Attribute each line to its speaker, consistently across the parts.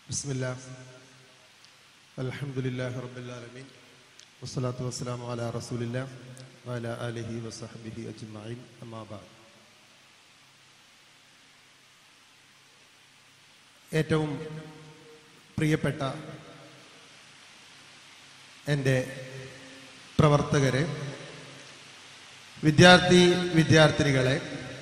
Speaker 1: بسم الله الحمد لله رب العالمين والصلاة والسلام على رسول الله وعلى آله وصحبه أجمعين أما بعد ഏറ്റവും പ്രിയപ്പെട്ട എൻ്റെ പ്രവർത്തകരെ വിദ്യാർത്ഥി വിദ്യാർത്ഥിനികളെ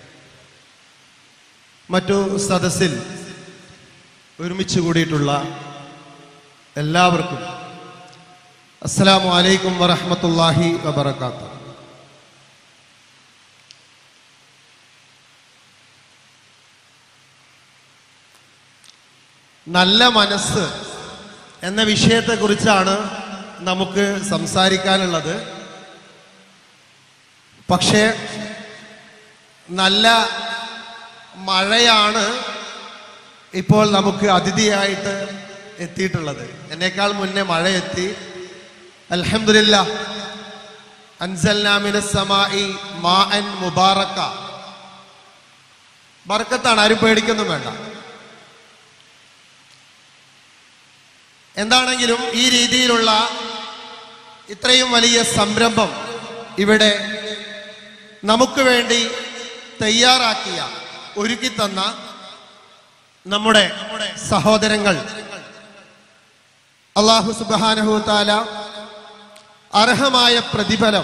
Speaker 1: മറ്റു സദസ്സിൽ ഒരുമിച്ച് കൂടിയിട്ടുള്ള എല്ലാവർക്കും അസ്സലാമു അലൈക്കും വറഹ്മത്തുള്ളാഹി വബറകാത്തു നല്ല മനസ്സ് എന്ന വിഷയത്തെക്കുറിച്ചാണ് നമുക്ക് സംസാരിക്കാനുള്ളത് പക്ഷേ നല്ല മഴയാണ് ഇപ്പോൾ നമുക്ക് അതിഥിയായിട്ട് എത്തിയിട്ടുള്ളത് എന്നേക്കാൾ മുന്നേ മഴ എത്തി അൽഹംദുലില്ല അൻസൽനാമിനസമായി മാ അൻ മുബാറക്ക ബർക്കത്താണ് ആരും പേടിക്കൊന്നും വേണ്ട എന്താണെങ്കിലും ഈ രീതിയിലുള്ള ഇത്രയും വലിയ സംരംഭം ഇവിടെ നമുക്ക് വേണ്ടി തയ്യാറാക്കിയ ഒരുക്കി തന്ന നമ്മുടെ സഹോദരങ്ങൾ അള്ളാഹു സുബാനഹു താല അർഹമായ പ്രതിഫലം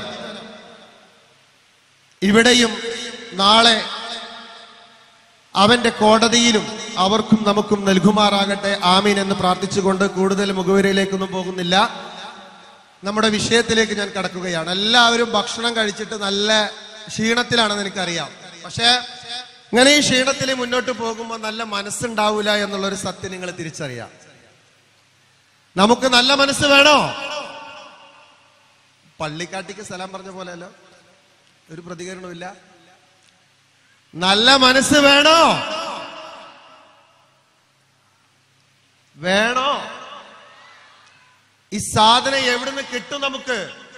Speaker 1: ഇവിടെയും നാളെ അവന്റെ കോടതിയിലും അവർക്കും നമുക്കും നൽകുമാറാകട്ടെ ആമീൻ എന്ന് പ്രാർത്ഥിച്ചുകൊണ്ട് കൂടുതൽ മുഖവരയിലേക്കൊന്നും പോകുന്നില്ല നമ്മുടെ വിഷയത്തിലേക്ക് ഞാൻ കടക്കുകയാണ് എല്ലാവരും ഭക്ഷണം കഴിച്ചിട്ട് നല്ല ക്ഷീണത്തിലാണെന്ന് എനിക്കറിയാം പക്ഷേ ഇങ്ങനെ ഈ ക്ഷീണത്തിൽ മുന്നോട്ട് പോകുമ്പോൾ നല്ല മനസ്സുണ്ടാവില്ല എന്നുള്ളൊരു സത്യം നിങ്ങൾ തിരിച്ചറിയാം നമുക്ക് നല്ല മനസ്സ് വേണോ പള്ളിക്കാട്ടിക്ക് സ്ഥലം പറഞ്ഞ പോലെയല്ലോ ഒരു പ്രതികരണമില്ല നല്ല മനസ്സ് വേണോ വേണോ ഈ സാധനം എവിടുന്ന് കിട്ടും നമുക്ക്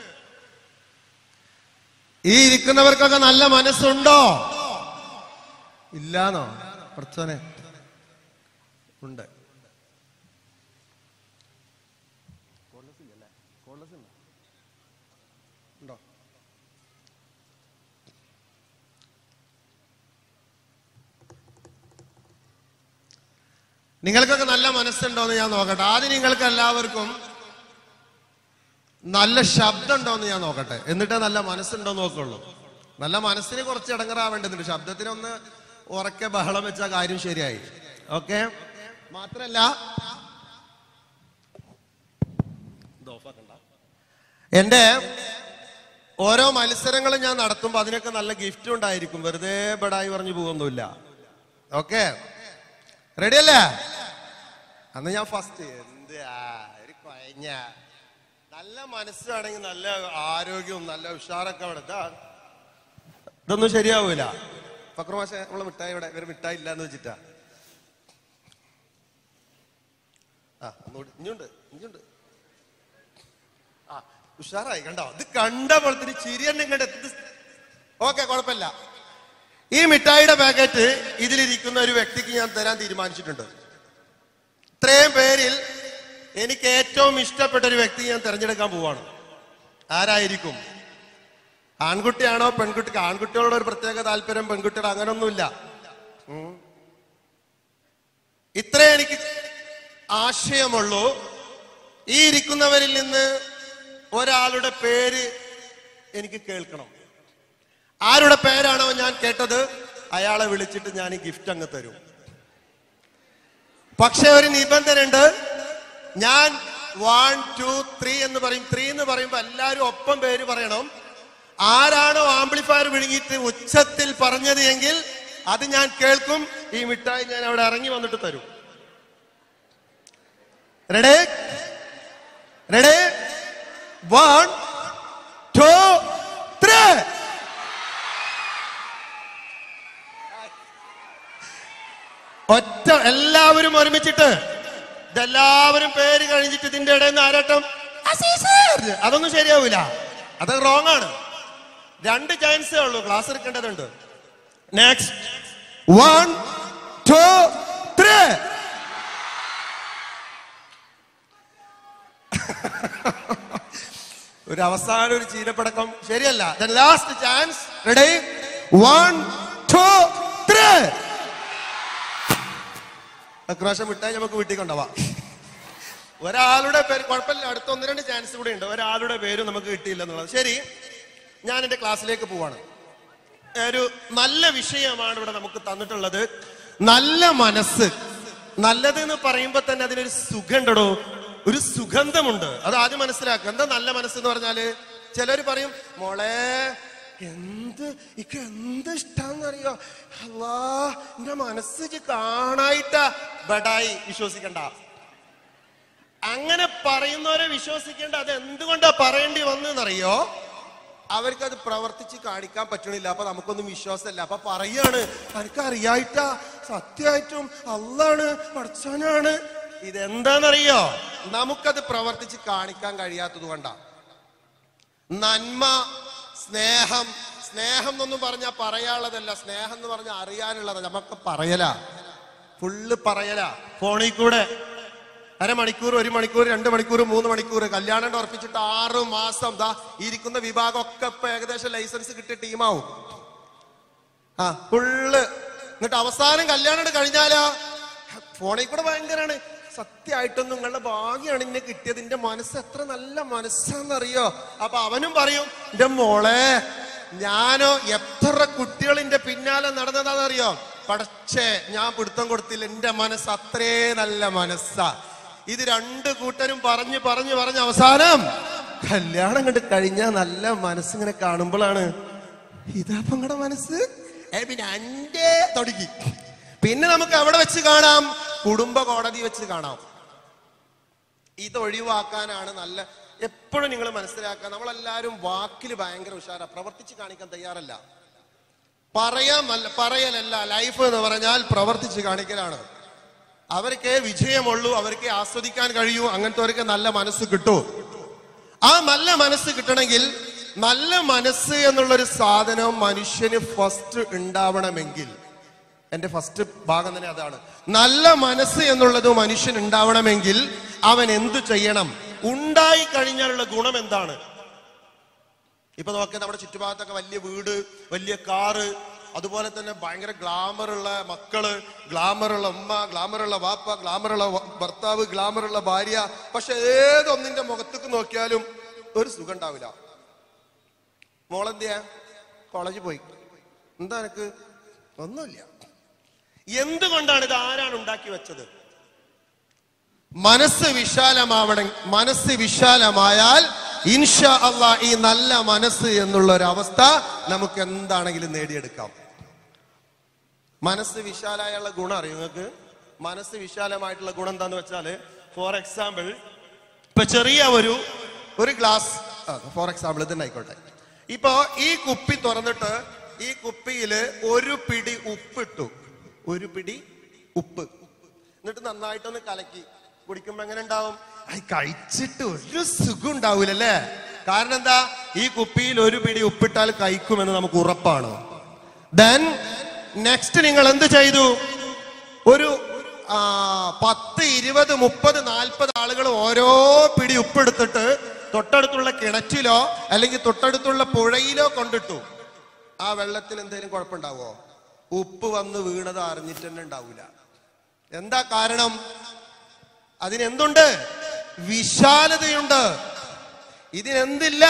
Speaker 1: ഈ ഇരിക്കുന്നവർക്കൊക്കെ നല്ല മനസ്സുണ്ടോ ഇല്ലാന്നോ പ്രച്ചോനെ ഉണ്ട് ഉണ്ടോ നിങ്ങൾക്കൊക്കെ നല്ല മനസ്സുണ്ടോ എന്ന് ഞാൻ നോക്കട്ടെ ആദ്യം നിങ്ങൾക്ക് എല്ലാവർക്കും നല്ല ശബ്ദം ഉണ്ടോ എന്ന് ഞാൻ നോക്കട്ടെ എന്നിട്ടേ നല്ല മനസ്സുണ്ടോ എന്ന് നോക്കുള്ളൂ നല്ല മനസ്സിന് കുറച്ച് ഇടങ്ങറാവേണ്ടതുണ്ട് ശബ്ദത്തിനൊന്ന് ഉറക്കെ ബഹളം വെച്ച കാര്യം ശരിയായി ഓക്കെ മാത്രല്ല എന്റെ ഓരോ മത്സരങ്ങളും ഞാൻ നടത്തുമ്പോൾ അതിനൊക്കെ നല്ല ഗിഫ്റ്റ് ഉണ്ടായിരിക്കും വെറുതെ ബടായി പറഞ്ഞു പോകുന്നില്ല ഓക്കെ റെഡി അല്ലേ അന്ന് ഞാൻ ഫസ്റ്റ് എന്ത് ആ, ഒരു കൊയഞ്ഞ നല്ല മനസ്സാണെങ്കിൽ നല്ല ആരോഗ്യവും നല്ല ഉഷാറൊക്കെ അവിടെ ഇതാ ഇതൊന്നും ശരിയാവൂല ഫക്രമാശ നമ്മളെ മിഠായി ഇവിടെ ഇവര് മിഠായി ഇല്ലാന്ന് വെച്ചിട്ടാ ആ ഒന്നുകൂടി ഇഞ്ഞുണ്ട് ഇഞ്ഞുണ്ട് ആ ഉഷാറായി കണ്ടോ ഇത് കണ്ട പോലത്തിന് ചിരി തന്നെ ഇങ്ങോട്ട് എത്തി ഓക്കെ കുഴപ്പമില്ല ഈ മിഠായിയുടെ പാക്കറ്റ് ഇതിലിരിക്കുന്ന ഒരു വ്യക്തിക്ക് ഞാൻ തരാൻ തീരുമാനിച്ചിട്ടുണ്ട് ഇത്രയും പേരിൽ എനിക്ക് ഏറ്റവും ഇഷ്ടപ്പെട്ട ഒരു വ്യക്തി ഞാൻ തിരഞ്ഞെടുക്കാൻ പോവാണ് ആരായിരിക്കും ആൺകുട്ടിയാണോ പെൺകുട്ടിക്ക് ആൺകുട്ടികളോട് ഒരു പ്രത്യേക താല്പര്യം പെൺകുട്ടികൾ അങ്ങനൊന്നുമില്ല ഉം. ഇത്രേ എനിക്ക് ആശയമുള്ളൂ ഈ ഇരിക്കുന്നവരിൽ നിന്ന് ഒരാളുടെ പേര് എനിക്ക് കേൾക്കണം ആരുടെ പേരാണോ ഞാൻ കേട്ടത് അയാളെ വിളിച്ചിട്ട് ഞാൻ ഈ ഗിഫ്റ്റ് അങ്ങ് തരും പക്ഷെ ഒരു നിബന്ധന ഉണ്ട് ഞാൻ വൺ ടു ത്രീ എന്ന് പറയും ത്രീ എന്ന് പറയുമ്പോൾ എല്ലാവരും ഒപ്പം പേര് പറയണം ആരാണോ ആംപ്ലിഫയർ വിഴുങ്ങിയിട്ട് ഉച്ചത്തിൽ പറഞ്ഞത് എങ്കിൽ അത് ഞാൻ കേൾക്കും ഈ മിഠായി ഞാൻ അവിടെ ഇറങ്ങി വന്നിട്ട് തരും ready ready one two three ഒറ്റ എല്ലാവരും ഒരുമിച്ചിട്ട് ഇതെല്ലാവരും പേര് കഴിഞ്ഞിട്ട് ഇതിന്റെ ഇടയിൽ നിന്ന് ആരട്ടം അസീസ് അതൊന്നും ശരിയാവൂല അത് റോങ് ആണ് രണ്ട് ചാൻസേ ഉള്ളൂ ക്ലാസ് എടുക്കേണ്ടതുണ്ട് നെക്സ്റ്റ് വൺ ടു ത്രീ ഒരു അവസാന ഒരു ചീരപ്പടക്കം ശരിയല്ല last chance ready one two three പ്രാവശ്യം വിട്ടാൽ നമുക്ക് വീട്ടിൽ കൊണ്ടുപോവാം ഒരാളുടെ പേര് കുഴപ്പമില്ല അടുത്ത ഒന്ന് രണ്ട് ചാൻസ് കൂടെ ഉണ്ട് ഒരാളുടെ പേര് നമുക്ക് കിട്ടിയില്ല എന്നുള്ളത് ശരി ഞാൻ എന്റെ ക്ലാസ്സിലേക്ക് പോവാണ് ഒരു നല്ല വിഷയമാണ് ഇവിടെ നമുക്ക് തന്നിട്ടുള്ളത് നല്ല മനസ്സ് നല്ലത് എന്ന് പറയുമ്പോ തന്നെ അതിനൊരു സുഖമുണ്ടോ ഒരു സുഗന്ധമുണ്ട് അത് ആദ്യം മനസ്സിലാക്കുക എന്താ നല്ല മനസ്സ് എന്ന് പറഞ്ഞാല് ചിലർ പറയും മോളെ എന്ത് ഇക്ക് എന്ത് ഇഷ്ടാന്നറിയോ അല്ലാ എന്റെ മനസ്സ് ഇജ്ജ് കാണായിട്ടാ ബഡായി വിശ്വസിക്കണ്ട അങ്ങനെ പറയുന്നവരെ വിശ്വസിക്കേണ്ട അത് എന്തുകൊണ്ടാ പറയേണ്ടി വന്നെന്നറിയോ അവർക്കത് പ്രവർത്തിച്ച് കാണിക്കാൻ പറ്റണില്ല അപ്പൊ നമുക്കൊന്നും വിശ്വാസമല്ല അപ്പൊ പറയാണ് എനിക്ക് അറിയായിട്ടാ സത്യമായിട്ടും അല്ലാണ് പഠിച്ചവനാണ് ഇതെന്താന്നറിയോ നമുക്കത് പ്രവർത്തിച്ച് കാണിക്കാൻ കഴിയാത്തത് കൊണ്ടാ നന്മ സ്നേഹം സ്നേഹം എന്നൊന്നും പറഞ്ഞാൽ പറയാനുള്ളതല്ല സ്നേഹം എന്ന് പറഞ്ഞാൽ അറിയാനുള്ളതല്ല നമുക്ക് പറയലാ ഫുള്ള് പറയലാ ഫോണിൽ കൂടെ അരമണിക്കൂർ ഒരു മണിക്കൂർ രണ്ട് മണിക്കൂർ മൂന്ന് മണിക്കൂർ കല്യാണം ഉറപ്പിച്ചിട്ട് ആറ് മാസം ദാ ഇരിക്കുന്ന വിഭാഗം ഒക്കെ ഇപ്പൊ ഏകദേശം ലൈസൻസ് കിട്ടിയ ടീമാവും ആ ഫുള്ള് എന്നിട്ട് അവസാനം കല്യാണം കഴിഞ്ഞാലോ ഫോണിൽ കൂടെ ഭയങ്കരാണ് സത്യമായിട്ടും നിങ്ങളുടെ ഭാഗ്യമാണ് ഇന്നെ കിട്ടിയത് എന്റെ മനസ്സ് എത്ര നല്ല മനസ്സാന്നറിയോ അപ്പൊ അവനും പറയും എന്റെ മോളെ ഞാനോ എത്ര കുട്ടികൾ എന്റെ പിന്നാലെ നടന്നതാണെന്നറിയോ പടച്ചേ ഞാൻ പിടുത്തം കൊടുത്തില്ല എന്റെ മനസ്സ് അത്രേ നല്ല മനസ്സാ ഇത് രണ്ട് കൂട്ടരും പറഞ്ഞു പറഞ്ഞു പറഞ്ഞ് അവസാനം കല്യാണം കണ്ട് കഴിഞ്ഞാൽ നല്ല മനസ്സിങ്ങനെ കാണുമ്പോഴാണ് ഇതാ നിങ്ങളുടെ മനസ്സ് ഏ പിന്നെ അന്റെ തുടങ്ങി പിന്നെ നമുക്ക് എവിടെ വെച്ച് കാണാം കുടുംബ കോടതി വെച്ച് കാണാം ഇത് ഒഴിവാക്കാനാണ് നല്ല എപ്പോഴും നിങ്ങൾ മനസ്സിലാക്കുക നമ്മളെല്ലാരും വാക്കിൽ ഭയങ്കര ഉഷാര പ്രവർത്തിച്ച് കാണിക്കാൻ തയ്യാറല്ല പറയാമല്ല പറയലല്ല ലൈഫ് എന്ന് പറഞ്ഞാൽ പ്രവർത്തിച്ച് കാണിക്കലാണ് അവർക്ക് വിജയമുള്ളൂ അവർക്ക് ആസ്വദിക്കാൻ കഴിയൂ അങ്ങനത്തെ നല്ല മനസ്സ് കിട്ടൂ ആ നല്ല മനസ്സ് കിട്ടണമെങ്കിൽ നല്ല മനസ്സ് എന്നുള്ളൊരു സാധനം മനുഷ്യന് ഫസ്റ്റ് ഉണ്ടാവണമെങ്കിൽ എന്റെ ഫസ്റ്റ് ഭാഗം തന്നെ അതാണ് നല്ല മനസ്സ് എന്നുള്ളത് മനുഷ്യൻ ഉണ്ടാവണമെങ്കിൽ അവൻ എന്തു ചെയ്യണം ഉണ്ടായി കഴിഞ്ഞാലുള്ള ഗുണം എന്താണ് ഇപ്പൊ നോക്കിയാൽ നമ്മുടെ ചുറ്റുഭാഗത്തൊക്കെ വലിയ വീട് വലിയ കാറ് അതുപോലെ തന്നെ ഭയങ്കര ഗ്ലാമറുള്ള മക്കള് ഗ്ലാമറുള്ള ഉമ്മ ഗ്ലാമറുള്ള വാപ്പ ഗ്ലാമറുള്ള വ- ഭർത്താവ് ഗ്ലാമറുള്ള ഭാര്യ പക്ഷെ ഏതൊന്നിന്റെ മുഖത്തേക്ക് നോക്കിയാലും ഒരു സുഖം ഉണ്ടാവില്ല മോളെന്തിയാ കോളേജിൽ പോയി എന്താ എനക്ക് ഒന്നുമില്ല എന്തുകൊണ്ടാണ് ഇത് ആരാണ് ഉണ്ടാക്കി വെച്ചത് മനസ്സ് വിശാലമാവണം മനസ്സ് വിശാലമായാൽ ഇൻഷാ അള്ളാ ഈ നല്ല മനസ്സ് എന്നുള്ള ഒരു അവസ്ഥ നമുക്ക് എന്താണെങ്കിലും നേടിയെടുക്കാം മനസ്സ് വിശാലായുള്ള ഗുണം അറിയും നിങ്ങൾക്ക് മനസ്സ് വിശാലമായിട്ടുള്ള ഗുണം എന്താന്ന് വെച്ചാല് ഫോർ എക്സാമ്പിൾ ഇപ്പൊ ചെറിയ ഒരു ഒരു ഗ്ലാസ് ഫോർ എക്സാമ്പിൾ ഇത് തന്നെ ആയിക്കോട്ടെ ഇപ്പൊ ഈ കുപ്പി തുറന്നിട്ട് ഈ കുപ്പിയില് ഒരു പിടി ഉപ്പിട്ടു ഒരു പിടി ഉപ്പ് എന്നിട്ട് നന്നായിട്ടൊന്ന് കലക്കി കുടിക്കുമ്പോ എങ്ങനെ ഉണ്ടാവും അത് കഴിച്ചിട്ട് ഒരു സുഖം ഉണ്ടാവൂലല്ലേ കാരണം എന്താ ഈ കുപ്പിയിൽ ഒരു പിടി ഉപ്പിട്ടാൽ കഴിക്കുമെന്ന് നമുക്ക് ഉറപ്പാണ് ദെൻ നെക്സ്റ്റ് നിങ്ങൾ എന്ത് ചെയ്തു ഒരു ആ, പത്ത് ഇരുപത് മുപ്പത് നാൽപ്പത് ആളുകൾ ഓരോ പിടി ഉപ്പെടുത്തിട്ട് തൊട്ടടുത്തുള്ള കിണറ്റിലോ അല്ലെങ്കിൽ തൊട്ടടുത്തുള്ള പുഴയിലോ കൊണ്ടിട്ടു ആ വെള്ളത്തിന് എന്തെങ്കിലും കുഴപ്പമുണ്ടാവോ ഉപ്പ് വന്ന് വീണത് അറിഞ്ഞിട്ട് തന്നെ ഉണ്ടാവൂല എന്താ കാരണം അതിനെന്തുണ്ട് വിശാലതയുണ്ട് ഇതിനെന്തില്ല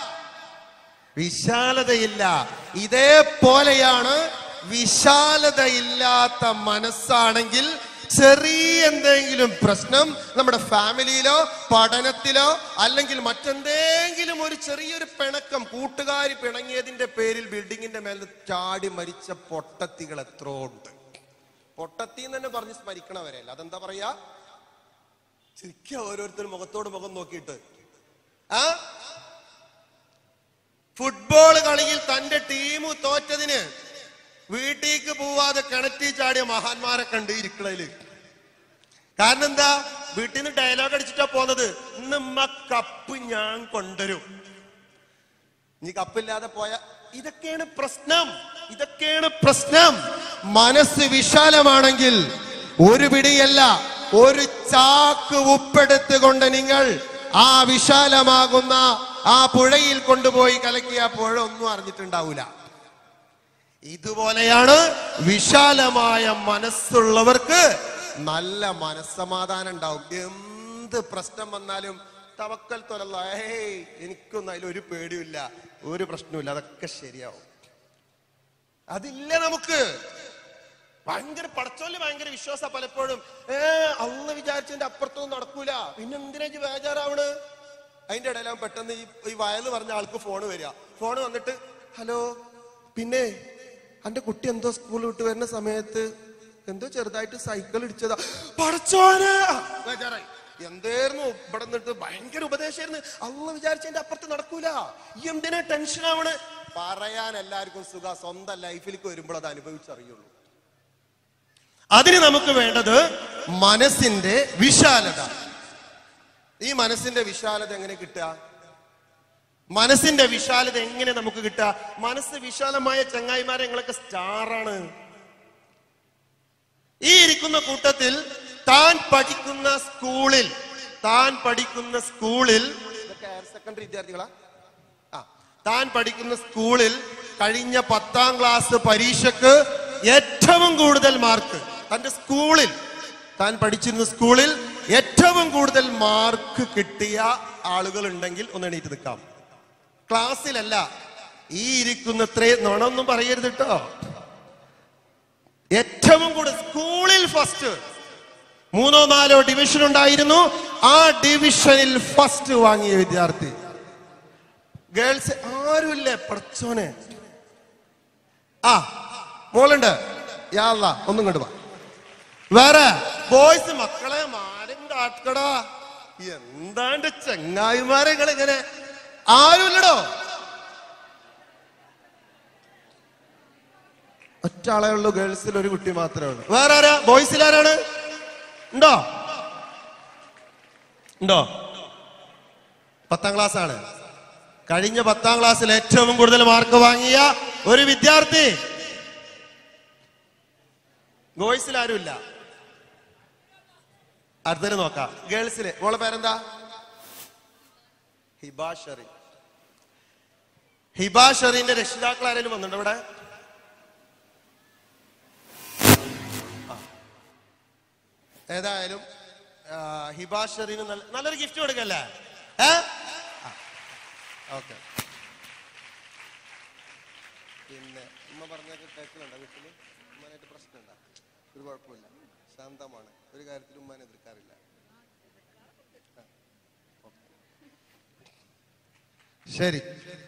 Speaker 1: വിശാലതയില്ല ഇതേപോലെയാണ് വിശാലതയില്ലാത്ത മനസ്സാണെങ്കിൽ ചെറിയ എന്തെങ്കിലും പ്രശ്നം നമ്മുടെ ഫാമിലിയിലോ പഠനത്തിലോ അല്ലെങ്കിൽ മറ്റെന്തെങ്കിലും ഒരു ചെറിയൊരു പിണക്കം കൂട്ടുകാരി പിണങ്ങിയതിന്റെ പേരിൽ ബിൽഡിങ്ങിന്റെ മേൽ ചാടി മരിച്ച പൊട്ടത്തികൾ എത്രയോ ഉണ്ട് പൊട്ടത്തി എന്ന് തന്നെ പറഞ്ഞ് സ്മരിക്കണവരല്ല അതെന്താ പറയാ ചിരിക്കുക ഓരോരുത്തരും മുഖത്തോട് മുഖം നോക്കിയിട്ട് ആ ഫുട്ബോൾ കളിയിൽ തന്റെ ടീം തോറ്റതിന് വീട്ടിലേക്ക് പോവാതെ കിണറ്റി ചാടിയ മഹാന്മാരെ കണ്ട് ഇരിക്കണതില് കാരണം എന്താ വീട്ടിൽ നിന്ന് ഡയലോഗ് അടിച്ചിട്ടാ പോന്നത് ഇന്ന് ഉമ്മ കപ്പ് ഞാൻ കൊണ്ടുവരും ഇനി കപ്പില്ലാതെ പോയ ഇതൊക്കെയാണ് പ്രശ്നം ഇതൊക്കെയാണ് പ്രശ്നം മനസ്സ് വിശാലമാണെങ്കിൽ ഒരു പിടിയല്ല ഒരു ചാക്ക് ഉപ്പെടുത്തുകൊണ്ട് നിങ്ങൾ ആ വിശാലമാകുന്ന ആ പുഴയിൽ കൊണ്ടുപോയി കലക്കിയ പുഴ ഒന്നും അറിഞ്ഞിട്ടുണ്ടാവൂല ഇതുപോലെയാണ് വിശാലമായ മനസ്സുള്ളവർക്ക് നല്ല മനസ്സമാധാനം ഉണ്ടാവും എന്ത് പ്രശ്നം വന്നാലും തവക്കൽ തുറല്ല ഏയ് എനിക്കൊന്നും അതിൽ ഒരു പേടിയില്ല ഒരു പ്രശ്നമില്ല അതൊക്കെ ശരിയാവും അതില്ല നമുക്ക് ഭയങ്കര പടച്ചോല് ഭയങ്കര വിശ്വാസ പലപ്പോഴും ഏ അന്ന് വിചാരിച്ചതിന്റെ അപ്പുറത്തൊന്നും നടക്കൂല പിന്നെ എന്തിനാ ഇജ്ജ് ബേജാറാവണ് അതിന്റെ ഇടയിലാവും പെട്ടെന്ന് ഈ ഈ വയല് പറഞ്ഞ ആൾക്ക് ഫോൺ വരിക ഫോൺ വന്നിട്ട് ഹലോ പിന്നെ എന്റെ കുട്ടി എന്തോ സ്കൂൾ വിട്ട് വരുന്ന സമയത്ത് എന്തോ ചെറുതായിട്ട് സൈക്കിൾ ഇടിച്ചതാ പടച്ചോന് ബേജാറായി എന്തായിരുന്നു ഇവിടെ നിന്നിട്ട് ഭയങ്കര ഉപദേശമായിരുന്നു അന്ന് വിചാരിച്ചതിന്റെ അപ്പുറത്ത് നടക്കൂല ഈ എന്തിനാ ടെൻഷൻ ആവണ് പറയാൻ എല്ലാവർക്കും സുഖ സ്വന്തം ലൈഫിലേക്ക് വരുമ്പോൾ അത് അനുഭവിച്ചറിയുള്ളൂ അതിന് നമുക്ക് വേണ്ടത് മനസ്സിന്റെ വിശാലത ഈ മനസ്സിന്റെ വിശാലത എങ്ങനെ കിട്ടുക മനസ്സിന്റെ വിശാലത എങ്ങനെ നമുക്ക് കിട്ടുക മനസ്സ് വിശാലമായ ചങ്ങായിമാരെ ഞങ്ങളൊക്കെ സ്റ്റാറാണ് ഈ ഇരിക്കുന്ന കൂട്ടത്തിൽ താൻ പഠിക്കുന്ന സ്കൂളിൽ താൻ പഠിക്കുന്ന സ്കൂളിൽ ഇതൊക്കെ ഹയർ സെക്കൻഡറി വിദ്യാർത്ഥികളാ ആ താൻ പഠിക്കുന്ന സ്കൂളിൽ കഴിഞ്ഞ പത്താം ക്ലാസ് പരീക്ഷക്ക് ഏറ്റവും കൂടുതൽ മാർക്ക് തന്റെ സ്കൂളിൽ താൻ പഠിച്ചിരുന്ന സ്കൂളിൽ ഏറ്റവും കൂടുതൽ മാർക്ക് കിട്ടിയ ആളുകൾ ഉണ്ടെങ്കിൽ ഒന്ന് എണീറ്റ് നിൽക്കാം ക്ലാസ്സിലല്ല ഈ ഇരിക്കുന്ന ഇത്രയും നുണൊന്നും പറയരുത് കേട്ടോ ഏറ്റവും കൂടുതൽ സ്കൂളിൽ ഫസ്റ്റ് മൂന്നോ നാലോ ഡിവിഷൻ ഉണ്ടായിരുന്നു ആ ഡിവിഷനിൽ ഫസ്റ്റ് വാങ്ങിയ വിദ്യാർത്ഥി ഗേൾസ് ആരുമില്ലേ പഠിച്ചോനെ ആ മോളുണ്ട് യാ അല്ലാ, ഒന്നും കണ്ടു വാ വേറെ ബോയ്സ് മക്കളെ മാരും കാട്ടടാ എന്താണ്ട് ചങ്ങായിമാരെ നിങ്ങൾ ഇങ്ങനെ ആരുമില്ലടോ ഒറ്റ ആളേ ഉള്ളൂ ഗേൾസിൽ ഒരു കുട്ടി മാത്രമേ ഉള്ളൂ വേറെ ആരാ ബോയ്സിൽ ആരാണ് ഉണ്ടോ ഉണ്ടോ പത്താം ക്ലാസ് ആണ് കഴിഞ്ഞ പത്താം ക്ലാസ്സിൽ ഏറ്റവും കൂടുതൽ മാർക്ക് വാങ്ങിയ ഒരു വിദ്യാർത്ഥി ബോയ്സിൽ ആരുമില്ല അടുത്തത് നോക്കാം ഗേൾസില് മോളെ പേരെന്താ ഹിബാ ഷെറിൻ ഹിബാ ഷെറിന്റെ രക്ഷിതാക്കൾ ആരെങ്കിലും വന്നിട്ടുണ്ടോ ഇവിടെ ആ. ഏതായാലും ആ, ഹിബാ ഷെറിന് നല്ല നല്ലൊരു ഗിഫ്റ്റ് കൊടുക്കല്ലേ ഏ ഓക്കെ പിന്നെ ഉമ്മ പറഞ്ഞൊക്കെ കേൾക്കുന്നുണ്ടോ വീട്ടില് ഉമ്മാനായിട്ട് പ്രശ്നമുണ്ടോ ഒരു കുഴപ്പമില്ല ശാന്തമാണ് ഒരു കാര്യത്തിലും ഉമ്മാനെ എതിർക്കാറില്ല ആ, ഓക്കേ. ശരി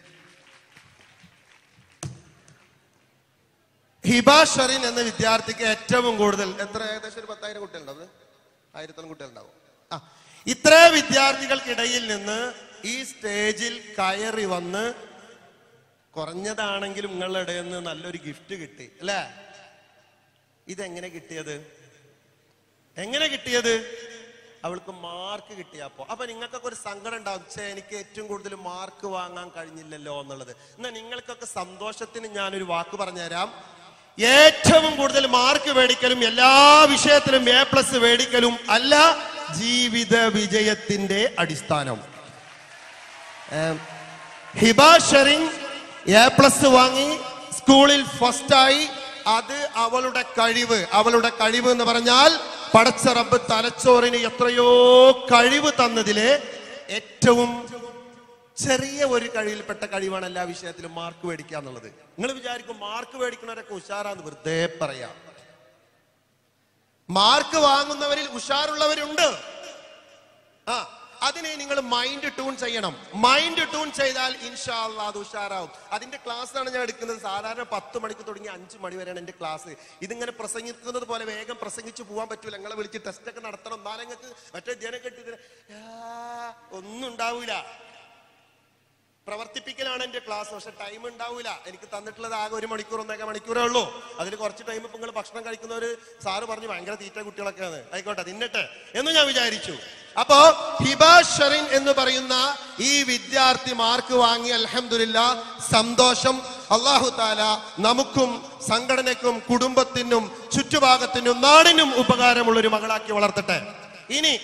Speaker 1: ഹിബ ഷറിൻ എന്ന വിദ്യാർത്ഥിക്ക് ഏറ്റവും കൂടുതൽ എത്ര ഏകദേശം ഒരു പത്തായിരം കുട്ടികളുണ്ടാവും അത്? ആയിരത്തോളം കുട്ടികളുണ്ടാവും ആ ഇത്ര വിദ്യാർത്ഥികൾക്കിടയിൽ നിന്ന് ഈ സ്റ്റേജിൽ കയറി വന്ന് കുറഞ്ഞതാണെങ്കിലും നിങ്ങളുടെ ഇടയിൽ നിന്ന് നല്ലൊരു ഗിഫ്റ്റ് കിട്ടി അല്ലേ ഇതെങ്ങനെ കിട്ടിയത് എങ്ങനെ കിട്ടിയത് അവൾക്ക് മാർക്ക് കിട്ടിയപ്പോ അപ്പൊ നിങ്ങൾക്കൊക്കെ ഒരു സങ്കടം ഉണ്ടാവും ഛേ എനിക്ക് ഏറ്റവും കൂടുതൽ മാർക്ക് വാങ്ങാൻ കഴിഞ്ഞില്ലല്ലോ എന്നുള്ളത് എന്നാ നിങ്ങൾക്കൊക്കെ സന്തോഷത്തിന് ഞാനൊരു വാക്ക് പറഞ്ഞുതരാം ഏറ്റവും കൂടുതൽ മാർക്ക് മേടിക്കലും എല്ലാ വിഷയത്തിലും എ പ്ലസ് മേടിക്കലും അല്ല ജീവിത വിജയത്തിന്റെ അടിസ്ഥാനം ഏം, ഹിബ ഷെറിൻ എ പ്ലസ് വാങ്ങി സ്കൂളിൽ ഫസ്റ്റായി അത് അവളുടെ കഴിവ് അവളുടെ കഴിവ് എന്ന് പറഞ്ഞാൽ പടച്ച റബ്ബ് തലച്ചോറിന് എത്രയോ കഴിവ് തന്നതിലെ ഏറ്റവും ചെറിയ ഒരു കഴിവിൽപ്പെട്ട കഴിവാണ് എല്ലാ വിഷയത്തിലും മാർക്ക് മേടിക്കുക എന്നുള്ളത് നിങ്ങൾ വിചാരിക്കും മാർക്ക് മേടിക്കുന്നവരൊക്കെ ഉഷാറാന്ന് വെറുതെ പറയാം മാർക്ക് വാങ്ങുന്നവരിൽ ഉഷാറുള്ളവരുണ്ട് ആ അതിനെ നിങ്ങൾ മൈൻഡ് ട്യൂൺ ചെയ്യണം മൈൻഡ് ട്യൂൺ ചെയ്താൽ ഇൻഷാ അള്ളാ അത് ഉഷാറാവും അതിന്റെ ക്ലാസ് ആണ് ഞാൻ എടുക്കുന്നത് സാധാരണ പത്ത് മണിക്ക് തുടങ്ങി അഞ്ച് മണി വരെയാണ് എന്റെ ക്ലാസ് ഇതിങ്ങനെ പ്രസംഗിക്കുന്നത് പോലെ വേഗം പ്രസംഗിച്ച് പോകാൻ പറ്റൂല നിങ്ങളെ വിളിച്ച് ടെസ്റ്റ് ഒക്കെ നടത്തണം എന്നാലും നിങ്ങൾക്ക് മറ്റേ ജനം കെട്ടി ഇതിനെ, ആ, ഒന്നും ഉണ്ടാവൂല പ്രവർത്തിപ്പിക്കലാണ് എന്റെ ക്ലാസ് പക്ഷെ ടൈം ഉണ്ടാവില്ല എനിക്ക് തന്നിട്ടുള്ളത് ആകെ ഒരു മണിക്കൂർ ഒന്നേക്കാ മണിക്കൂറേ ഉള്ളൂ അതിൽ കുറച്ച് ടൈം ഇപ്പൊ നിങ്ങൾ ഭക്ഷണം കഴിക്കുന്നവര് സാറ് പറഞ്ഞു ഭയങ്കര തീറ്റ കുട്ടികളൊക്കെയാണ് ആയിക്കോട്ടെ തിന്നട്ടെ എന്ന് ഞാൻ വിചാരിച്ചു അപ്പോ ഹിബ ഷറിൻ എന്ന് പറയുന്ന ഈ വിദ്യാർത്ഥി മാർക്ക് വാങ്ങി അൽഹംദുലില്ല സന്തോഷം അള്ളാഹു താല നമുക്കും സംഘടനയ്ക്കും കുടുംബത്തിനും ചുറ്റുഭാഗത്തിനും നാടിനും ഉപകാരമുള്ള ഒരു മകളാക്കി വളർത്തട്ടെ ഇനി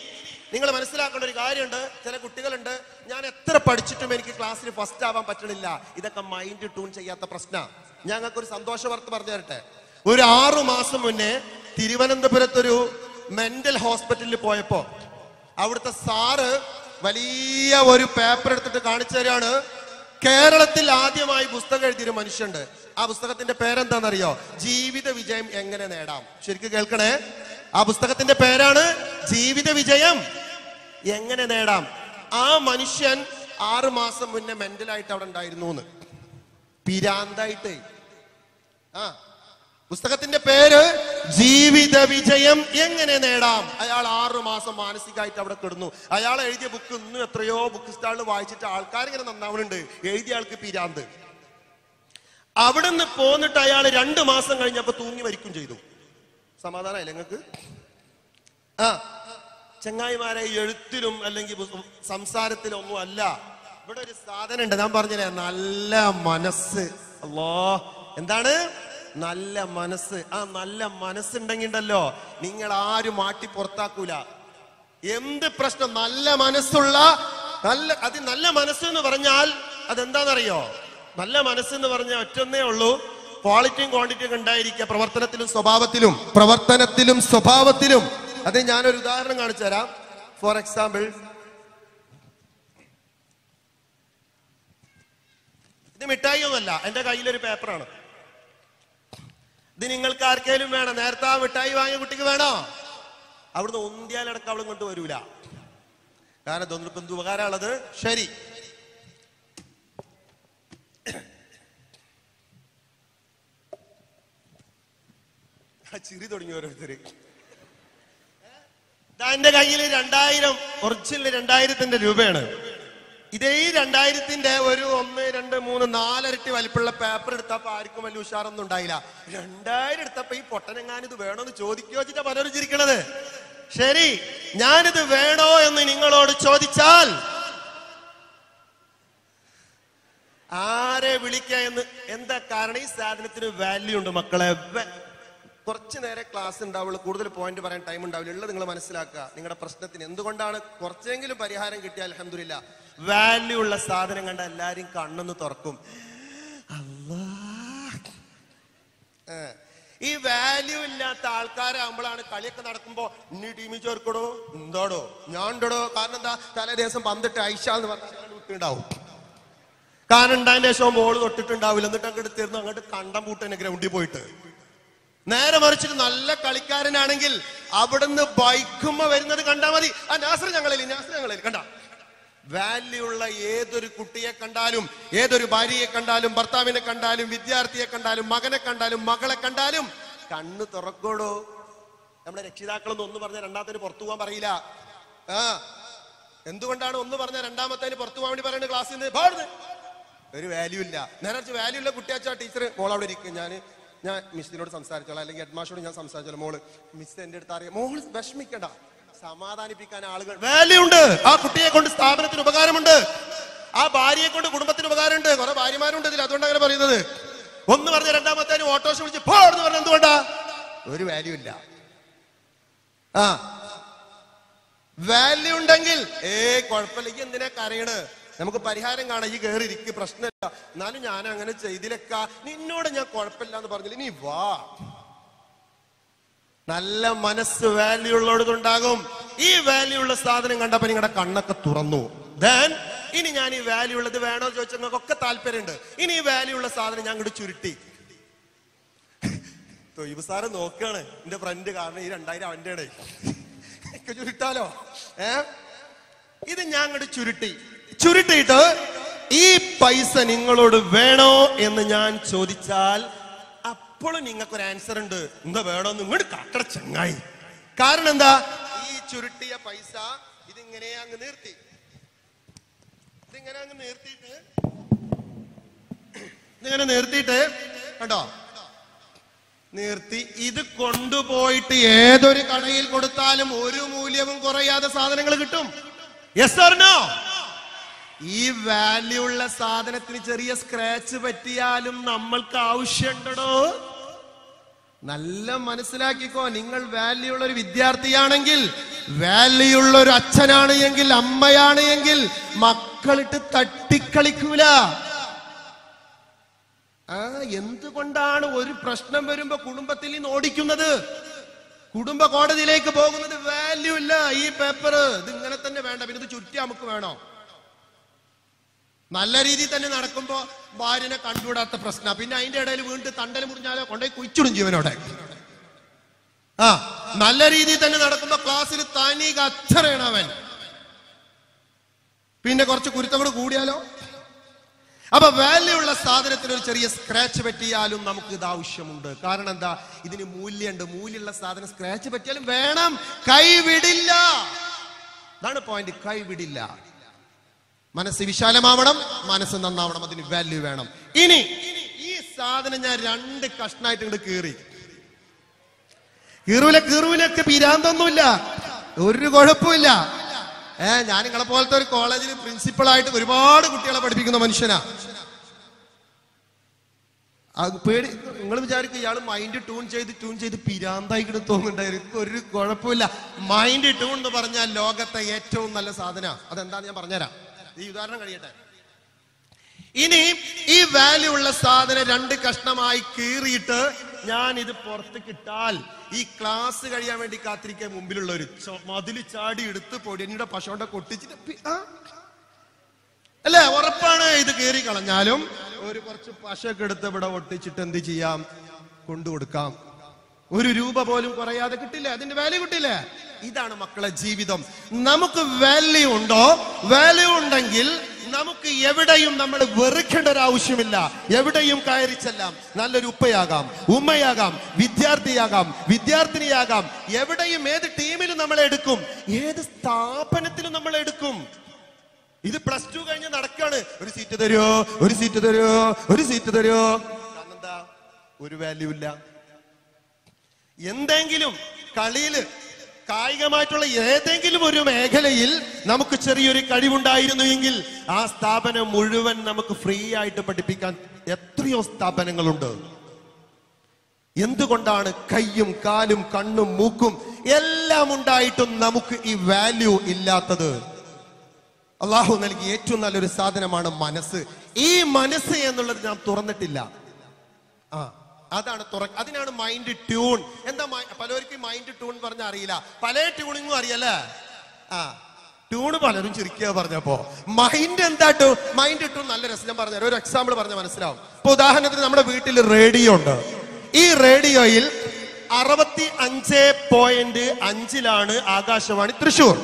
Speaker 1: നിങ്ങൾ മനസ്സിലാക്കേണ്ട ഒരു കാര്യമുണ്ട് ചില കുട്ടികളുണ്ട് ഞാൻ എത്ര പഠിച്ചിട്ടും എനിക്ക് ക്ലാസ്സിൽ ഫസ്റ്റ് ആവാൻ പറ്റണില്ല ഇതൊക്കെ മൈൻഡ് ട്യൂൺ ചെയ്യാത്ത പ്രശ്ന ഞങ്ങൾക്ക് ഒരു സന്തോഷ വാർത്ത പറഞ്ഞു തരട്ടെ ഒരു ആറു മാസം മുന്നേ തിരുവനന്തപുരത്തൊരു മെന്റൽ ഹോസ്പിറ്റലിൽ പോയപ്പോ അവിടുത്തെ സാറ് വലിയ ഒരു പേപ്പർ എടുത്തിട്ട് കാണിച്ചു തരാണ് കേരളത്തിൽ ആദ്യമായി പുസ്തകം എഴുതിയൊരു മനുഷ്യണ്ട് ആ പുസ്തകത്തിന്റെ പേരെന്താണെന്നറിയോ ജീവിത വിജയം എങ്ങനെ നേടാം ശരിക്കും കേൾക്കണേ ആ പുസ്തകത്തിന്റെ പേരാണ് ജീവിത വിജയം എങ്ങനെ നേടാം ആ മനുഷ്യൻ ആറു മാസം മുന്നേ മെന്റലായിട്ട് അവിടെ ഉണ്ടായിരുന്നു എന്ന് പിരാന്തായിട്ട് ആ പുസ്തകത്തിന്റെ പേര് ജീവിത വിജയം എങ്ങനെ നേടാം അയാൾ ആറു മാസം മാനസികമായിട്ട് അവിടെ കിടന്നു അയാൾ എഴുതിയ ബുക്ക് ഇന്നും എത്രയോ ബുക്ക് സ്റ്റാളിൽ വായിച്ചിട്ട് ആൾക്കാരിങ്ങനെ നന്നാവുന്നുണ്ട് എഴുതിയ ആൾക്ക് പിരാന്ത് അവിടുന്ന് പോന്നിട്ട് അയാൾ രണ്ടു മാസം കഴിഞ്ഞപ്പോ തൂങ്ങി മരിക്കും ചെയ്തു സമാധാനമായില്ലേ നിങ്ങൾക്ക് ആ ചങ്ങായിമാരെ ഈ എഴുത്തിലും അല്ലെങ്കിൽ പുസ്ത- സംസാരത്തിലും ഒന്നും അല്ല ഇവിടെ ഒരു സാധനം ഉണ്ട് ഞാൻ പറഞ്ഞില്ലേ നല്ല മനസ്സ് അല്ലോ എന്താണ് നല്ല മനസ്സ് ആ നല്ല മനസ്സുണ്ടെങ്കിൽ ഉണ്ടല്ലോ നിങ്ങൾ ആരും മാറ്റി പുറത്താക്കൂല എന്ത് പ്രശ്നം നല്ല മനസ്സുള്ള നല്ല അത് നല്ല മനസ്സ് എന്ന് പറഞ്ഞാൽ അതെന്താണെന്നറിയോ നല്ല മനസ്സെന്ന് പറഞ്ഞാൽ ഒറ്റൊന്നേ ഉള്ളൂ ക്വാളിറ്റിയും ക്വാണ്ടിറ്റിയും ഒക്കെ ഉണ്ടായിരിക്കുക പ്രവർത്തനത്തിലും സ്വഭാവത്തിലും പ്രവർത്തനത്തിലും സ്വഭാവത്തിലും അത് ഞാനൊരു ഉദാഹരണം കാണിച്ചു തരാം ഫോർ എക്സാമ്പിൾ ഇത് മിഠായി ഒന്നുമല്ല എന്റെ കയ്യിലൊരു പേപ്പറാണ് ഇത് നിങ്ങൾക്ക് ആർക്കേലും വേണം നേരത്തെ ആ മിഠായി വാങ്ങിയ കുട്ടിക്ക് വേണോ അവിടുന്ന് ഉന്തിയാലടക്കം അവളും കൊണ്ട് വരൂല കാരണം ഇതൊന്നും ഇപ്പൊ എന്ത് ഉപകാരമുള്ളത് ശരി ആ ചിരി തുടങ്ങി ഓരോരുത്തര് ദാ എന്റെ കയ്യിൽ രണ്ടായിരം ഒറിജിനൽ രണ്ടായിരത്തിന്റെ രൂപയാണ് ഇതേ ഈ രണ്ടായിരത്തിന്റെ ഒരു ഒന്ന് രണ്ട് മൂന്ന് നാലരട്ടി വലിപ്പുള്ള പേപ്പർ എടുത്തപ്പോ ആർക്കും വലിയ ഉഷാറൊന്നും ഉണ്ടായില്ല രണ്ടായിരം എടുത്തപ്പോ ഈ പൊട്ടനെങ്ങാനും ഇത് വേണോന്ന് ചോദിക്കോ വെച്ചിട്ടാ പലരും ചിരിക്കണത് ശരി ഞാനിത് വേണോ എന്ന് നിങ്ങളോട് ചോദിച്ചാൽ ആരെ വിളിക്കുക എന്ന് എന്താ കാരണം ഈ സാധനത്തിന് വാല്യൂ ഉണ്ട് മക്കളെ വെ- കുറച്ച് നേരെ ക്ലാസ് ഉണ്ടാവുള്ളൂ കൂടുതൽ പോയിന്റ് പറയാൻ ടൈം ഉണ്ടാവില്ല ഉള്ളത് നിങ്ങൾ മനസ്സിലാക്കുക നിങ്ങളുടെ പ്രശ്നത്തിന് എന്തുകൊണ്ടാണ് കുറച്ചെങ്കിലും പരിഹാരം കിട്ടിയാൽ അലഹമില്ല വാല്യൂ ഉള്ള സാധനം കണ്ട എല്ലാരും കണ്ണൊന്ന് തുറക്കും അല്ലാ ഏ. ഈ വാല്യൂ ഇല്ലാത്ത ആൾക്കാരാകുമ്പോഴാണ് കളിയൊക്കെ നടക്കുമ്പോ ഇനി ടീമിൽ ചേർക്കടോ എന്താടോ ഞാൻ ഉണ്ടോ കാരണം എന്താ തലേ ദിവസം പന്തിട്ട് ഐഷ എന്ന് പറഞ്ഞാൽ വിട്ടുണ്ടാവും കാരണം ഉണ്ടായതിന്റെ ശേഷം ബോൾ തൊട്ടിട്ടുണ്ടാവില്ല എന്നിട്ട് അങ്ങോട്ട് തീർന്നു അങ്ങോട്ട് കണ്ടം പൂട്ടനെ ഗ്രൗണ്ടിൽ പോയിട്ട് നേരെ മറിച്ചിട്ട് നല്ല കളിക്കാരനാണെങ്കിൽ അവിടുന്ന് ബൈക്കുമ്മ വരുന്നത് കണ്ടാ മതി ആ നാസർ ഞങ്ങളിൽ നാസർ ഞങ്ങളിൽ കണ്ട വാല്യൂ ഉള്ള ഏതൊരു കുട്ടിയെ കണ്ടാലും ഏതൊരു ഭാര്യയെ കണ്ടാലും ഭർത്താവിനെ കണ്ടാലും വിദ്യാർത്ഥിയെ കണ്ടാലും മകനെ കണ്ടാലും മകളെ കണ്ടാലും കണ്ണ് തുറക്കോടോ നമ്മുടെ രക്ഷിതാക്കളൊന്നും ഒന്ന് പറഞ്ഞ രണ്ടാമത്തേന് പുറത്തു പോകാൻ പറയില്ല ആ എന്തുകൊണ്ടാണ് ഒന്ന് പറഞ്ഞ രണ്ടാമത്തേന് പുറത്തു പോകാൻ വേണ്ടി പറയുന്നത് ക്ലാസ്സിൽ നിന്ന് പാടുന്നത് ഒരു വാല്യൂ ഇല്ല നേരെ വാല്യൂ ഉള്ള കുട്ടിയാച്ചാ ടീച്ചർ മോൾ അവിടെ ഇരിക്കും ഞാൻ ഞാൻ മിസ്സിനോട് സംസാരിച്ചോളാം അല്ലെങ്കിൽ ഹെഡ്മാസ്റ്ററോട് ഞാൻ സംസാരിച്ചോളാം മോള് മിസ് എന്റെ അടുത്ത് അറിയാം മോള് വിഷമിക്കണ്ട സമാധാനിപ്പിക്കാൻ ആളുകൾ വാല്യൂ ഉണ്ട് ആ കുട്ടിയെ കൊണ്ട് സ്ഥാപനത്തിന് ഉപകാരമുണ്ട് ആ ഭാര്യയെ കൊണ്ട് കുടുംബത്തിന് ഉപകാരമുണ്ട് കുറെ ഭാര്യമാരുണ്ട് ഇതിൽ അതുകൊണ്ട് അങ്ങനെ പറയുന്നത് ഒന്ന് പറഞ്ഞ രണ്ടാമത്തേന് ഓട്ടോസ് വിളിച്ച് പോന്ന് പറഞ്ഞ എന്തുകൊണ്ടാ ഒരു വാല്യൂ ഇല്ല ആ വാല്യൂ ഉണ്ടെങ്കിൽ ഏ കുഴപ്പമില്ല ഈ എന്തിനാ കരയണ് നമുക്ക് പരിഹാരം കാണാം ഈ കയറി ഇരിക്ക് പ്രശ്നമില്ല എന്നാലും ഞാൻ അങ്ങനെ ചെയ്തിലക്ക നിന്നോട് ഞാൻ കുഴപ്പമില്ല എന്ന് പറഞ്ഞില്ല നീ വാ നല്ല മനസ്സ് വാല്യൂ ഉള്ളതുണ്ടാകും ഈ വാല്യൂ ഉള്ള സാധനം കണ്ടപ്പോ നിങ്ങളുടെ കണ്ണൊക്കെ തുറന്നു ദെൻ ഇനി ഞാൻ ഈ വാല്യൂ ഉള്ളത് വേണോ എന്ന് ചോദിച്ചാൽ നിങ്ങൾക്കൊക്കെ താല്പര്യമുണ്ട് ഇനി ഈ വാല്യൂ ഉള്ള സാധനം ഞാൻ ഇങ്ങോട്ട് ചുരുട്ടി തൊയ്ബ് സാറ് നോക്കാണ് എന്റെ ഫ്രണ്ട് കാരണം ഈ രണ്ടായിരം അവന്റെ ആണ് ഒക്കെ ചുരുട്ടാലോ ഏ ഇത് ഞാൻ അങ്ങോട്ട് ചുരുട്ടി ചുരുട്ടിയിട്ട് ഈ പൈസ നിങ്ങളോട് വേണോ എന്ന് ഞാൻ ചോദിച്ചാൽ അപ്പോഴും നിങ്ങൾക്കൊരു ആൻസർ ഉണ്ട് എന്താ വേണോന്ന് ഇങ്ങോട്ട് കാട്ടട ചങ്ങായി കാരണം എന്താ ഈ ചുരുട്ടിയ പൈസ ഇതിങ്ങനെ അങ്ങ് നിർത്തി ഇതിങ്ങനെ അങ്ങ് നിർത്തിയിട്ട് ഇതിങ്ങനെ നിർത്തിയിട്ട് കണ്ടോ നിർത്തി ഇത് കൊണ്ടുപോയിട്ട് ഏതൊരു കടയിൽ കൊടുത്താലും ഒരു മൂല്യവും കുറയാതെ സാധനങ്ങൾ കിട്ടും യെസ് ഓർനോ ഈ വാല്യൂ ഉള്ള സാധനത്തിന് ചെറിയ സ്ക്രാച്ച് പറ്റിയാലും നമ്മൾക്ക് ആവശ്യമുണ്ടോ നല്ല മനസ്സിലാക്കിക്കോ നിങ്ങൾ വാല്യൂ ഉള്ള ഒരു വിദ്യാർത്ഥിയാണെങ്കിൽ വാല്യൂ ഉള്ള ഒരു അച്ഛനാണ് എങ്കിൽ അമ്മയാണ് എങ്കിൽ മക്കളിട്ട് തട്ടിക്കളിക്കൂല ആ എന്തുകൊണ്ടാണ് ഒരു പ്രശ്നം വരുമ്പോ കുടുംബത്തിൽ നിന്ന് ഓടിക്കുന്നത് കുടുംബ കോടതിയിലേക്ക് പോകുന്നത് വാല്യൂ ഇല്ല ഈ പേപ്പർ ഇത് ഇങ്ങനെ തന്നെ വേണ്ട പിന്നെ ഇത് ചുറ്റി നമുക്ക് വേണോ നല്ല രീതിയിൽ തന്നെ നടക്കുമ്പോ ഭാര്യനെ കണ്ടുവിടാത്ത പ്രശ്ന പിന്നെ അതിന്റെ ഇടയിൽ വീണ്ടും തണ്ടൽ മുറിഞ്ഞാലോ കൊണ്ടുപോയി കുഴിച്ചിടും ജീവനോടെ ആ നല്ല രീതിയിൽ തന്നെ നടക്കുമ്പോ ക്ലാസ്സിൽ താനീക അച്ഛനാണ് അവൻ പിന്നെ കുറച്ച് കുരുത്തങ്ങൾ കൂടിയാലോ അപ്പൊ വാല്യൂ ഉള്ള സാധനത്തിന് ഒരു ചെറിയ സ്ക്രാച്ച് പറ്റിയാലും നമുക്ക് ഇത് ആവശ്യമുണ്ട് കാരണം എന്താ ഇതിന് മൂല്യമുണ്ട് മൂല്യമുള്ള സാധനം സ്ക്രാച്ച് പറ്റിയാലും വേണം കൈവിടില്ല അതാണ് പോയിന്റ് കൈവിടില്ല മനസ്സ് വിശാലമാവണം മനസ്സ് നന്നാവണം അതിന് വാല്യൂ വേണം ഇനി ഈ സാധനം ഞാൻ രണ്ട് കഷ്ണായിട്ട് ഇങ്ങോട്ട് കീറി കീറൂല കീറൂലൊക്കെ പിരാന്തൊന്നുമില്ല ഒരു കുഴപ്പമില്ല ഏ ഞാൻ നിങ്ങളെ പോലത്തെ ഒരു കോളേജിൽ പ്രിൻസിപ്പൾ ആയിട്ട് ഒരുപാട് കുട്ടികളെ പഠിപ്പിക്കുന്ന മനുഷ്യനാ അത് പേടി നിങ്ങൾ വിചാരിക്കും ഇയാൾ മൈൻഡ് ട്യൂൺ ചെയ്ത് ട്യൂൺ ചെയ്ത് പിരാന്തായിക്കിട്ട് തോന്നുന്നുണ്ടായിരുന്നു ഒരു കുഴപ്പമില്ല മൈൻഡ് ട്യൂൺ എന്ന് പറഞ്ഞാൽ ലോകത്തെ ഏറ്റവും നല്ല സാധന അതെന്താന്ന് ഞാൻ പറഞ്ഞുതരാം ഈ ഉദാഹരണം കഴിയട്ടെ ഇനി ഈ വാല്യൂ ഉള്ള സാധനം രണ്ട് കഷ്ണമായി കീറിയിട്ട് ഞാൻ ഇത് പുറത്ത് കിട്ടാൽ ഈ ക്ലാസ് കഴിയാൻ വേണ്ടി കാത്തിരിക്കാൻ മുമ്പിലുള്ള ഒരു മതില് ചാടി എടുത്ത് പൊടിയനിയുടെ പശോണ്ട കൊട്ടിച്ചിട്ട് പി- ആ? അല്ലേ ഉറപ്പാണ് ഇത് കീറി കളഞ്ഞാലും ഒരു കുറച്ച് പശയൊക്കെ എടുത്ത് ഇവിടെ ഒട്ടിച്ചിട്ട് എന്ത് ചെയ്യാം കൊണ്ടു കൊടുക്കാം ഒരു രൂപ പോലും കുറയാതെ കിട്ടില്ല അതിന്റെ വാല്യൂ കിട്ടില്ല ഇതാണ് മക്കളെ ജീവിതം നമുക്ക് വാല്യൂ ഉണ്ടോ വാല്യൂ ഉണ്ടെങ്കിൽ നമുക്ക് എവിടെയും നമ്മൾ വെറുക്കേണ്ട ഒരു ആവശ്യമില്ല എവിടെയും കയറി ചെല്ലാം നല്ലൊരു ഉപ്പയാകാം ഉമ്മയാകാം വിദ്യാർത്ഥിയാകാം വിദ്യാർത്ഥിനിയാകാം എവിടെയും ഏത് ടീമിലും നമ്മൾ എടുക്കും ഏത് സ്ഥാപനത്തിലും നമ്മൾ എടുക്കും ഇത് പ്ലസ് ടു കഴിഞ്ഞ് നടക്കാണ് ഒരു സീറ്റ് തരുമോ ഒരു സീറ്റ് തരുമോ ഒരു സീറ്റ് തരുമോ കാരണം എന്താ ഒരു വാല്യൂ ഇല്ല എന്തെങ്കിലും കളിയില് കായികമായിട്ടുള്ള ഏതെങ്കിലും ഒരു മേഖലയിൽ നമുക്ക് ചെറിയൊരു കഴിവുണ്ടായിരുന്നു എങ്കിൽ ആ സ്ഥാപനം മുഴുവൻ നമുക്ക് ഫ്രീ ആയിട്ട് പഠിപ്പിക്കാൻ എത്രയോ സ്ഥാപനങ്ങളുണ്ട് എന്തുകൊണ്ടാണ് കയ്യും കാലും കണ്ണും മൂക്കും എല്ലാം ഉണ്ടായിട്ടും നമുക്ക് ഈ വാല്യൂ ഇല്ലാത്തത് അള്ളാഹു നൽകിയ ഏറ്റവും നല്ലൊരു സാധനമാണ് മനസ്സ് ഈ മനസ്സ് എന്നുള്ളത് നാം തുറന്നിട്ടില്ല ആ അതാണ് തുറ അതിനാണ് മൈൻഡ് ട്യൂൺ എന്താ മൈ- പലർക്കും മൈൻഡ് ട്യൂൺ പറഞ്ഞ അറിയില്ല പല ട്യൂണിങ്ങും അറിയല്ലേ ആ ട്യൂണ് പലരും ചിരിക്കുക പറഞ്ഞപ്പോ മൈൻഡ് എന്താ ടൂ മൈൻഡ് ട്യൂൺ നല്ല രസം ഞാൻ പറഞ്ഞുതരാം ഒരു എക്സാമ്പിൾ പറഞ്ഞ മനസ്സിലാവും ഇപ്പൊ ഉദാഹരണത്തിന് നമ്മുടെ വീട്ടിൽ റേഡിയോ ഉണ്ട് ഈ റേഡിയോയിൽ അറുപത്തി അഞ്ച് പോയിന്റ് അഞ്ചിലാണ് ആകാശവാണി തൃശൂർ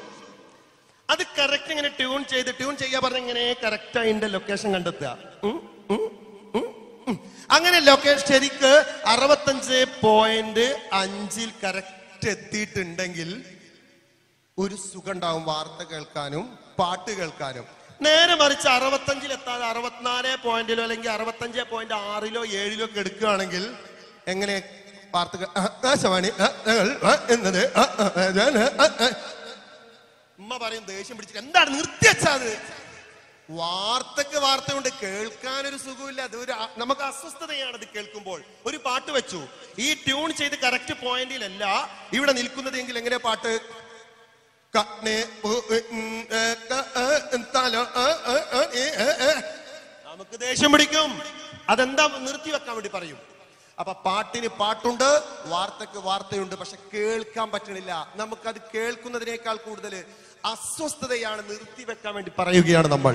Speaker 1: അത് കറക്റ്റ് ഇങ്ങനെ ട്യൂൺ ചെയ്ത് ട്യൂൺ ചെയ്യാൻ പറഞ്ഞ ഇങ്ങനെ കറക്റ്റ് അതിന്റെ ലൊക്കേഷൻ കണ്ടെത്തുക ഉം, ഉം, ഉം, ഉം. അങ്ങനെ ലൊക്കേഷൻ ശരിക്ക് അറുപത്തഞ്ച് പോയിന്റ് അഞ്ചിൽ കറക്റ്റ് എത്തിയിട്ടുണ്ടെങ്കിൽ ഒരു സുഖം ഉണ്ടാവും വാർത്ത കേൾക്കാനും പാട്ട് കേൾക്കാനും നേരെ മറിച്ച് അറുപത്തഞ്ചിൽ എത്താതെ അറുപത്തിനാല് പോയിന്റിലോ അല്ലെങ്കിൽ അറുപത്തഞ്ച് പോയിന്റ് ആറിലോ ഏഴിലോ ഒക്കെ എടുക്കുകയാണെങ്കിൽ എങ്ങനെ വാർത്തകൾ ആകാശവാണി ആ, ഞങ്ങൾ, ആ, എന്നത് ആ, ആ, ആ, ഞാൻ, ആ, ആ. ഉമ്മ പറയും ദേഷ്യം പിടിച്ചിട്ട് എന്താണ് നിർത്തിയച്ചാത് വാർത്തക്ക് വാർത്തയുണ്ട് കേൾക്കാൻ ഒരു സുഖമില്ല അത് ഒരു അ- നമുക്ക് അസ്വസ്ഥതയാണ് അത് കേൾക്കുമ്പോൾ ഒരു പാട്ട് വെച്ചു ഈ ട്യൂൺ ചെയ്ത് കറക്റ്റ് പോയിന്റിലല്ല ഇവിടെ നിൽക്കുന്നത് എങ്കിൽ എങ്ങനെ പാട്ട് കണ്ണേ, ഉ, ഉ, ഉം, ഏ, ക, ഏ, ഉം, തല, ഏ, ഏ, ഏ, ഏ, ഏ, ഏ. നമുക്ക് ദേഷ്യം പിടിക്കും അതെന്താ നിർത്തി വെക്കാൻ വേണ്ടി പറയും അപ്പൊ പാട്ടിന് പാട്ടുണ്ട് വാർത്തക്ക് വാർത്തയുണ്ട് പക്ഷെ കേൾക്കാൻ പറ്റണില്ല നമുക്കത് കേൾക്കുന്നതിനേക്കാൾ കൂടുതൽ അസ്വസ്ഥതയാണ് നിർത്തി വെക്കാൻ വേണ്ടി പറയുകയാണ് നമ്മൾ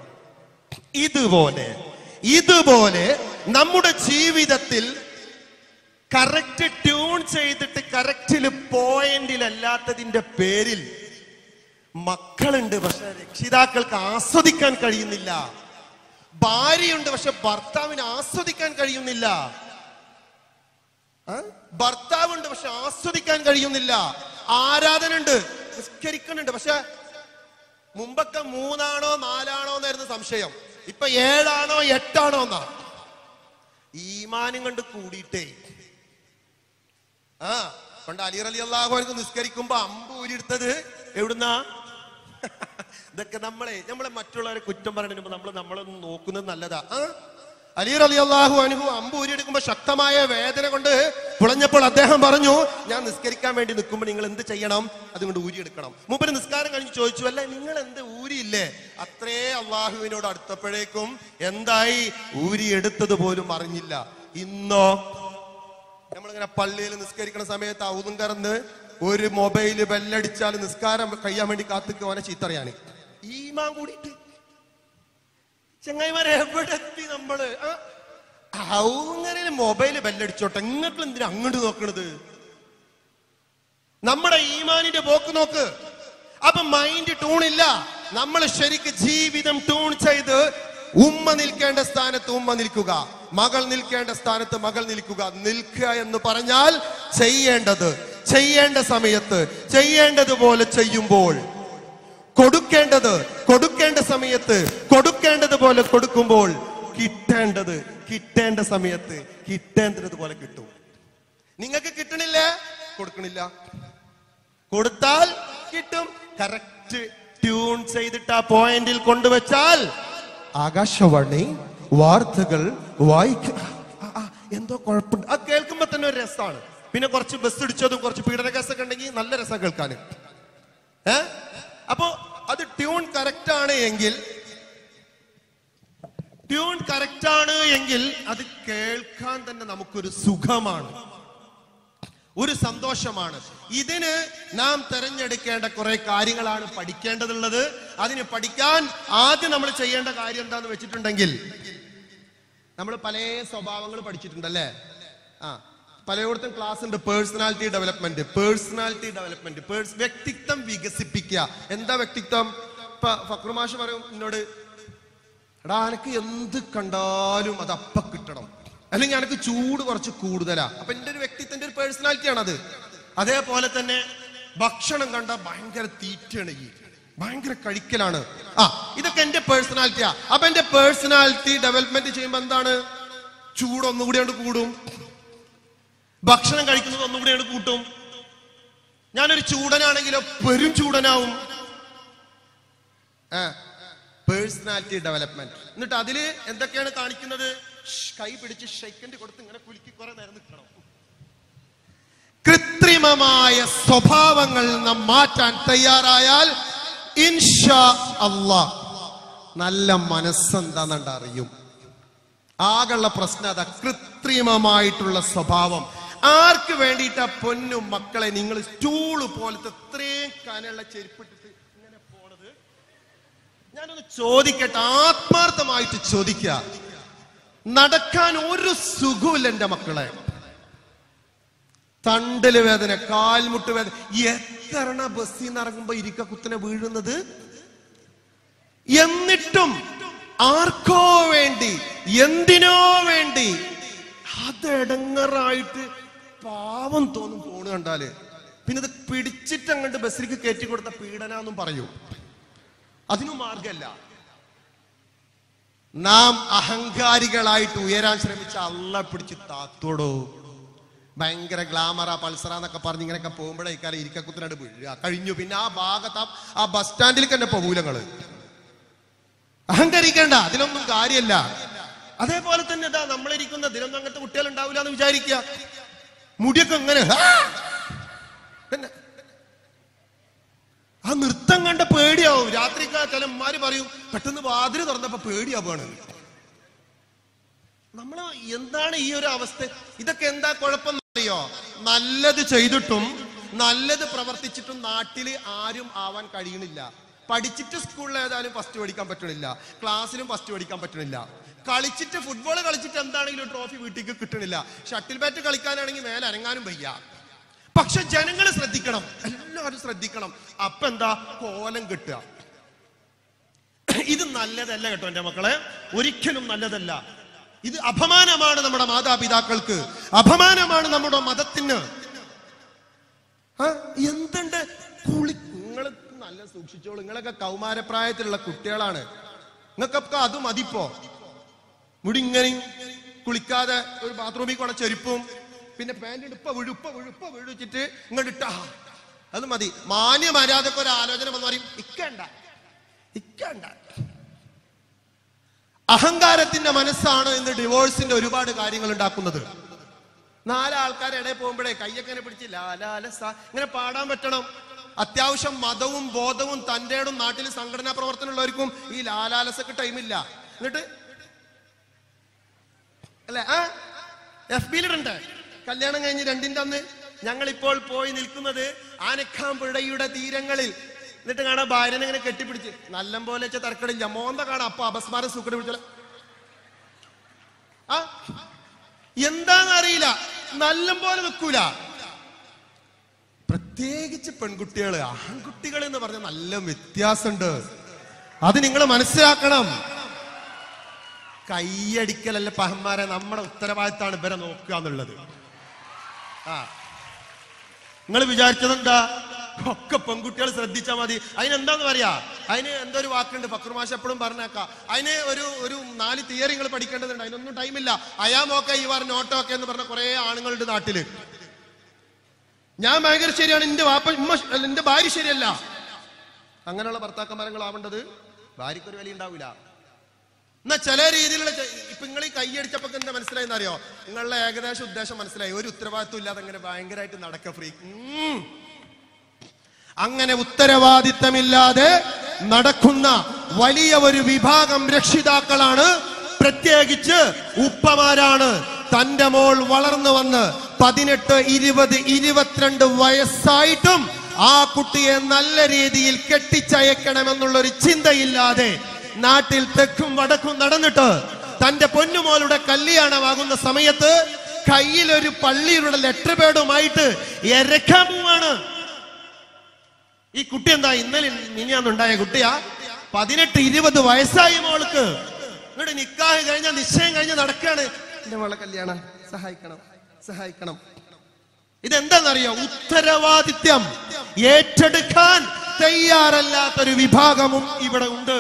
Speaker 1: ഇതുപോലെ ഇതുപോലെ നമ്മുടെ ജീവിതത്തിൽ കറക്റ്റ് ട്യൂൺ ചെയ്തിട്ട് കറക്റ്റില് പോയിന്റിലല്ലാത്തതിന്റെ പേരിൽ മക്കളുണ്ട് പക്ഷെ രക്ഷിതാക്കൾക്ക് ആസ്വദിക്കാൻ കഴിയുന്നില്ല ഭാര്യയുണ്ട് പക്ഷെ ഭർത്താവിന് ആസ്വദിക്കാൻ കഴിയുന്നില്ല ആ? ഭർത്താവുണ്ട് പക്ഷെ ആസ്വദിക്കാൻ കഴിയുന്നില്ല ആരാധന ഉണ്ട് നിസ്കരിക്കുന്നുണ്ട് പക്ഷെ മുമ്പൊക്കെ മൂന്നാണോ നാലാണോ എന്നായിരുന്നു സംശയം ഇപ്പൊ ഏഴാണോ എട്ടാണോ എന്നാ ഈമാനും കണ്ട് കൂടിയിട്ടേ ആ പണ്ട് അലി അലി അള്ളാഹുർക്ക് നിസ്കരിക്കുമ്പോ അമ്പ് ഊരിയെടുത്തത് എവിടുന്നാ ഇതൊക്കെ നമ്മളെ നമ്മളെ മറ്റുള്ളവരെ കുറ്റം പറയുന്നതിന് മുമ്പ് നമ്മൾ നമ്മളൊന്ന് നോക്കുന്നത് നല്ലതാ ആ അലി അലി അള്ളാഹു അനുഹു അമ്പ് ഊരിയെടുക്കുമ്പോ ശക്തമായ വേദന കൊണ്ട് പുളഞ്ഞപ്പോൾ അദ്ദേഹം പറഞ്ഞു ഞാൻ നിസ്കരിക്കാൻ വേണ്ടി നിൽക്കുമ്പോൾ നിങ്ങൾ എന്ത് ചെയ്യണം അതുകൊണ്ട് ഊരിയെടുക്കണം മൂപ്പര് നിസ്കാരം കഴിഞ്ഞ് ചോദിച്ചു അല്ല നിങ്ങൾ എന്ത് ഊരിയില്ലേ അത്രേ അള്ളാഹുവിനോട് അടുത്തപ്പോഴേക്കും എന്തായി ഊരിയെടുത്തത് പോലും അറിഞ്ഞില്ല ഇന്നോ നമ്മളിങ്ങനെ പള്ളിയിൽ നിസ്കരിക്കുന്ന സമയത്ത് ഔതും കറന്ന് ഒരു മൊബൈല് ബെല്ലടിച്ചാൽ നിസ്കാരം കഴിയാൻ വേണ്ടി കാത്തുക്ക് ഓനെ ചീത്തറിയാന് ഈമാൻ കൂടിയിട്ട് ചങ്ങായിമാരെ എവിടെ എത്തി നമ്മള് ഔങ്ങനെ മൊബൈല് ബെല്ലടിച്ചോട്ടെ നിങ്ങൾക്ക് എന്തിനാ അങ്ങോട്ട് നോക്കണത് നമ്മുടെ ഈമാനിന്റെ പോക്ക് നോക്ക് അപ്പൊ മൈൻഡ് ട്യൂണില്ല നമ്മൾ ശരിക്ക് ജീവിതം ട്യൂൺ ചെയ്ത് ഉമ്മ നിൽക്കേണ്ട സ്ഥാനത്ത് ഉമ്മ നിൽക്കുക മകൾ നിൽക്കേണ്ട സ്ഥാനത്ത് മകൾ നിൽക്കുക നിൽക്കുക എന്ന് പറഞ്ഞാൽ ചെയ്യേണ്ടത് ചെയ്യേണ്ട സമയത്ത് ചെയ്യേണ്ടതുപോലെ ചെയ്യുമ്പോൾ കൊടുക്കേണ്ടത് കൊടുക്കേണ്ട സമയത്ത് കൊടുക്കേണ്ടത് പോലെ കൊടുക്കുമ്പോൾ കിട്ടേണ്ടത് കിട്ടേണ്ട സമയത്ത് കിട്ടേണ്ടത് പോലെ കിട്ടും നിങ്ങൾക്ക് കിട്ടണില്ല കൊടുക്കണില്ല കൊടുത്താൽ കിട്ടും കറക്റ്റ് ട്യൂൺ ചെയ്തിട്ട് ആ പോയിന്റിൽ കൊണ്ടുവച്ചാൽ ആകാശവാണി വാർത്തകൾ വായിക്ക ആ, ആ, എന്തോ കുഴപ്പമുണ്ട് ആ കേൾക്കുമ്പോ തന്നെ ഒരു രസമാണ് പിന്നെ കുറച്ച് ബസ് ഇടിച്ചതും കുറച്ച് പീഡന കേസൊക്കെ ഉണ്ടെങ്കിൽ നല്ല രസം കേൾക്കാൻ ഏ അപ്പോ അത് ട്യൂൺ കറക്റ്റ് ആണ് എങ്കിൽ ട്യൂൺ കറക്റ്റ് ആണ് എങ്കിൽ അത് കേൾക്കാൻ തന്നെ നമുക്കൊരു സുഖമാണ് ഒരു സന്തോഷമാണ് ഇതിന് നാം തെരഞ്ഞെടുക്കേണ്ട കുറെ കാര്യങ്ങളാണ് പഠിക്കേണ്ടതുള്ളത് അതിന് പഠിക്കാൻ ആദ്യം നമ്മൾ ചെയ്യേണ്ട കാര്യം എന്താന്ന് വെച്ചിട്ടുണ്ടെങ്കിൽ നമ്മൾ പല സ്വഭാവങ്ങൾ പഠിച്ചിട്ടുണ്ടല്ലേ ആ പലയിടത്തും ക്ലാസ് ഉണ്ട് പേഴ്സണാലിറ്റി ഡെവലപ്മെന്റ് പേഴ്സണാലിറ്റി ഡെവലപ്മെന്റ് പേഴ്സ് വ്യക്തിത്വം വികസിപ്പിക്കുക എന്താ വ്യക്തിത്വം ഇപ്പൊ ഫക്രുമാഷ് പറയും എന്നോട് എടാ എനിക്ക് എന്ത് കണ്ടാലും അത് അപ്പ കിട്ടണം അല്ലെങ്കിൽ എനിക്ക് ചൂട് കുറച്ച് കൂടുതലാ അപ്പൊ എന്റെ ഒരു വ്യക്തിത്വന്റെ ഒരു പേഴ്സണാലിറ്റി ആണ് അത് അതേപോലെ തന്നെ ഭക്ഷണം കണ്ട ഭയങ്കര തീറ്റയാണ് ഈ ഭയങ്കര കഴിക്കലാണ് ആ ഇതൊക്കെ എന്റെ പേഴ്സണാലിറ്റിയാ അപ്പൊ എന്റെ പേഴ്സണാലിറ്റി ഡെവലപ്മെന്റ് ചെയ്യുമ്പോ എന്താണ് ചൂട് ഒന്നുകൂടി കൊണ്ട് കൂടും ഭക്ഷണം കഴിക്കുന്നത് ഒന്നുകൂടി കൊണ്ട് കൂട്ടും ഞാനൊരു ചൂടനാണെങ്കിലോ പെരും ചൂടനാവും പേഴ്സണാലിറ്റി ഡെവലപ്മെന്റ് എന്നിട്ട് അതില് എന്തൊക്കെയാണ് കാണിക്കുന്നത് ഷ്, കൈ പിടിച്ച് ഷെക്കൻഡ് കൊടുത്ത് ഇങ്ങനെ കുലുക്കി കുറെ നേരം നിൽക്കണം കൃത്രിമമായ സ്വഭാവങ്ങൾ നാം മാറ്റാൻ തയ്യാറായാൽ ഇൻഷാ അള്ളാ നല്ല മനസ്സെന്താന്നുണ്ട് അറിയും ആകെയുള്ള പ്രശ്നം അതാ കൃത്രിമമായിട്ടുള്ള സ്വഭാവം ആർക്ക് വേണ്ടിയിട്ടാ പൊന്നും മക്കളെ നിങ്ങൾ സ്റ്റൂള് പോലത്തെ ഇത്രയും കനുള്ള ചെരുപ്പിട്ടിട്ട് ഇങ്ങനെ പോണത് ഞാനൊന്ന് ചോദിക്കട്ടെ ആത്മാർത്ഥമായിട്ട് ചോദിക്ക നടക്കാൻ ഒരു സുഖമില്ല എന്റെ മക്കളെ തണ്ടല് വേദന കാൽമുട്ട് വേദന എത്ര ബസ്സിൽ നിന്ന് ഇറങ്ങുമ്പോ ഇരിക്ക കുത്തനെ വീഴുന്നത് എന്നിട്ടും ആർക്കോ വേണ്ടി എന്തിനോ വേണ്ടി അതെടങ്ങറായിട്ട് പാവം തോന്നും ഫോണ് കണ്ടാല് പിന്നെ ഇത് പിടിച്ചിട്ട് അങ്ങോട്ട് ബസ്സിലേക്ക് കയറ്റി കൊടുത്ത പീഡനാന്നും പറയൂ അതിനും മാർഗല്ല നാം അഹങ്കാരികളായിട്ട് ഉയരാൻ ശ്രമിച്ച അല്ല പിടിച്ച് താത്തോടോ ഭയങ്കര ഗ്ലാമറ പൾസറ എന്നൊക്കെ പറഞ്ഞ് ഇങ്ങനെയൊക്കെ പോകുമ്പോഴേ ഇക്കാലം ഇരിക്കക്കുത്തിനായിട്ട് വീഴുക കഴിഞ്ഞു പിന്നെ ആ ഭാഗത്ത് ആ- ആ ബസ് സ്റ്റാൻഡിൽ തന്നെ പോകൂലങ്ങള് അഹങ്കരിക്കേണ്ട അതിലൊന്നും കാര്യമല്ല അതേപോലെ തന്നെ ഇതാ നമ്മളിരിക്കുന്ന ഇതിലൊന്നും അങ്ങനത്തെ കുട്ടികൾ ഉണ്ടാവില്ല എന്ന് വിചാരിക്കുക മുടിയൊക്കെ ഇങ്ങനെ ഹാ! പിന്നെ ആ നൃത്തം കണ്ട പേടിയാവും രാത്രിക്ക് ചില ഉമ്മാര് പറയും പെട്ടെന്ന് വാതില് തുറന്നപ്പോ പേടിയാവാണ് നമ്മള് എന്താണ് ഈ ഒരു അവസ്ഥ ഇതൊക്കെ എന്താ കുഴപ്പം അറിയോ നല്ലത് ചെയ്തിട്ടും നല്ലത് പ്രവർത്തിച്ചിട്ടും നാട്ടില് ആരും ആവാൻ കഴിയണില്ല പഠിച്ചിട്ട് സ്കൂളിൽ ഏതായാലും ഫസ്റ്റ് പഠിക്കാൻ പറ്റണില്ല ക്ലാസ്സിലും ഫസ്റ്റ് പഠിക്കാൻ പറ്റണില്ല കളിച്ചിട്ട് ഫുട്ബോൾ കളിച്ചിട്ട് എന്താണെങ്കിലും ട്രോഫി വീട്ടിലേക്ക് കിട്ടണില്ല ഷട്ടിൽ ബാറ്റ് കളിക്കാനാണെങ്കിൽ മേലെ അനങ്ങാനും വയ്യ പക്ഷെ ജനങ്ങൾ ശ്രദ്ധിക്കണം എല്ലാവരും ശ്രദ്ധിക്കണം അപ്പൊ എന്താ കോലം കിട്ടുക ഇത് നല്ലതല്ല കേട്ടോ എന്റെ മക്കളെ ഒരിക്കലും നല്ലതല്ല ഇത് അപമാനമാണ് നമ്മുടെ മാതാപിതാക്കൾക്ക് അപമാനമാണ് നമ്മുടെ മതത്തിന് ആ, എന്തുണ്ട് കുളി നിങ്ങൾ നല്ല സൂക്ഷിച്ചോളൂ നിങ്ങളൊക്കെ കൗമാരപ്രായത്തിലുള്ള കുട്ടികളാണ് നിങ്ങൾക്കൊക്കെ അത് മതിപ്പോ മുടി ഇങ്ങനെ കുളിക്കാതെ ഒരു ബാത്റൂമിൽ കൂടെ ചെരുപ്പും പിന്നെ പാൻറ് ഇപ്പ വീഴു ഇപ്പ വീഴു ഇപ്പ വീഴിച്ചിട്ട് ഇങ്ങോട്ട് ഇട്ടാ അത് മതി മാന്യ മര്യാദക്ക് ഒരു ആലോചന വന്ന് പറയും ഇക്കണ്ട ഇക്കണ്ട അഹങ്കാരത്തിന്റെ മനസ്സാണ് ഇന്ന് ഡിവോഴ്സിന്റെ ഒരുപാട് കാര്യങ്ങൾ ഉണ്ടാക്കുന്നത് നാലാൾക്കാരെ ഇടയിൽ പോകുമ്പോഴേ കയ്യൊക്കെ ഇങ്ങനെ പിടിച്ച് ലാലാലസ ഇങ്ങനെ പാടാൻ പറ്റണം അത്യാവശ്യം മതവും ബോധവും തന്റേടും നാട്ടിൽ സംഘടനാ പ്രവർത്തനമുള്ളവർക്കും ഈ ലാലാലസക്ക് ടൈമില്ല എന്നിട്ട് അല്ലെ ആ എഫ് ബിയിലിടണ്ടേ കല്യാണം കഴിഞ്ഞ് രണ്ടിന്റെ അന്ന് ഞങ്ങൾ ഇപ്പോൾ പോയി നിൽക്കുന്നത് ആനക്കാമ്പുഴയുടെ തീരങ്ങളിൽ എന്നിട്ട് കാണാൻ ഭാര്യനെ ഇങ്ങനെ കെട്ടിപ്പിടിച്ച് നല്ല പോലെ വെച്ച തർക്കടില്ല മോന്ത കാണാം അപ്പൊ അപസ്മാരം സൂക്കടി പിടിച്ചാൽ ആ എന്താന്നറിയില്ല നല്ല പോലെ നിൽക്കൂല പ്രത്യേകിച്ച് പെൺകുട്ടികള് ആൺകുട്ടികൾ എന്ന് പറഞ്ഞ നല്ല വ്യത്യാസമുണ്ട് അത് നിങ്ങൾ മനസ്സിലാക്കണം കൈയടിക്കലല്ല പഹന്മാരെ നമ്മുടെ ഉത്തരവാദിത്തമാണ് ഇവരെ നോക്കുക എന്നുള്ളത് ആ നിങ്ങൾ വിചാരിച്ചതെന്താ ഒക്കെ പെൺകുട്ടികൾ ശ്രദ്ധിച്ചാൽ മതി അതിനെന്താന്ന് പറയാ അതിന് എന്തോ ഒരു വാക്കുണ്ട് ഫക്രുമാഷ എപ്പോഴും പറഞ്ഞേക്കാം അതിന് ഒരു ഒരു നാല് തിയറി നിങ്ങൾ പഠിക്കേണ്ടതുണ്ട് അതിനൊന്നും ടൈമില്ല അയാമോക്കെ ഈ വാർ നോട്ടോക്കെ എന്ന് പറഞ്ഞ കുറെ ആണുങ്ങളുണ്ട് നാട്ടില് ഞാൻ ഭയങ്കര ശരിയാണ് എന്റെ വാപ്പ ഉമ്മ ശ- അല്ല, എന്റെ ഭാര്യ ശരിയല്ല അങ്ങനെയുള്ള ഭർത്താക്കന്മാരങ്ങളാവേണ്ടത് ഭാര്യക്കൊരു വില ഉണ്ടാവില്ല എന്നാ ചില രീതിയിലുള്ള ചെ- ഇപ്പൊ നിങ്ങൾ ഈ കൈയടിച്ചപ്പോ എന്താ മനസ്സിലായെന്ന് അറിയോ നിങ്ങളുടെ ഏകദേശം ഉദ്ദേശം മനസ്സിലായി ഒരു ഉത്തരവാദിത്വം ഇല്ലാതെ അങ്ങനെ ഭയങ്കരമായിട്ട് നടക്ക ഫ്രീ അങ്ങനെ ഉത്തരവാദിത്തമില്ലാതെ നടക്കുന്ന വലിയ ഒരു വിഭാഗം രക്ഷിതാക്കളാണ് പ്രത്യേകിച്ച് ഉപ്പമാരാണ് തന്റെ മോൾ വളർന്നു വന്ന് പതിനെട്ട് ഇരുപത് ഇരുപത്തിരണ്ട് വയസ്സായിട്ടും ആ കുട്ടിയെ നല്ല രീതിയിൽ കെട്ടിച്ചയക്കണമെന്നുള്ള ഒരു ചിന്തയില്ലാതെ നാട്ടിൽ തെക്കും വടക്കും നടന്നിട്ട് തന്റെ പൊന്നുമോളുടെ കല്യാണമാകുന്ന സമയത്ത് കയ്യിൽ ഒരു പള്ളിയുടെ ലെറ്റർ പേഡുമായിട്ട് എരക്കാൻ പോവാണ് ഈ കുട്ടി എന്താ ഇന്നലെ മിനിയാന്നുണ്ടായ കുട്ടിയാ പതിനെട്ട് ഇരുപത് വയസ്സായി മോൾക്ക് ഇവിടെ നിക്കാഹ് കഴിഞ്ഞ നിശ്ചയം കഴിഞ്ഞ് നടക്കാണ് എന്റെ മോളെ കല്യാണം സഹായിക്കണം സഹായിക്കണം ഇതെന്താണെന്നറിയോ ഉത്തരവാദിത്യം ഏറ്റെടുക്കാൻ തയ്യാറല്ലാത്തൊരു വിഭാഗവും ഇവിടെ ഉണ്ട്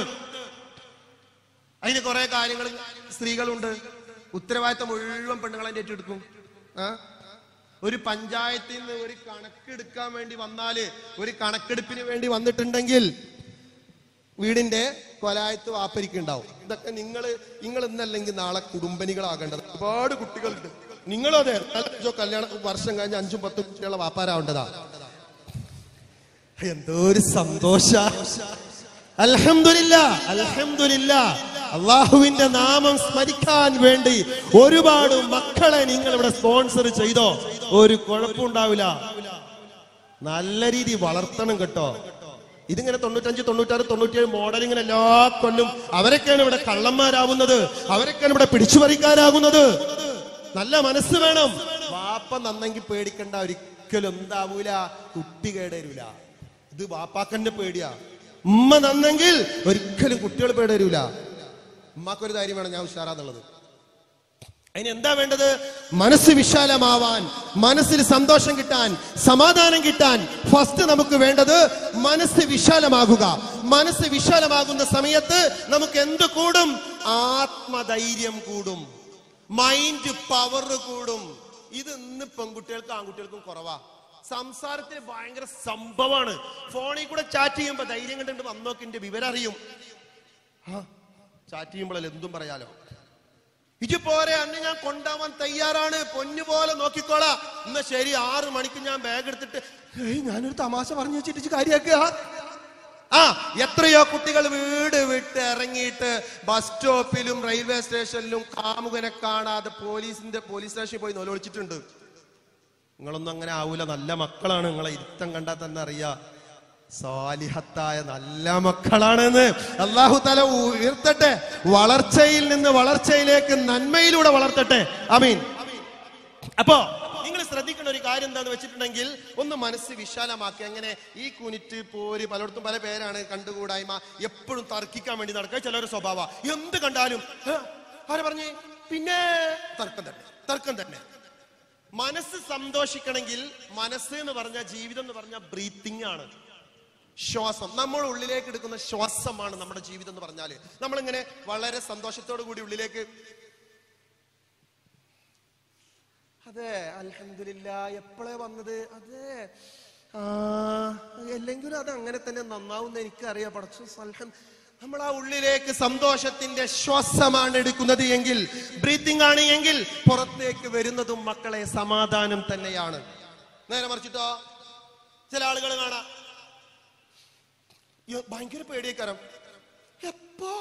Speaker 1: അതിന് കുറെ കാര്യങ്ങൾ സ്ത്രീകളുണ്ട് ഉത്തരവാദിത്തം മുഴുവൻ പെണ്ണുങ്ങളെ ഏറ്റെടുക്കും ആ ഒരു പഞ്ചായത്തിൽ നിന്ന് ഒരു കണക്കെടുക്കാൻ വേണ്ടി വന്നാല് ഒരു കണക്കെടുപ്പിന് വേണ്ടി വന്നിട്ടുണ്ടെങ്കിൽ വീടിന്റെ കൊലായത്ത് വാപ്പരിക്കുണ്ടാവും ഇതൊക്കെ നിങ്ങൾ നിങ്ങൾ ഇന്നല്ലെങ്കിൽ നാളെ കുടുംബനികളാകേണ്ടത് ഒരുപാട് കുട്ടികളുണ്ട് നിങ്ങളും അതെ അഞ്ചോ കല്യാണം വർഷം കഴിഞ്ഞ് അഞ്ചും പത്തും കുട്ടികളെ വാപ്പാരാവേണ്ടതാ എന്തോ ഒരു സന്തോഷ അൽഹംദുലില്ല അൽഹംദുലില്ല അള്ളാഹുവിന്റെ നാമം സ്മരിക്കാൻ വേണ്ടി ഒരുപാട് മക്കളെ നിങ്ങൾ ഇവിടെ സ്പോൺസർ ചെയ്തോ ഒരു കുഴപ്പമുണ്ടാവില്ല നല്ല രീതി വളർത്തണം കേട്ടോ ഇതിങ്ങനെ തൊണ്ണൂറ്റഞ്ച് തൊണ്ണൂറ്റാറ് തൊണ്ണൂറ്റിയേഴ് മോഡൽ ഇങ്ങനെ എല്ലാ കൊല്ലും അവരൊക്കെയാണ് ഇവിടെ കള്ളന്മാരാവുന്നത് അവരൊക്കെയാണ് ഇവിടെ പിടിച്ചുപറിക്കാരാകുന്നത് നല്ല മനസ്സ് വേണം വാപ്പ നന്നെങ്കിൽ പേടിക്കണ്ട ഒരിക്കലും എന്താവൂല കുട്ടി കേടരൂല ഇത് വാപ്പാക്കന്റെ പേടിയാ ഉമ്മ നന്നെങ്കിൽ ഒരിക്കലും കുട്ടികൾ പേടരൂല ഉമ്മാക്കൊരു ധൈര്യം വേണം ഞാൻ ഉഷാറാന്നുള്ളത് അതിന് എന്താ വേണ്ടത് മനസ്സ് വിശാലമാവാൻ മനസ്സിൽ സന്തോഷം കിട്ടാൻ സമാധാനം കിട്ടാൻ ഫസ്റ്റ് നമുക്ക് വേണ്ടത് മനസ്സ് വിശാലമാകുക മനസ്സ് വിശാലമാകുന്ന സമയത്ത് നമുക്ക് എന്ത് കൂടും ആത്മധൈര്യം കൂടും മൈൻഡ് പവർ കൂടും ഇത് ഇന്ന് പെൺകുട്ടികൾക്കും ആൺകുട്ടികൾക്കും കുറവാ സംസാരത്തിൽ ഭയങ്കര സംഭവമാണ് ഫോണിൽ കൂടെ ചാറ്റ് ചെയ്യുമ്പോ ധൈര്യം കണ്ടിട്ട് വന്നോക്കിന്റെ വിവരം അറിയും ചാറ്റ് ചെയ്യുമ്പോഴല്ലേ എന്തും പറയാലോ ഇജ് പോരെ അന്ന് ഞാൻ കൊണ്ടാവാൻ തയ്യാറാണ് പൊന്നു പോലെ നോക്കിക്കോളാ എന്നാ ശരി ആറ് മണിക്ക് ഞാൻ ബാഗ് എടുത്തിട്ട് ഏയ് ഞാനൊരു തമാശ പറഞ്ഞു വെച്ചിട്ട് ഇജ്ജ് കാര്യാക്കുക ആ എത്രയോ കുട്ടികൾ വീട് വിട്ട് ഇറങ്ങിയിട്ട് ബസ് സ്റ്റോപ്പിലും റെയിൽവേ സ്റ്റേഷനിലും കാമുകനെ കാണാതെ പോലീസിന്റെ പോലീസ് സ്റ്റേഷനിൽ പോയി നോലൊളിച്ചിട്ടുണ്ട് നിങ്ങളൊന്നും അങ്ങനെ ആവൂല നല്ല മക്കളാണ് നിങ്ങളെ ഇരുത്തം കണ്ടാൽ തന്നെ അറിയാ സാലിഹത്തായ നല്ല മക്കളാണെന്ന് അള്ളാഹു തല ഉയർത്തട്ടെ വളർച്ചയിൽ നിന്ന് വളർച്ചയിലേക്ക് നന്മയിലൂടെ വളർത്തട്ടെ അമീൻ അപ്പോ നിങ്ങൾ ശ്രദ്ധിക്കേണ്ട ഒരു കാര്യം എന്താന്ന് വെച്ചിട്ടുണ്ടെങ്കിൽ ഒന്ന് മനസ്സ് വിശാലമാക്കി അങ്ങനെ ഈ കുനിറ്റ് പോര് പലയിടത്തും പല പേരാണ് കണ്ടുകൂടായ്മ എപ്പോഴും തർക്കിക്കാൻ വേണ്ടി നടക്കുക ചിലൊരു സ്വഭാവ എന്ത് കണ്ടാലും "ഹ, ആരാ പറഞ്ഞേ പിന്നെ തർക്കം തന്നെ തർക്കം തന്നെ മനസ്സ് സന്തോഷിക്കണമെങ്കിൽ മനസ്സ് എന്ന് പറഞ്ഞ ജീവിതം എന്ന് പറഞ്ഞ ബ്രീത്തിങ് ആണ് ശ്വാസം നമ്മൾ ഉള്ളിലേക്ക് എടുക്കുന്ന ശ്വാസമാണ് നമ്മുടെ ജീവിതം എന്ന് പറഞ്ഞാല് നമ്മളിങ്ങനെ വളരെ സന്തോഷത്തോടു കൂടി ഉള്ളിലേക്ക് അതെ അൽഹംദുലില്ല എപ്പോഴേ വന്നത് അതെ ആ അല്ലെങ്കിലും അത് അങ്ങനെ തന്നെ നന്നാവും എനിക്കറിയാം പടച്ചു അൽഹം നമ്മൾ ആ ഉള്ളിലേക്ക് സന്തോഷത്തിന്റെ ശ്വാസമാണ് എടുക്കുന്നത് എങ്കിൽ ബ്രീത്തിങ് ആണ് എങ്കിൽ പുറത്തേക്ക് വരുന്നതും മക്കളെ സമാധാനം തന്നെയാണ് നേരെ മറിച്ചിട്ടോ ചില ആളുകൾ കാണാം യ്യോ, ഭയങ്കര പേടിയേക്കാരം എപ്പോ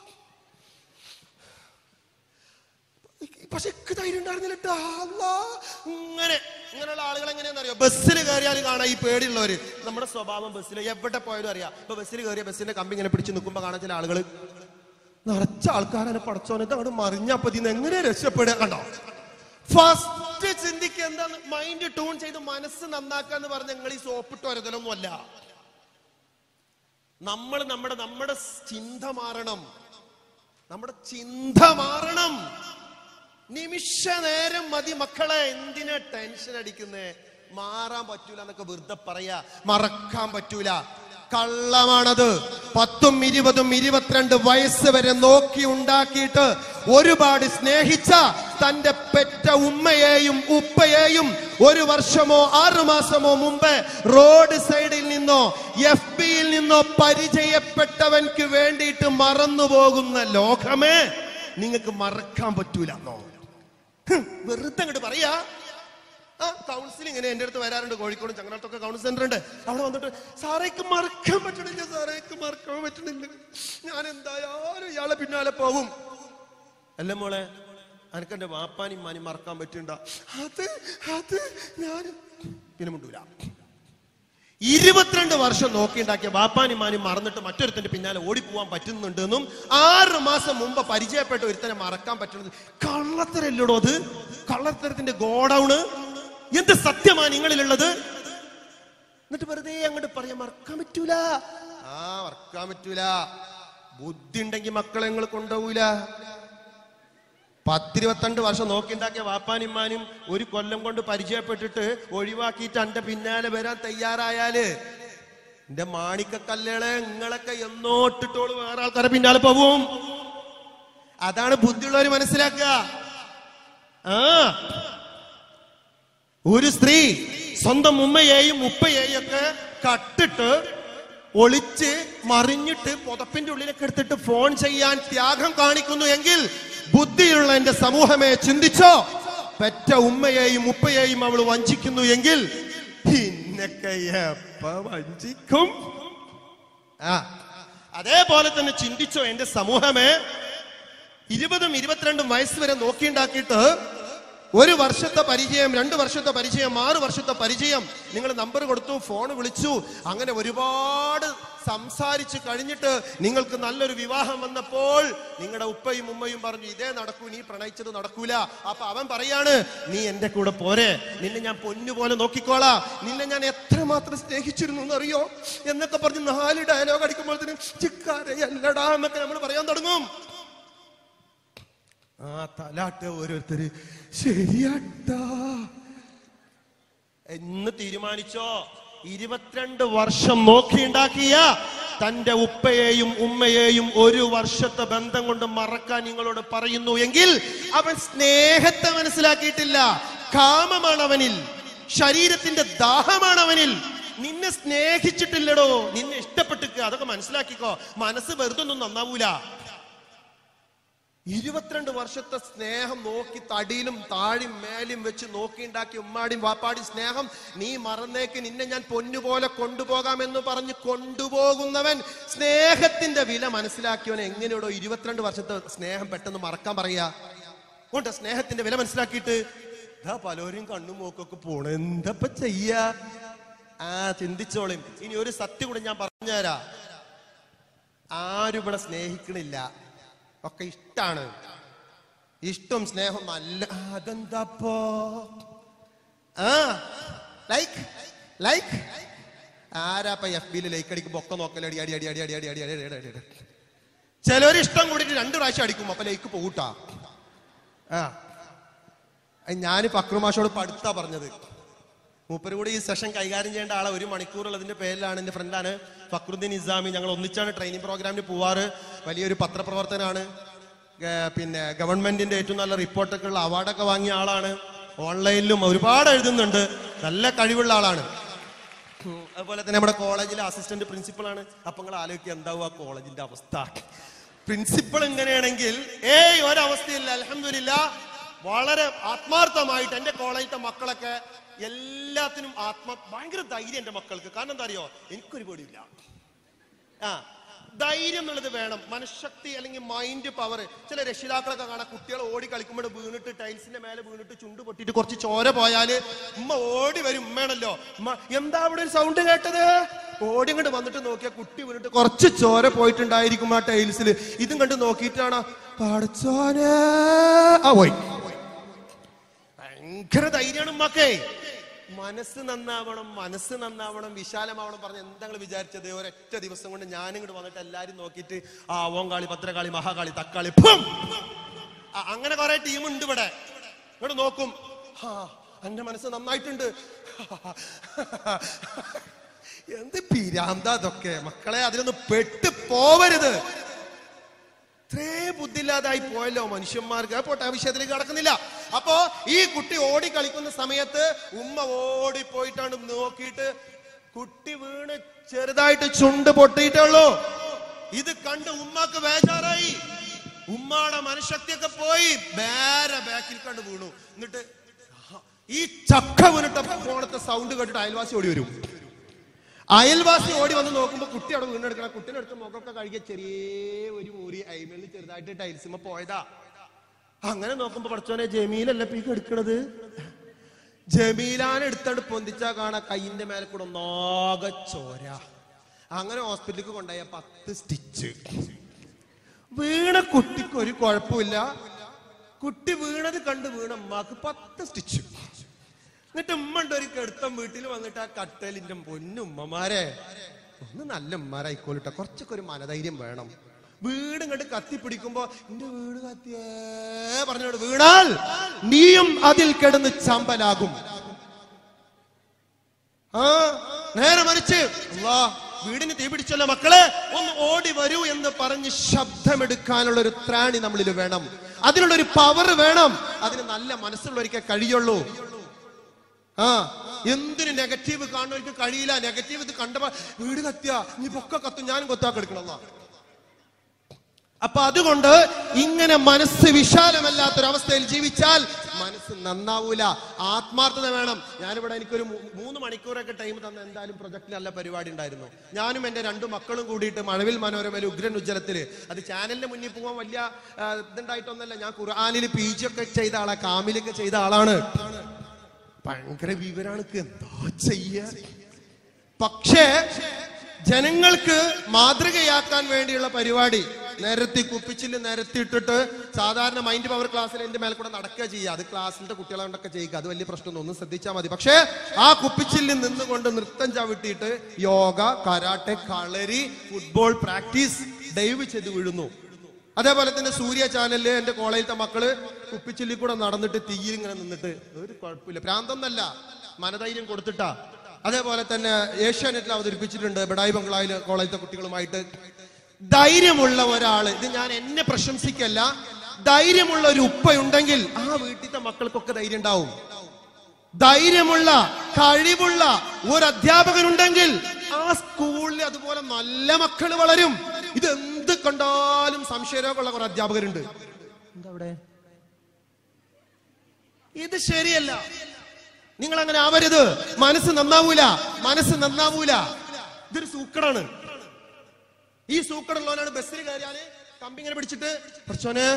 Speaker 1: പക്ഷെ എനിക്ക് ധൈര്യം ഉണ്ടായിരുന്നില്ല ട്ടാ, അല്ലാ. ഇങ്ങനെ ഇങ്ങനെയുള്ള ആളുകൾ എങ്ങനെയാണെന്നറിയോ ബസ്സിൽ കയറിയാൽ കാണാം ഈ പേടിയുള്ളവര് നമ്മുടെ സ്വഭാവം ബസ്സിൽ എവിടെ പോയാലും അറിയാം ഇപ്പൊ ബസ്സിൽ കയറിയ ബസ്സിന്റെ കമ്പി ഇങ്ങനെ പിടിച്ച് നിൽക്കുമ്പോ കാണാൻ ചില ആളുകൾ നിറച്ച ആൾക്കാരെ പടച്ചോനെ അങ്ങോട്ട് മറിഞ്ഞപ്പതിന്ന് എങ്ങനെ രക്ഷപ്പെടുക കണ്ടോ ഫസ്റ്റ് ചിന്തിക്കുക എന്താണ് മൈൻഡ് ട്യൂൺ ചെയ്ത് മനസ്സ് നന്നാക്കാന്ന് പറഞ്ഞ നിങ്ങൾ ഈ സോപ്പിട്ട് വരുതലൊന്നും അല്ല നമ്മൾ നമ്മുടെ നമ്മുടെ ചിന്ത മാറണം നമ്മുടെ ചിന്ത മാറണം നിമിഷ നേരം മതി മക്കളെ എന്തിനാ ടെൻഷൻ അടിക്കുന്നേ മാറാൻ പറ്റൂല എന്നൊക്കെ വെറുതെ പറയാ മറക്കാൻ പറ്റൂല കള്ളമാണത് പത്തും ഇരുപതും ഇരുപത്തിരണ്ട് വയസ്സ് വരെ നോക്കി ഉണ്ടാക്കിയിട്ട് ഒരുപാട് സ്നേഹിച്ച തന്റെ പെറ്റ ഉമ്മയെയും ഉപ്പയെയും ഒരു വർഷമോ ആറു മാസമോ മുമ്പ് റോഡ് സൈഡിൽ നിന്നോ എഫ് ബിയിൽ നിന്നോ പരിചയപ്പെട്ടവൻക്ക് വേണ്ടിയിട്ട് മറന്നു പോകുന്ന ലോകമേ നിങ്ങൾക്ക് മറക്കാൻ പറ്റൂല എന്നോ ഹ്, വെറുതെ അങ്ങോട്ട് പറയാ ആ കൗൺസിലിംഗ് ഇങ്ങനെ എന്റെ അടുത്ത് വരാറുണ്ട് കോഴിക്കോട് ചങ്ങനാട്ടൊക്കെ കൗൺസിൽ സെന്റർ ഉണ്ട് അവിടെ വന്നിട്ട് സാറേക്ക് മറക്കാൻ പറ്റണില്ല സാറേക്ക് മറക്കാൻ പറ്റണില്ല ഞാൻ എന്തായാലും ഇയാളെ പിന്നാലെ പോവും അല്ല മോളെ അനക്ക് എന്റെ വാപ്പാനും മാനും മറക്കാൻ പറ്റുണ്ട അത് അത് ഞാൻ പിന്നെ മുണ്ടൂല ഇരുപത്തിരണ്ട് വർഷം നോക്കിയുണ്ടാക്കിയ ബാപ്പാനും മാനും മറന്നിട്ട് മറ്റൊരുത്തന്റെ പിന്നാലെ ഓടിപ്പോവാൻ പറ്റുന്നുണ്ട് എന്നും ആറ് മാസം മുമ്പ് പരിചയപ്പെട്ട ഒരുത്തനെ മറക്കാൻ പറ്റുന്നത് കള്ളത്തരല്ലടോ അത് കള്ളത്തരത്തിന്റെ ഗോഡൌണ് എന്ത് സത്യമാണ് നിങ്ങളിലുള്ളത് എന്നിട്ട് വെറുതെ അങ്ങോട്ട് പറയാൻ മറക്കാൻ പറ്റൂല ആ മറക്കാൻ പറ്റൂല ബുദ്ധി ഉണ്ടെങ്കിൽ മക്കളെ നിങ്ങൾ കൊണ്ടുപോകൂല പത്തിരുപത്തിരണ്ട് വർഷം നോക്കിണ്ടാക്കിയ വാപ്പാനിമ്മാനും ഒരു കൊല്ലം കൊണ്ട് പരിചയപ്പെട്ടിട്ട് ഒഴിവാക്കിയിട്ട് എന്റെ പിന്നാലെ വരാൻ തയ്യാറായാല് എന്റെ മാണിക്കക്കല്ലേളെ നിങ്ങളൊക്കെ എന്നോട്ടിട്ടോള് വേറെ ആൾക്കാരെ പിന്നാലെ പോവും അതാണ് ബുദ്ധിയുള്ളവർ മനസ്സിലാക്കുക ആ ഒരു സ്ത്രീ സ്വന്തം ഉമ്മയെയും ഉപ്പയെയും ഒക്കെ കട്ടിട്ട് ഒളിച്ച് മറിഞ്ഞിട്ട് പുതപ്പിന്റെ ഉള്ളിലേക്ക് എടുത്തിട്ട് ഫോൺ ചെയ്യാൻ ത്യാഗം കാണിക്കുന്നു എങ്കിൽ ബുദ്ധിയുള്ള എന്റെ സമൂഹമേ ചിന്തിച്ചോ പെറ്റ ഉമ്മയെയും ഉപ്പയെയും അവൾ വഞ്ചിക്കുന്നു എങ്കിൽ ഇന്നൊക്കെ എപ്പ വഞ്ചിക്കും ആ അതേപോലെ തന്നെ ചിന്തിച്ചോ എന്റെ സമൂഹമേ ഇരുപതും ഇരുപത്തിരണ്ടും വയസ്സ് വരെ നോക്കിയുണ്ടാക്കിയിട്ട് ഒരു വർഷത്തെ പരിചയം രണ്ട് വർഷത്തെ പരിചയം ആറ് വർഷത്തെ പരിചയം നിങ്ങൾ നമ്പർ കൊടുത്തു ഫോൺ വിളിച്ചു അങ്ങനെ ഒരുപാട് സംസാരിച്ച് കഴിഞ്ഞിട്ട് നിങ്ങൾക്ക് നല്ലൊരു വിവാഹം വന്നപ്പോൾ നിങ്ങളുടെ ഉപ്പയും ഉമ്മയും പറഞ്ഞു ഇതേ നടക്കൂ നീ പ്രണയിച്ചത് നടക്കൂല അപ്പൊ അവൻ പറയാണ് നീ എന്റെ കൂടെ പോരെ നിന്നെ ഞാൻ പൊന്നുപോലെ നോക്കിക്കോളാ നിന്നെ ഞാൻ എത്രമാത്രം സ്നേഹിച്ചിരുന്നു എന്നറിയോ എന്നൊക്കെ പറഞ്ഞ് നാല് ഡയലോഗ് അടിക്കുമ്പോഴത്തേനും ചിക്കാരയല്ലടാ എന്നൊക്കെ നമ്മൾ പറയാൻ തുടങ്ങും ആ തലാട്ട് ഓരോരുത്തര് ശരിയാട്ടാ എന്ന് തീരുമാനിച്ചോ ഇരുപത്തിരണ്ട് വർഷം നോക്കിയുണ്ടാക്കിയ തന്റെ ഉപ്പയെയും ഉമ്മയെയും ഒരു വർഷത്തെ ബന്ധം കൊണ്ട് മറക്കാൻ നിങ്ങളോട് പറയുന്നു എങ്കിൽ അവൻ സ്നേഹത്തെ മനസ്സിലാക്കിയിട്ടില്ല കാമമാണ് അവനിൽ ശരീരത്തിന്റെ ദാഹമാണ് അവനിൽ നിന്നെ സ്നേഹിച്ചിട്ടില്ലടോ നിന്നെ ഇഷ്ടപ്പെട്ടിക്കുക അതൊക്കെ മനസ്സിലാക്കിക്കോ മനസ്സ് വെറുതെ ഒന്നും നന്നാവൂല ഇരുപത്തിരണ്ട് വർഷത്തെ സ്നേഹം നോക്കി തടിയിലും താഴും മേലും വെച്ച് നോക്കിണ്ടാക്കി ഉമ്മാടിയും വാപ്പാടിയും സ്നേഹം നീ മറന്നേക്ക് നിന്നെ ഞാൻ പൊന്നുപോലെ കൊണ്ടുപോകാമെന്ന് പറഞ്ഞ് കൊണ്ടുപോകുന്നവൻ സ്നേഹത്തിന്റെ വില മനസ്സിലാക്കിയവൻ എങ്ങനെയോടോ ഇരുപത്തിരണ്ട് വർഷത്തെ സ്നേഹം പെട്ടെന്ന് മറക്കാൻ പറയാ കൊണ്ട് സ്നേഹത്തിന്റെ വില മനസ്സിലാക്കിയിട്ട് ഇതാ പലരും കണ്ണും മൂക്കൊക്കെ പോണ എന്തപ്പ ചെയ്യാ ആ ചിന്തിച്ചോളും ഇനി ഒരു സത്യം കൂടെ ഞാൻ പറഞ്ഞുതരാ ആരും ഇവിടെ സ്നേഹിക്കണില്ല ഒക്കെ ഇഷ്ടാണ് ഇഷ്ടം സ്നേഹം നല്ല ആ, അതെന്താപ്പോ ആ ലൈക്ക് ലൈക്ക് ആരാപ്പ എഫ് ബിയിൽ ലൈക്ക് അടിക്കുമ്പോ ഒക്കെ നോക്കലടി അടി അടി അടി അടി അടി അടി അടി അടി അടി അടി ചിലവര് ഇഷ്ടം കൂടിയിട്ട് രണ്ട് പ്രാവശ്യം അടിക്കും അപ്പൊ ലൈക്ക് പോകൂട്ടാ ആ ഞാൻ പക്രുമാഷോട് പടുത്താ പറഞ്ഞത് മൂപ്പര് കൂടി ഈ സെഷൻ കൈകാര്യം ചെയ്യേണ്ട ആളെ ഒരു മണിക്കൂറുള്ളതിന്റെ പേരിലാണ് എന്റെ ഫ്രണ്ടാണ് ഫക്രുദ്ദീൻ ഇസ്ലാമി ഞങ്ങൾ ഒന്നിച്ചാണ് ട്രെയിനിങ് പ്രോഗ്രാമിന് പോവാറ് വലിയൊരു പത്രപ്രവർത്തനാണ് ഗ- പിന്നെ ഗവൺമെന്റിന്റെ ഏറ്റവും നല്ല റിപ്പോർട്ടൊക്കെ ഉള്ള അവാർഡൊക്കെ വാങ്ങിയ ആളാണ് ഓൺലൈനിലും ഒരുപാട് എഴുതുന്നുണ്ട് നല്ല കഴിവുള്ള ആളാണ് ഉം, അതുപോലെ തന്നെ നമ്മുടെ കോളേജിലെ അസിസ്റ്റന്റ് പ്രിൻസിപ്പളാണ് അപ്പൊ നിങ്ങൾ ആലോചിക്കുക എന്താവും ആ കോളേജിന്റെ അവസ്ഥ പ്രിൻസിപ്പൾ ഇങ്ങനെയാണെങ്കിൽ ഏയ് ഒരവസ്ഥയില്ല അലഹമില്ല വളരെ ആത്മാർത്ഥമായിട്ട് എന്റെ കോളേജിലത്തെ മക്കളൊക്കെ എല്ലാത്തിനും ആത്മ ഭയങ്കര ധൈര്യം എന്റെ മക്കൾക്ക് കാരണം എന്താ അറിയോ എനിക്കൊരു പേടിയില്ല ആ ധൈര്യം എന്നുള്ളത് വേണം മനഃശക്തി അല്ലെങ്കിൽ മൈൻഡ് പവർ ചില രക്ഷിതാക്കളൊക്കെ കാണാം കുട്ടികൾ ഓടി കളിക്കുമ്പോൾ വീണിട്ട് ടൈൽസിന്റെ മേലെ വീണിട്ട് ചുണ്ട് പൊട്ടിയിട്ട് കുറച്ച് ചോര പോയാല് ഉമ്മ ഓടി വരും ഉമ്മയാണല്ലോ ഉമ്മ എന്താ അവിടെ ഒരു സൗണ്ട് കേട്ടത് ഓടി അങ്ങോട്ട് വന്നിട്ട് നോക്കിയ കുട്ടി വീണിട്ട് കുറച്ച് ചോര പോയിട്ടുണ്ടായിരിക്കും ആ ടൈൽസിൽ ഇതും കണ്ട് നോക്കിയിട്ടാണ് പടച്ചോനെ ആ പോയി ഭയങ്കര ധൈര്യമാണ് ഉമ്മക്കേ മനസ്സ് നന്നാവണം മനസ്സ് നന്നാവണം വിശാലമാവണം പറഞ്ഞ് എന്താ നിങ്ങൾ വിചാരിച്ചത് ഒരൊറ്റ ദിവസം കൊണ്ട് ഞാൻ ഇങ്ങോട്ട് വന്നിട്ട് എല്ലാരും നോക്കിയിട്ട് ആ ഓങ്കാളി ഭദ്രകാളി മഹാകാളി തക്കാളി ഫും! ആ, അങ്ങനെ കുറെ ടീമുണ്ട് ഇവിടെ ഇങ്ങോട്ട് നോക്കും ആ എന്റെ മനസ്സ് നന്നായിട്ടുണ്ട് എന്ത് പിരാന്ത അതൊക്കെ മക്കളെ അതിലൊന്ന് പെട്ട് പോവരുത് ഇത്രേ ബുദ്ധിയില്ലാതായി പോയല്ലോ മനുഷ്യന്മാർക്ക് പോട്ടെ ആ വിഷയത്തിലേക്ക് കടക്കുന്നില്ല അപ്പോ ഈ കുട്ടി ഓടി കളിക്കുന്ന സമയത്ത് ഉമ്മ ഓടി പോയിട്ടാണ് നോക്കിയിട്ട് കുട്ടി വീണ് ചെറുതായിട്ട് ചുണ്ട് പൊട്ടിയിട്ടുള്ളൂ ഇത് കണ്ട് ഉമ്മക്ക് ബേജാറായി ഉമ്മാടെ മനഃശക്തിയൊക്കെ പോയി വേറെ ബാക്കിൽ കണ്ട് വീണു എന്നിട്ട് ഈ ചക്ക വീണിട്ട ഫോണത്തെ സൗണ്ട് കേട്ടിട്ട് അയൽവാസി ഓടി വരും അയൽവാസി ഓടി വന്ന് നോക്കുമ്പോ കുട്ടി അവിടെ വീണെടുക്കണം കുട്ടിയുടെ അടുത്ത് മുഖമൊക്കെ കഴുകിയ ചെറിയ ഒരു മൂരി അയിമേലിൽ ചെറുതായിട്ട് ടൈൽസുമ്പോ പോയതാ അങ്ങനെ നോക്കുമ്പോ പഠിച്ചോനെ ജമീലല്ല ഇപ്പൊ ഈ എടുക്കണത് ജമീലാനെ എടുത്തോണ്ട് പൊന്തിച്ചാ കാണാ കൈയിന്റെ മേലെ കൂടെ ഒന്നാകെ ചോര അങ്ങനെ ഹോസ്പിറ്റലിലേക്ക് കൊണ്ടുപോയ പത്ത് സ്റ്റിച്ച് വീണ കുട്ടിക്ക് ഒരു കുഴപ്പമില്ല കുട്ടി വീണത് കണ്ട് വീണ അമ്മക്ക് പത്ത് സ്റ്റിച്ച് എന്നിട്ട് ഉമ്മ ഉണ്ട് ഒരു കെടുത്തം വീട്ടിൽ വന്നിട്ട് ആ കട്ടലിന്റെ പൊന്നുമ്മമാരെ ഒന്ന് നല്ല ഉമ്മാരായിക്കോളിട്ട കുറച്ചൊക്കെ ഒരു മനധൈര്യം വേണം വീട് ഇങ്ങോട്ട് കത്തിപ്പിടിക്കുമ്പോ എന്റെ വീട് കത്തിയേ പറഞ്ഞോട് വീണാൽ നീയും അതിൽ കിടന്ന് ചമ്പലാകും ആ നേരെ മറിച്ച് അല്ലാ വീടിന് തീ പിടിച്ചല്ലോ മക്കളെ ഒന്ന് ഓടി വരൂ എന്ന് പറഞ്ഞ് ശബ്ദമെടുക്കാനുള്ള ഒരു ത്രാണി നമ്മളിൽ വേണം അതിനുള്ള ഒരു പവർ വേണം അതിന് നല്ല മനസ്സുള്ളവരിക്കേ കഴിയുള്ളൂ ആ എന്തിന് നെഗറ്റീവ് കാണുന്നവർക്ക് കഴിയില്ല നെഗറ്റീവ് ഇത് കണ്ടപ്പോ വീട് കത്തിയ നീ പൊക്ക കത്തും ഞാനും കൊത്താക്ക് എടുക്കണം അപ്പൊ അതുകൊണ്ട് ഇങ്ങനെ മനസ്സ് വിശാലമല്ലാത്തൊരവസ്ഥയിൽ ജീവിച്ചാൽ മനസ്സ് നന്നാവൂല ആത്മാർത്ഥത വേണം ഞാനിവിടെ എനിക്കൊരു മൂ- മൂന്ന് മണിക്കൂറൊക്കെ ടൈം തന്ന എന്തായാലും പ്രൊജക്റ്റിൽ നല്ല പരിപാടി ഉണ്ടായിരുന്നു ഞാനും എന്റെ രണ്ടു മക്കളും കൂടിയിട്ട് മഴവിൽ മനോരമയിൽ ഉഗ്രൻ ഉജ്ജലത്തില് അത് ചാനലിന്റെ മുന്നിൽ പോകാൻ വലിയ ആ, ഇതുണ്ടായിട്ടൊന്നല്ല ഞാൻ ഖുർആാനിൽ പി ജി ഒക്കെ ചെയ്ത ആളാ കാമിലൊക്കെ ചെയ്ത ആളാണ് ഭയങ്കര വിവരാണ് എന്താ ചെയ്യ പക്ഷേ ജനങ്ങൾക്ക് മാതൃകയാക്കാൻ വേണ്ടിയുള്ള പരിപാടി നിരത്തി കുപ്പിച്ചില് നിരത്തി ഇട്ടിട്ട് സാധാരണ മൈൻഡ് പവർ ക്ലാസ്സിൽ എന്റെ മേലെ കൂടെ നടക്കുക ചെയ്യുക അത് ക്ലാസ്സിന്റെ കുട്ടികളെ കൊണ്ടൊക്കെ ചെയ്യുക അത് വലിയ പ്രശ്നമൊന്നും ഒന്നും ശ്രദ്ധിച്ചാൽ മതി പക്ഷേ ആ കുപ്പിച്ചില്ലിൽ നിന്നുകൊണ്ട് നൃത്തം ചവിട്ടിയിട്ട് yoga karate kalari football practice dive ചെയ്ത് വീഴുന്നു അതേപോലെ തന്നെ സൂര്യ ചാനലില് എന്റെ കോളേജിലത്തെ മക്കള് കുപ്പിച്ചില്ലി കൂടെ നടന്നിട്ട് തീയിൽ ഇങ്ങനെ നിന്നിട്ട് ഒരു കുഴപ്പമില്ല പ്രാന്തൊന്നല്ല മനധൈര്യം കൊടുത്തിട്ടാ അതേപോലെ തന്നെ ഏഷ്യാനെറ്റിൽ അവതരിപ്പിച്ചിട്ടുണ്ട് ബഡായി ബംഗ്ലാവില് കോളേജിലത്തെ കുട്ടികളുമായിട്ട് ധൈര്യമുള്ള ഒരാള് ഇത് ഞാൻ എന്നെ പ്രശംസിക്കല്ല ധൈര്യമുള്ള ഒരു ഉപ്പയുണ്ടെങ്കിൽ ആ വീട്ടിലത്തെ മക്കൾക്കൊക്കെ ധൈര്യം ഉണ്ടാവും ധൈര്യമുള്ള കഴിവുള്ള ഒരു അധ്യാപകൻ ഉണ്ടെങ്കിൽ ആ സ്കൂളിൽ അതുപോലെ നല്ല മക്കൾ വളരും ഇത് എന്ത് കണ്ടാലും സംശയരോഗമുള്ള കുറെ അധ്യാപകരുണ്ട് എന്താ അവിടെ ഇത് ശരിയല്ല നിങ്ങൾ അങ്ങനെ ആവരുത് മനസ്സ് നന്നാവൂല മനസ്സ് നന്നാവൂല ഇതൊരു സൂക്കടാണ് ഈ സൂക്കടുള്ളവനാണ് ബസ്സിൽ കയറിയാല് കമ്പി ഇങ്ങനെ പിടിച്ചിട്ട് പ്രച്ചോനെ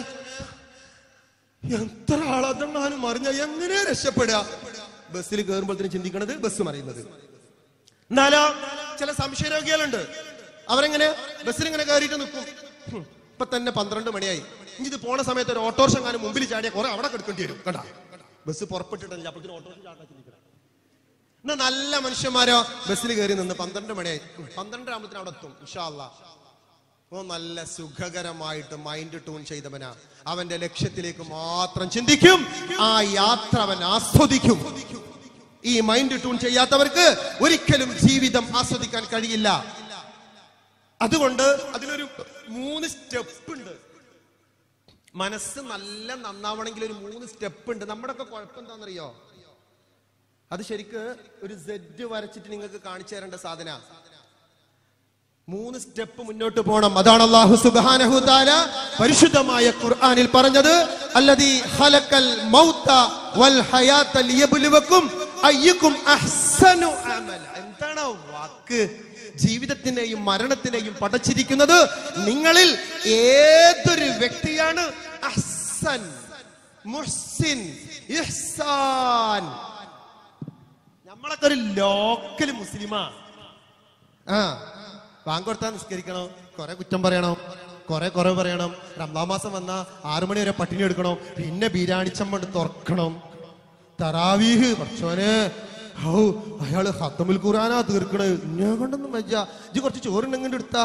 Speaker 1: എത്ര ആളതെങ്ങാനും മറിഞ്ഞ എങ്ങനെ രക്ഷപ്പെടുക ബസ്സിൽ കയറുമ്പോഴത്തേനും ചിന്തിക്കണത് ബസ് മറിയുന്നത് എന്നാലോ ചില സംശയരോഗികളുണ്ട് അവരെങ്ങനെ ബസ്സിൽ ഇങ്ങനെ കയറിയിട്ട് നിൽക്കും ഹും, ഇപ്പൊ തന്നെ പന്ത്രണ്ട് മണിയായി ഇനി ഇത് പോണ സമയത്ത് ഒരു ഓട്ടോറിക്ഷ എങ്ങാനും മുമ്പിൽ ചാടിയ കുറെ അവിടെ കിടക്കേണ്ടി വരും കണ്ടാ ബസ് പുറപ്പെട്ടിട്ടില്ല അപ്പോഴത്തേനും ഓട്ടോറിക്ഷ ചാടാൻ ചിന്തിക്കണം എന്നാ നല്ല മനുഷ്യന്മാരോ ബസ്സിൽ കയറി നിന്ന് പന്ത്രണ്ട് മണിയായി പന്ത്രണ്ട് ആകുമ്പത്തിന് അവിടെ എത്തും ഇൻഷാല്ലാ ഓ നല്ല സുഖകരമായിട്ട് മൈൻഡ് ട്യൂൺ ചെയ്തവനാ അവന്റെ ലക്ഷ്യത്തിലേക്ക് മാത്രം ചിന്തിക്കും ആ യാത്ര അവൻ ആസ്വദിക്കും ഈ മൈൻഡ് ട്യൂൺ ചെയ്യാത്തവർക്ക് ഒരിക്കലും ജീവിതം ആസ്വദിക്കാൻ കഴിയില്ല അതുകൊണ്ട് അതിനൊരു മൂന്ന് സ്റ്റെപ്പ് ഉണ്ട് മനസ്സ് നല്ല നന്നാവണമെങ്കിൽ ഒരു മൂന്ന് സ്റ്റെപ്പ് ഉണ്ട് നമ്മുടെ ഒക്കെ കുഴപ്പം എന്താണെന്നറിയോ അത് ശരിക്ക് ഒരു സെഡ് വരച്ചിട്ട് നിങ്ങൾക്ക് കാണിച്ചു തരേണ്ട സാധന മൂന്ന് സ്റ്റെപ്പ് മുന്നോട്ട് പോകണം അതാണ് അള്ളാഹു സുബ്ഹാനഹു തആല പരിശുദ്ധമായ ഖുർആനിൽ പറഞ്ഞത് അല്ലദീ ഖലഖൽ മൗത വൽ ഹയാത ലിയബ്ലുവക്കും അയ്യുക്കും അഹ്സനു അമല എന്താണ് ആ വാക്ക് ജീവിതത്തിനെയും മരണത്തിനെയും പടച്ചിരിക്കുന്നത് നിങ്ങളിൽ ഏതൊരു വ്യക്തിയാണ് അഹ്സൻ മുഹ്സിൻ ഇഹ്സാൻ നമ്മളൊക്കെ ഒരു ലോക്കൽ മുസ്ലിമാ ആ ബാങ്ക് കൊടുത്താൽ നിസ്കരിക്കണം കുറെ കുറ്റം പറയണം കുറെ കുറെ പറയണം റംസാൻ മാസം വന്ന ആറു മണി വരെ പട്ടിണി എടുക്കണം പിന്നെ ബിരിയാണിച്ചമ്മ തുറക്കണം തറാവീഹ് പക്ഷോന് ഹൗ അയാള് ഹത്തമുൽ ഖുറാനാ തീർക്കണത് ഞാൻ കൊണ്ടൊന്നും വയ്യ ഇജ്ജ് കുറച്ച് ചോറുണ്ടെങ്കിൽ എടുത്താ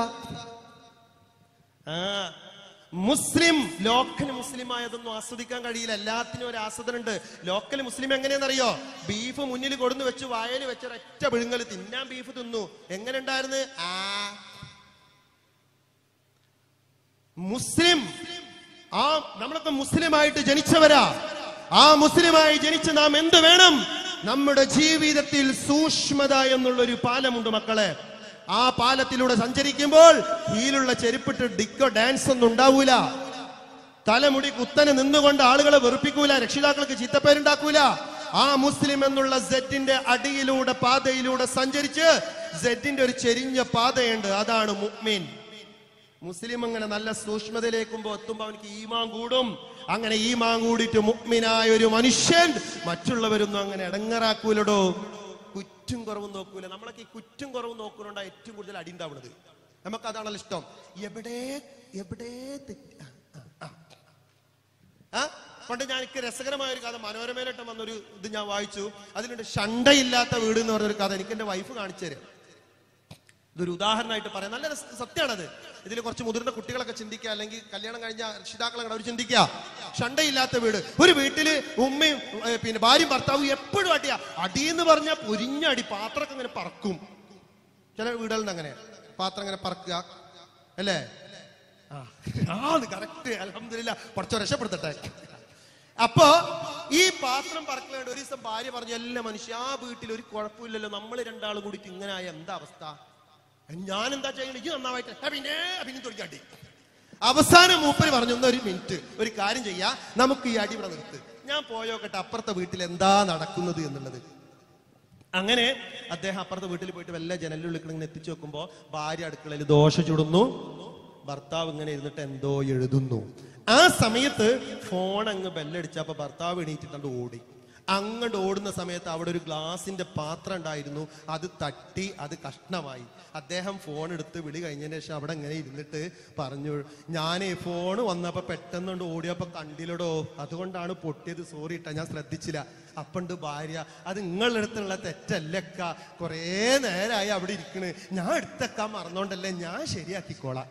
Speaker 1: ആ മുസ്ലിം ലോക്കൽ മുസ്ലിം ആയതൊന്നും ആസ്വദിക്കാൻ കഴിയില്ല എല്ലാത്തിനും ഒരു ആസ്വദനുണ്ട് ലോക്കൽ മുസ്ലിം എങ്ങനെയാണെന്നറിയോ ബീഫ് മുന്നിൽ കൊടുന്ന് വെച്ച് വായല് വെച്ച ഒറ്റ വിഴുങ്ങൽ തിന്നാൻ ബീഫ് തിന്നു എങ്ങനെ ഉണ്ടായിരുന്നു ആ മുസ്ലിം ആ നമ്മളൊക്കെ മുസ്ലിമായിട്ട് ജനിച്ചവരാ ആ മുസ്ലിമായി ജനിച്ച് നാം എന്ത് വേണം നമ്മുടെ ജീവിതത്തിൽ സൂക്ഷ്മത എന്നുള്ളൊരു പാലമുണ്ട് മക്കളെ ആ പാലത്തിലൂടെ സഞ്ചരിക്കുമ്പോൾ ഹീലുള്ള ചെരുപ്പിട്ട് ഡിക്കോ ഡാൻസ് ഒന്നും ഉണ്ടാവൂല തലമുടി കുത്തനെ നിന്നുകൊണ്ട് ആളുകളെ വെറുപ്പിക്കൂല രക്ഷിതാക്കൾക്ക് ചീത്തപ്പേരുണ്ടാക്കൂല ആ മുസ്ലിം എന്നുള്ള സെറ്റിന്റെ അടിയിലൂടെ പാതയിലൂടെ സഞ്ചരിച്ച് സെറ്റിന്റെ ഒരു ചെരിഞ്ഞ പാതയുണ്ട് അതാണ് മുഅ്മിൻ മുസ്ലിം അങ്ങനെ നല്ല സൂക്ഷ്മതയിലേക്കുമ്പോ എത്തുമ്പോ അവനക്ക് ഈമാൻ കൂടും അങ്ങനെ ഈമാൻ കൂടിയിട്ട് മുഗ്മിനായ ഒരു മനുഷ്യൻ മറ്റുള്ളവരൊന്നും അങ്ങനെ ഇടങ്ങറാക്കൂലടോ കുറ്റും കുറവും നോക്കൂല നമ്മളൊക്കെ ഈ കുറ്റും കുറവും നോക്കുന്നുണ്ടാ ഏറ്റവും കൂടുതൽ അടി ഉണ്ടാവുന്നത് നമുക്ക് അതാണല്ലോ ഇഷ്ടം എവിടെ എവിടെ തെറ്റ് ആ, ആ, ആ. ആ പണ്ട് ഞാൻ എനിക്ക് രസകരമായ ഒരു കഥ മനോരമയിലിട്ട് വന്നൊരു ഇത് ഞാൻ വായിച്ചു അതിലുണ്ട് ഷണ്ടയില്ലാത്ത വീട് എന്ന് പറഞ്ഞൊരു കഥ എനിക്ക് എന്റെ വൈഫ് കാണിച്ചു തരും ഇതൊരു ഉദാഹരണമായിട്ട് പറയാം നല്ല രസ- സത്യമാണത് ഇതിൽ കുറച്ച് മുതിർന്ന കുട്ടികളൊക്കെ ചിന്തിക്കുക അല്ലെങ്കിൽ കല്യാണം കഴിഞ്ഞ രക്ഷിതാക്കളെ അവർ ചിന്തിക്കുക ഷണ്ടയില്ലാത്ത വീട് ഒരു വീട്ടില് ഉമ്മയും ഏ, പിന്നെ ഭാര്യയും ഭർത്താവും എപ്പോഴും അടിയാ അടി എന്ന് പറഞ്ഞാൽ പൊരിഞ്ഞ അടി പാത്രമൊക്കെ ഇങ്ങനെ പറക്കും ചില വീടുകളിൽ അങ്ങനെ പാത്രം ഇങ്ങനെ പറക്കുക അല്ലേ ആ ആണ് കറക്റ്റ് അലഹമില്ല കുറച്ച് രക്ഷപ്പെടുത്തട്ടെ അപ്പോ ഈ പാത്രം പറക്കലുണ്ട് ഒരു ദിവസം ഭാര്യ പറഞ്ഞു എല്ലാ മനുഷ്യ ആ വീട്ടിൽ ഒരു കുഴപ്പമില്ലല്ലോ നമ്മൾ രണ്ടാളും കൂടിയിട്ട് ഇങ്ങനെ ആയ എന്താ അവസ്ഥ ഞാൻ എന്താ ചെയ്യണത് ഇത് നന്നായിട്ട് "ആ, പിന്നെ ആ, പിന്നെ തുടങ്ങി അവസാനം മൂപ്പര് പറഞ്ഞു "എന്നാ ഒരു മിനിറ്റ് ഒരു കാര്യം ചെയ്യാ നമുക്ക് ഈ അടി ഇവിടെ നിർത്ത് ഞാൻ പോയോക്കട്ടെ അപ്പുറത്തെ വീട്ടിൽ എന്താ നടക്കുന്നത് എന്നുള്ളത് അങ്ങനെ അദ്ദേഹം അപ്പുറത്തെ വീട്ടിൽ പോയിട്ട് വല്ല ജനലിൽ ഇങ്ങനെ എത്തിച്ചു നോക്കുമ്പോ ഭാര്യ അടുക്കളയിൽ ദോശ ചുടുന്നു ഭർത്താവ് ഇങ്ങനെ ഇരുന്നിട്ട് എന്തോ എഴുതുന്നു ആ സമയത്ത് ഫോൺ അങ്ങ് ബെല്ലടിച്ചപ്പോ ഭർത്താവ് എണീറ്റിട്ടുണ്ട് ഓടി അങ്ങോട്ട് ഓടുന്ന സമയത്ത് അവിടെ ഒരു ഗ്ലാസിന്റെ പാത്രം ഉണ്ടായിരുന്നു അത് തട്ടി അത് കഷ്ണമായി അദ്ദേഹം ഫോൺ എടുത്ത് വിളി കഴിഞ്ഞതിന് ശേഷം അവിടെ ഇങ്ങനെ ഇരുന്നിട്ട് പറഞ്ഞു ഞാനേ ഫോൺ വന്നപ്പോ പെട്ടെന്നുകൊണ്ട് ഓടിയപ്പോ കണ്ടില്ലടോ അതുകൊണ്ടാണ് പൊട്ടിയത് സോറി ഇട്ടാ ഞാൻ ശ്രദ്ധിച്ചില്ല അപ്പണ്ട് ഭാര്യ അത് നിങ്ങളുടെ അടുത്തുള്ള തെറ്റല്ലക്ക കുറേ നേരമായി അവിടെ ഇരിക്കണ് ഞാൻ എടുത്തക്കാൻ മറന്നോണ്ടല്ലേ ഞാൻ ശരിയാക്കിക്കോളാം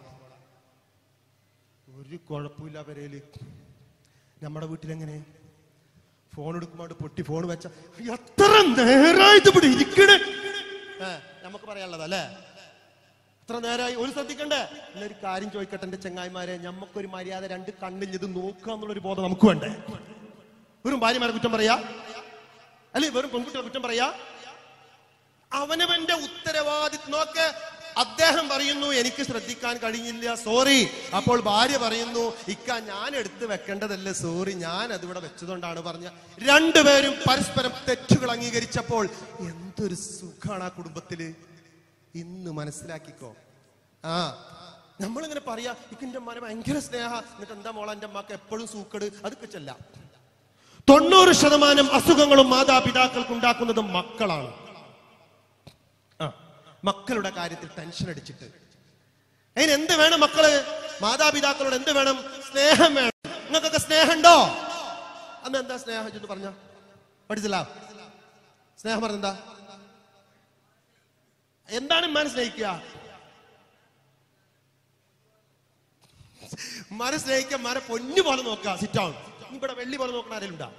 Speaker 1: ഒരു കുഴപ്പമില്ല പെരയില് നമ്മുടെ വീട്ടിലെങ്ങനെ ഫോൺ എടുക്കുമ്പോൾ പൊട്ടി ഫോൺ വെച്ച എത്ര നേരമായിട്ട് ഇവിടെ ഇരിക്കണേ ഏ, നമുക്ക് പറയാനുള്ളത് അല്ലേ എത്ര നേരമായി ഒരു ശ്രദ്ധിക്കണ്ടേ എന്നൊരു കാര്യം ചോദിക്കട്ടെ എന്റെ ചെങ്ങായിമാരെ ഞമ്മക്കൊരു മര്യാദ രണ്ട് കണ്ണിൽ ഇത് നോക്കുക എന്നുള്ളൊരു ബോധം നമുക്ക് വേണ്ടേ വെറും ഭാര്യമാരെ കുറ്റം പറയാ അല്ലെ വെറും പെൺകുട്ടികളെ കുറ്റം പറയാ അവനവന്റെ ഉത്തരവാദിത്വം നോക്ക് അദ്ദേഹം പറയുന്നു എനിക്ക് ശ്രദ്ധിക്കാൻ കഴിഞ്ഞില്ല സോറി അപ്പോൾ ഭാര്യ പറയുന്നു ഇക്ക ഞാൻ എടുത്തു വെക്കേണ്ടതല്ലേ സോറി ഞാൻ അതിവിടെ വെച്ചതുകൊണ്ടാണ് പറഞ്ഞ രണ്ടുപേരും പരസ്പരം തെറ്റുകൾ അംഗീകരിച്ചപ്പോൾ എന്തൊരു സുഖാണ് ആ കുടുംബത്തില് ഇന്ന് മനസ്സിലാക്കിക്കോ ആ നമ്മളിങ്ങനെ പറയാ ഇക്കിന്റെ മന ഭയങ്കര സ്നേഹ എന്നിട്ട് എന്താ മോളെ എന്റെ അമ്മക്ക് എപ്പോഴും സൂക്കട് അതൊക്കെ ചെല്ലാം തൊണ്ണൂറ് ശതമാനം അസുഖങ്ങളും മാതാപിതാക്കൾക്ക് ഉണ്ടാക്കുന്നത് മക്കളാണ് ആ, മക്കളുടെ കാര്യത്തിൽ ടെൻഷൻ അടിച്ചിട്ട് അതിന് എന്ത് വേണം മക്കള് മാതാപിതാക്കളോട് എന്ത് വേണം സ്നേഹം വേണം നിങ്ങൾക്കൊക്കെ സ്നേഹമുണ്ടോ അന്ന് എന്താ സ്നേഹം എന്ന് പറഞ്ഞ പഠിച്ചില്ല സ്നേഹം പറഞ്ഞെന്താ എന്താണ് ഉമ്മാനെ സ്നേഹിക്കുക ഉമ്മാനെ സ്നേഹിക്കുക ഉമ്മാനെ പൊന്നു പോലെ നോക്കുക സിറ്റ് ഡൗൺ ഇവിടെ വെള്ളി പോലെ നോക്കണ ആരെങ്കിലും ഉണ്ടാ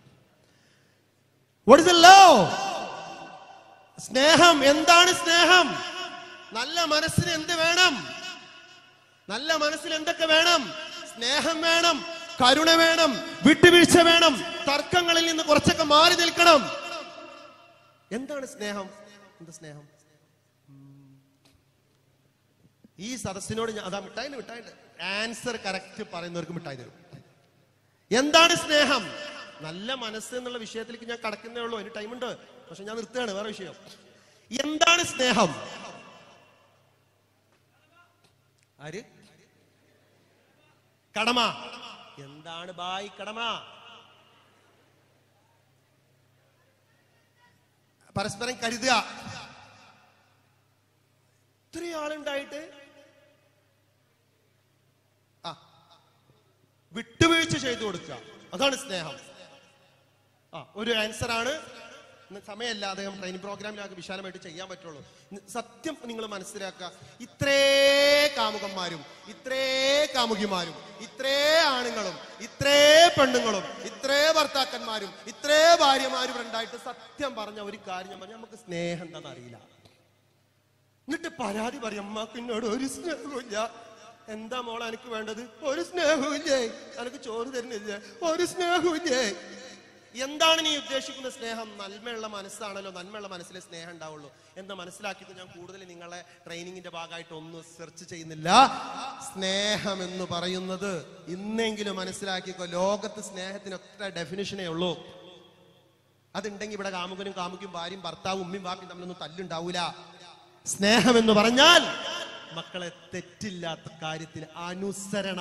Speaker 1: What is the love? സ്നേഹം എന്താണ് സ്നേഹം നല്ല മനസ്സിന് എന്ത് വേണം നല്ല മനസ്സിന് എന്തൊക്കെ വേണം സ്നേഹം വേണം കരുണ വേണം വിട്ടുവീഴ്ച വേണം തർക്കങ്ങളിൽ നിന്ന് കുറച്ചൊക്കെ മാറി നിൽക്കണം എന്താണ് സ്നേഹം എന്താ സ്നേഹം ഈ സദസ്സിനോട് ഞാൻ അതാ മിഠായി മിഠായി ആൻസർ കറക്റ്റ് പറയുന്നവർക്ക് മിഠായി തരും എന്താണ് സ്നേഹം നല്ല മനസ്സ് എന്നുള്ള വിഷയത്തിലേക്ക് ഞാൻ കടക്കുന്നേ ഉള്ളൂ അതിന് ടൈമുണ്ട് പക്ഷെ ഞാൻ നിർത്തുകയാണ് വേറെ വിഷയം എന്താണ് സ്നേഹം ആര് കടമ എന്താണ് ബായ് കടമ പരസ്പരം കരുതുക ഇത്രയും ആളുണ്ടായിട്ട് ആ വിട്ടുവീഴ്ച ചെയ്തു കൊടുക്കുക അതാണ് സ്നേഹം ആ ഒരു ആൻസർ ആണ് ഇന്ന് സമയമല്ല അദ്ദേഹം ട്രെയിനിങ് പ്രോഗ്രാമിലൊക്കെ വിശാലമായിട്ട് ചെയ്യാൻ പറ്റുള്ളൂ ഇന്ന് സത്യം നിങ്ങൾ മനസ്സിലാക്കുക ഇത്രേ കാമുകന്മാരും ഇത്രേ കാമുകിമാരും ഇത്രേ ആണുങ്ങളും ഇത്രേ പെണ്ണുങ്ങളും ഇത്രേ ഭർത്താക്കന്മാരും ഇത്രേ ഭാര്യമാരും ഇവിടെ ഉണ്ടായിട്ട് സത്യം പറഞ്ഞ ഒരു കാര്യം ഞാൻ പറഞ്ഞു നമുക്ക് സ്നേഹം എന്താണെന്ന് അറിയില്ല എന്നിട്ട് പരാതി പറയും അമ്മക്ക് എന്നോട് ഒരു സ്നേഹമില്ല എന്താ മോളെ എനിക്ക് വേണ്ടത് ഒരു സ്നേഹമില്ലേ എനിക്ക് ചോറ് തരുന്നില്ല ഒരു സ്നേഹമില്ലേ എന്താണ് നീ ഉദ്ദേശിക്കുന്ന സ്നേഹം നന്മയുള്ള മനസ്സാണല്ലോ നന്മയുള്ള മനസ്സിലെ സ്നേഹം ഉണ്ടാവുള്ളൂ എന്ന് മനസ്സിലാക്കിയിട്ട് ഞാൻ കൂടുതൽ നിങ്ങളെ ട്രെയിനിങ്ങിന്റെ ഭാഗമായിട്ട് ഒന്നും സെർച്ച് ചെയ്യുന്നില്ല സ്നേഹം എന്ന് പറയുന്നത് ഇന്നെങ്കിലും മനസ്സിലാക്കിക്കോ ലോകത്ത് സ്നേഹത്തിന് ഒറ്റ ഡെഫിനിഷനേ ഉള്ളൂ അതുണ്ടെങ്കിൽ ഇവിടെ കാമുകനും കാമുകിയും ഭാര്യയും ഭർത്താവും ഉമ്മയും വാപ്പിയും തമ്മിലൊന്നും തല്ലുണ്ടാവൂല സ്നേഹം എന്ന് പറഞ്ഞാൽ മക്കളെ തെറ്റില്ലാത്ത കാര്യത്തിൽ അനുസരണ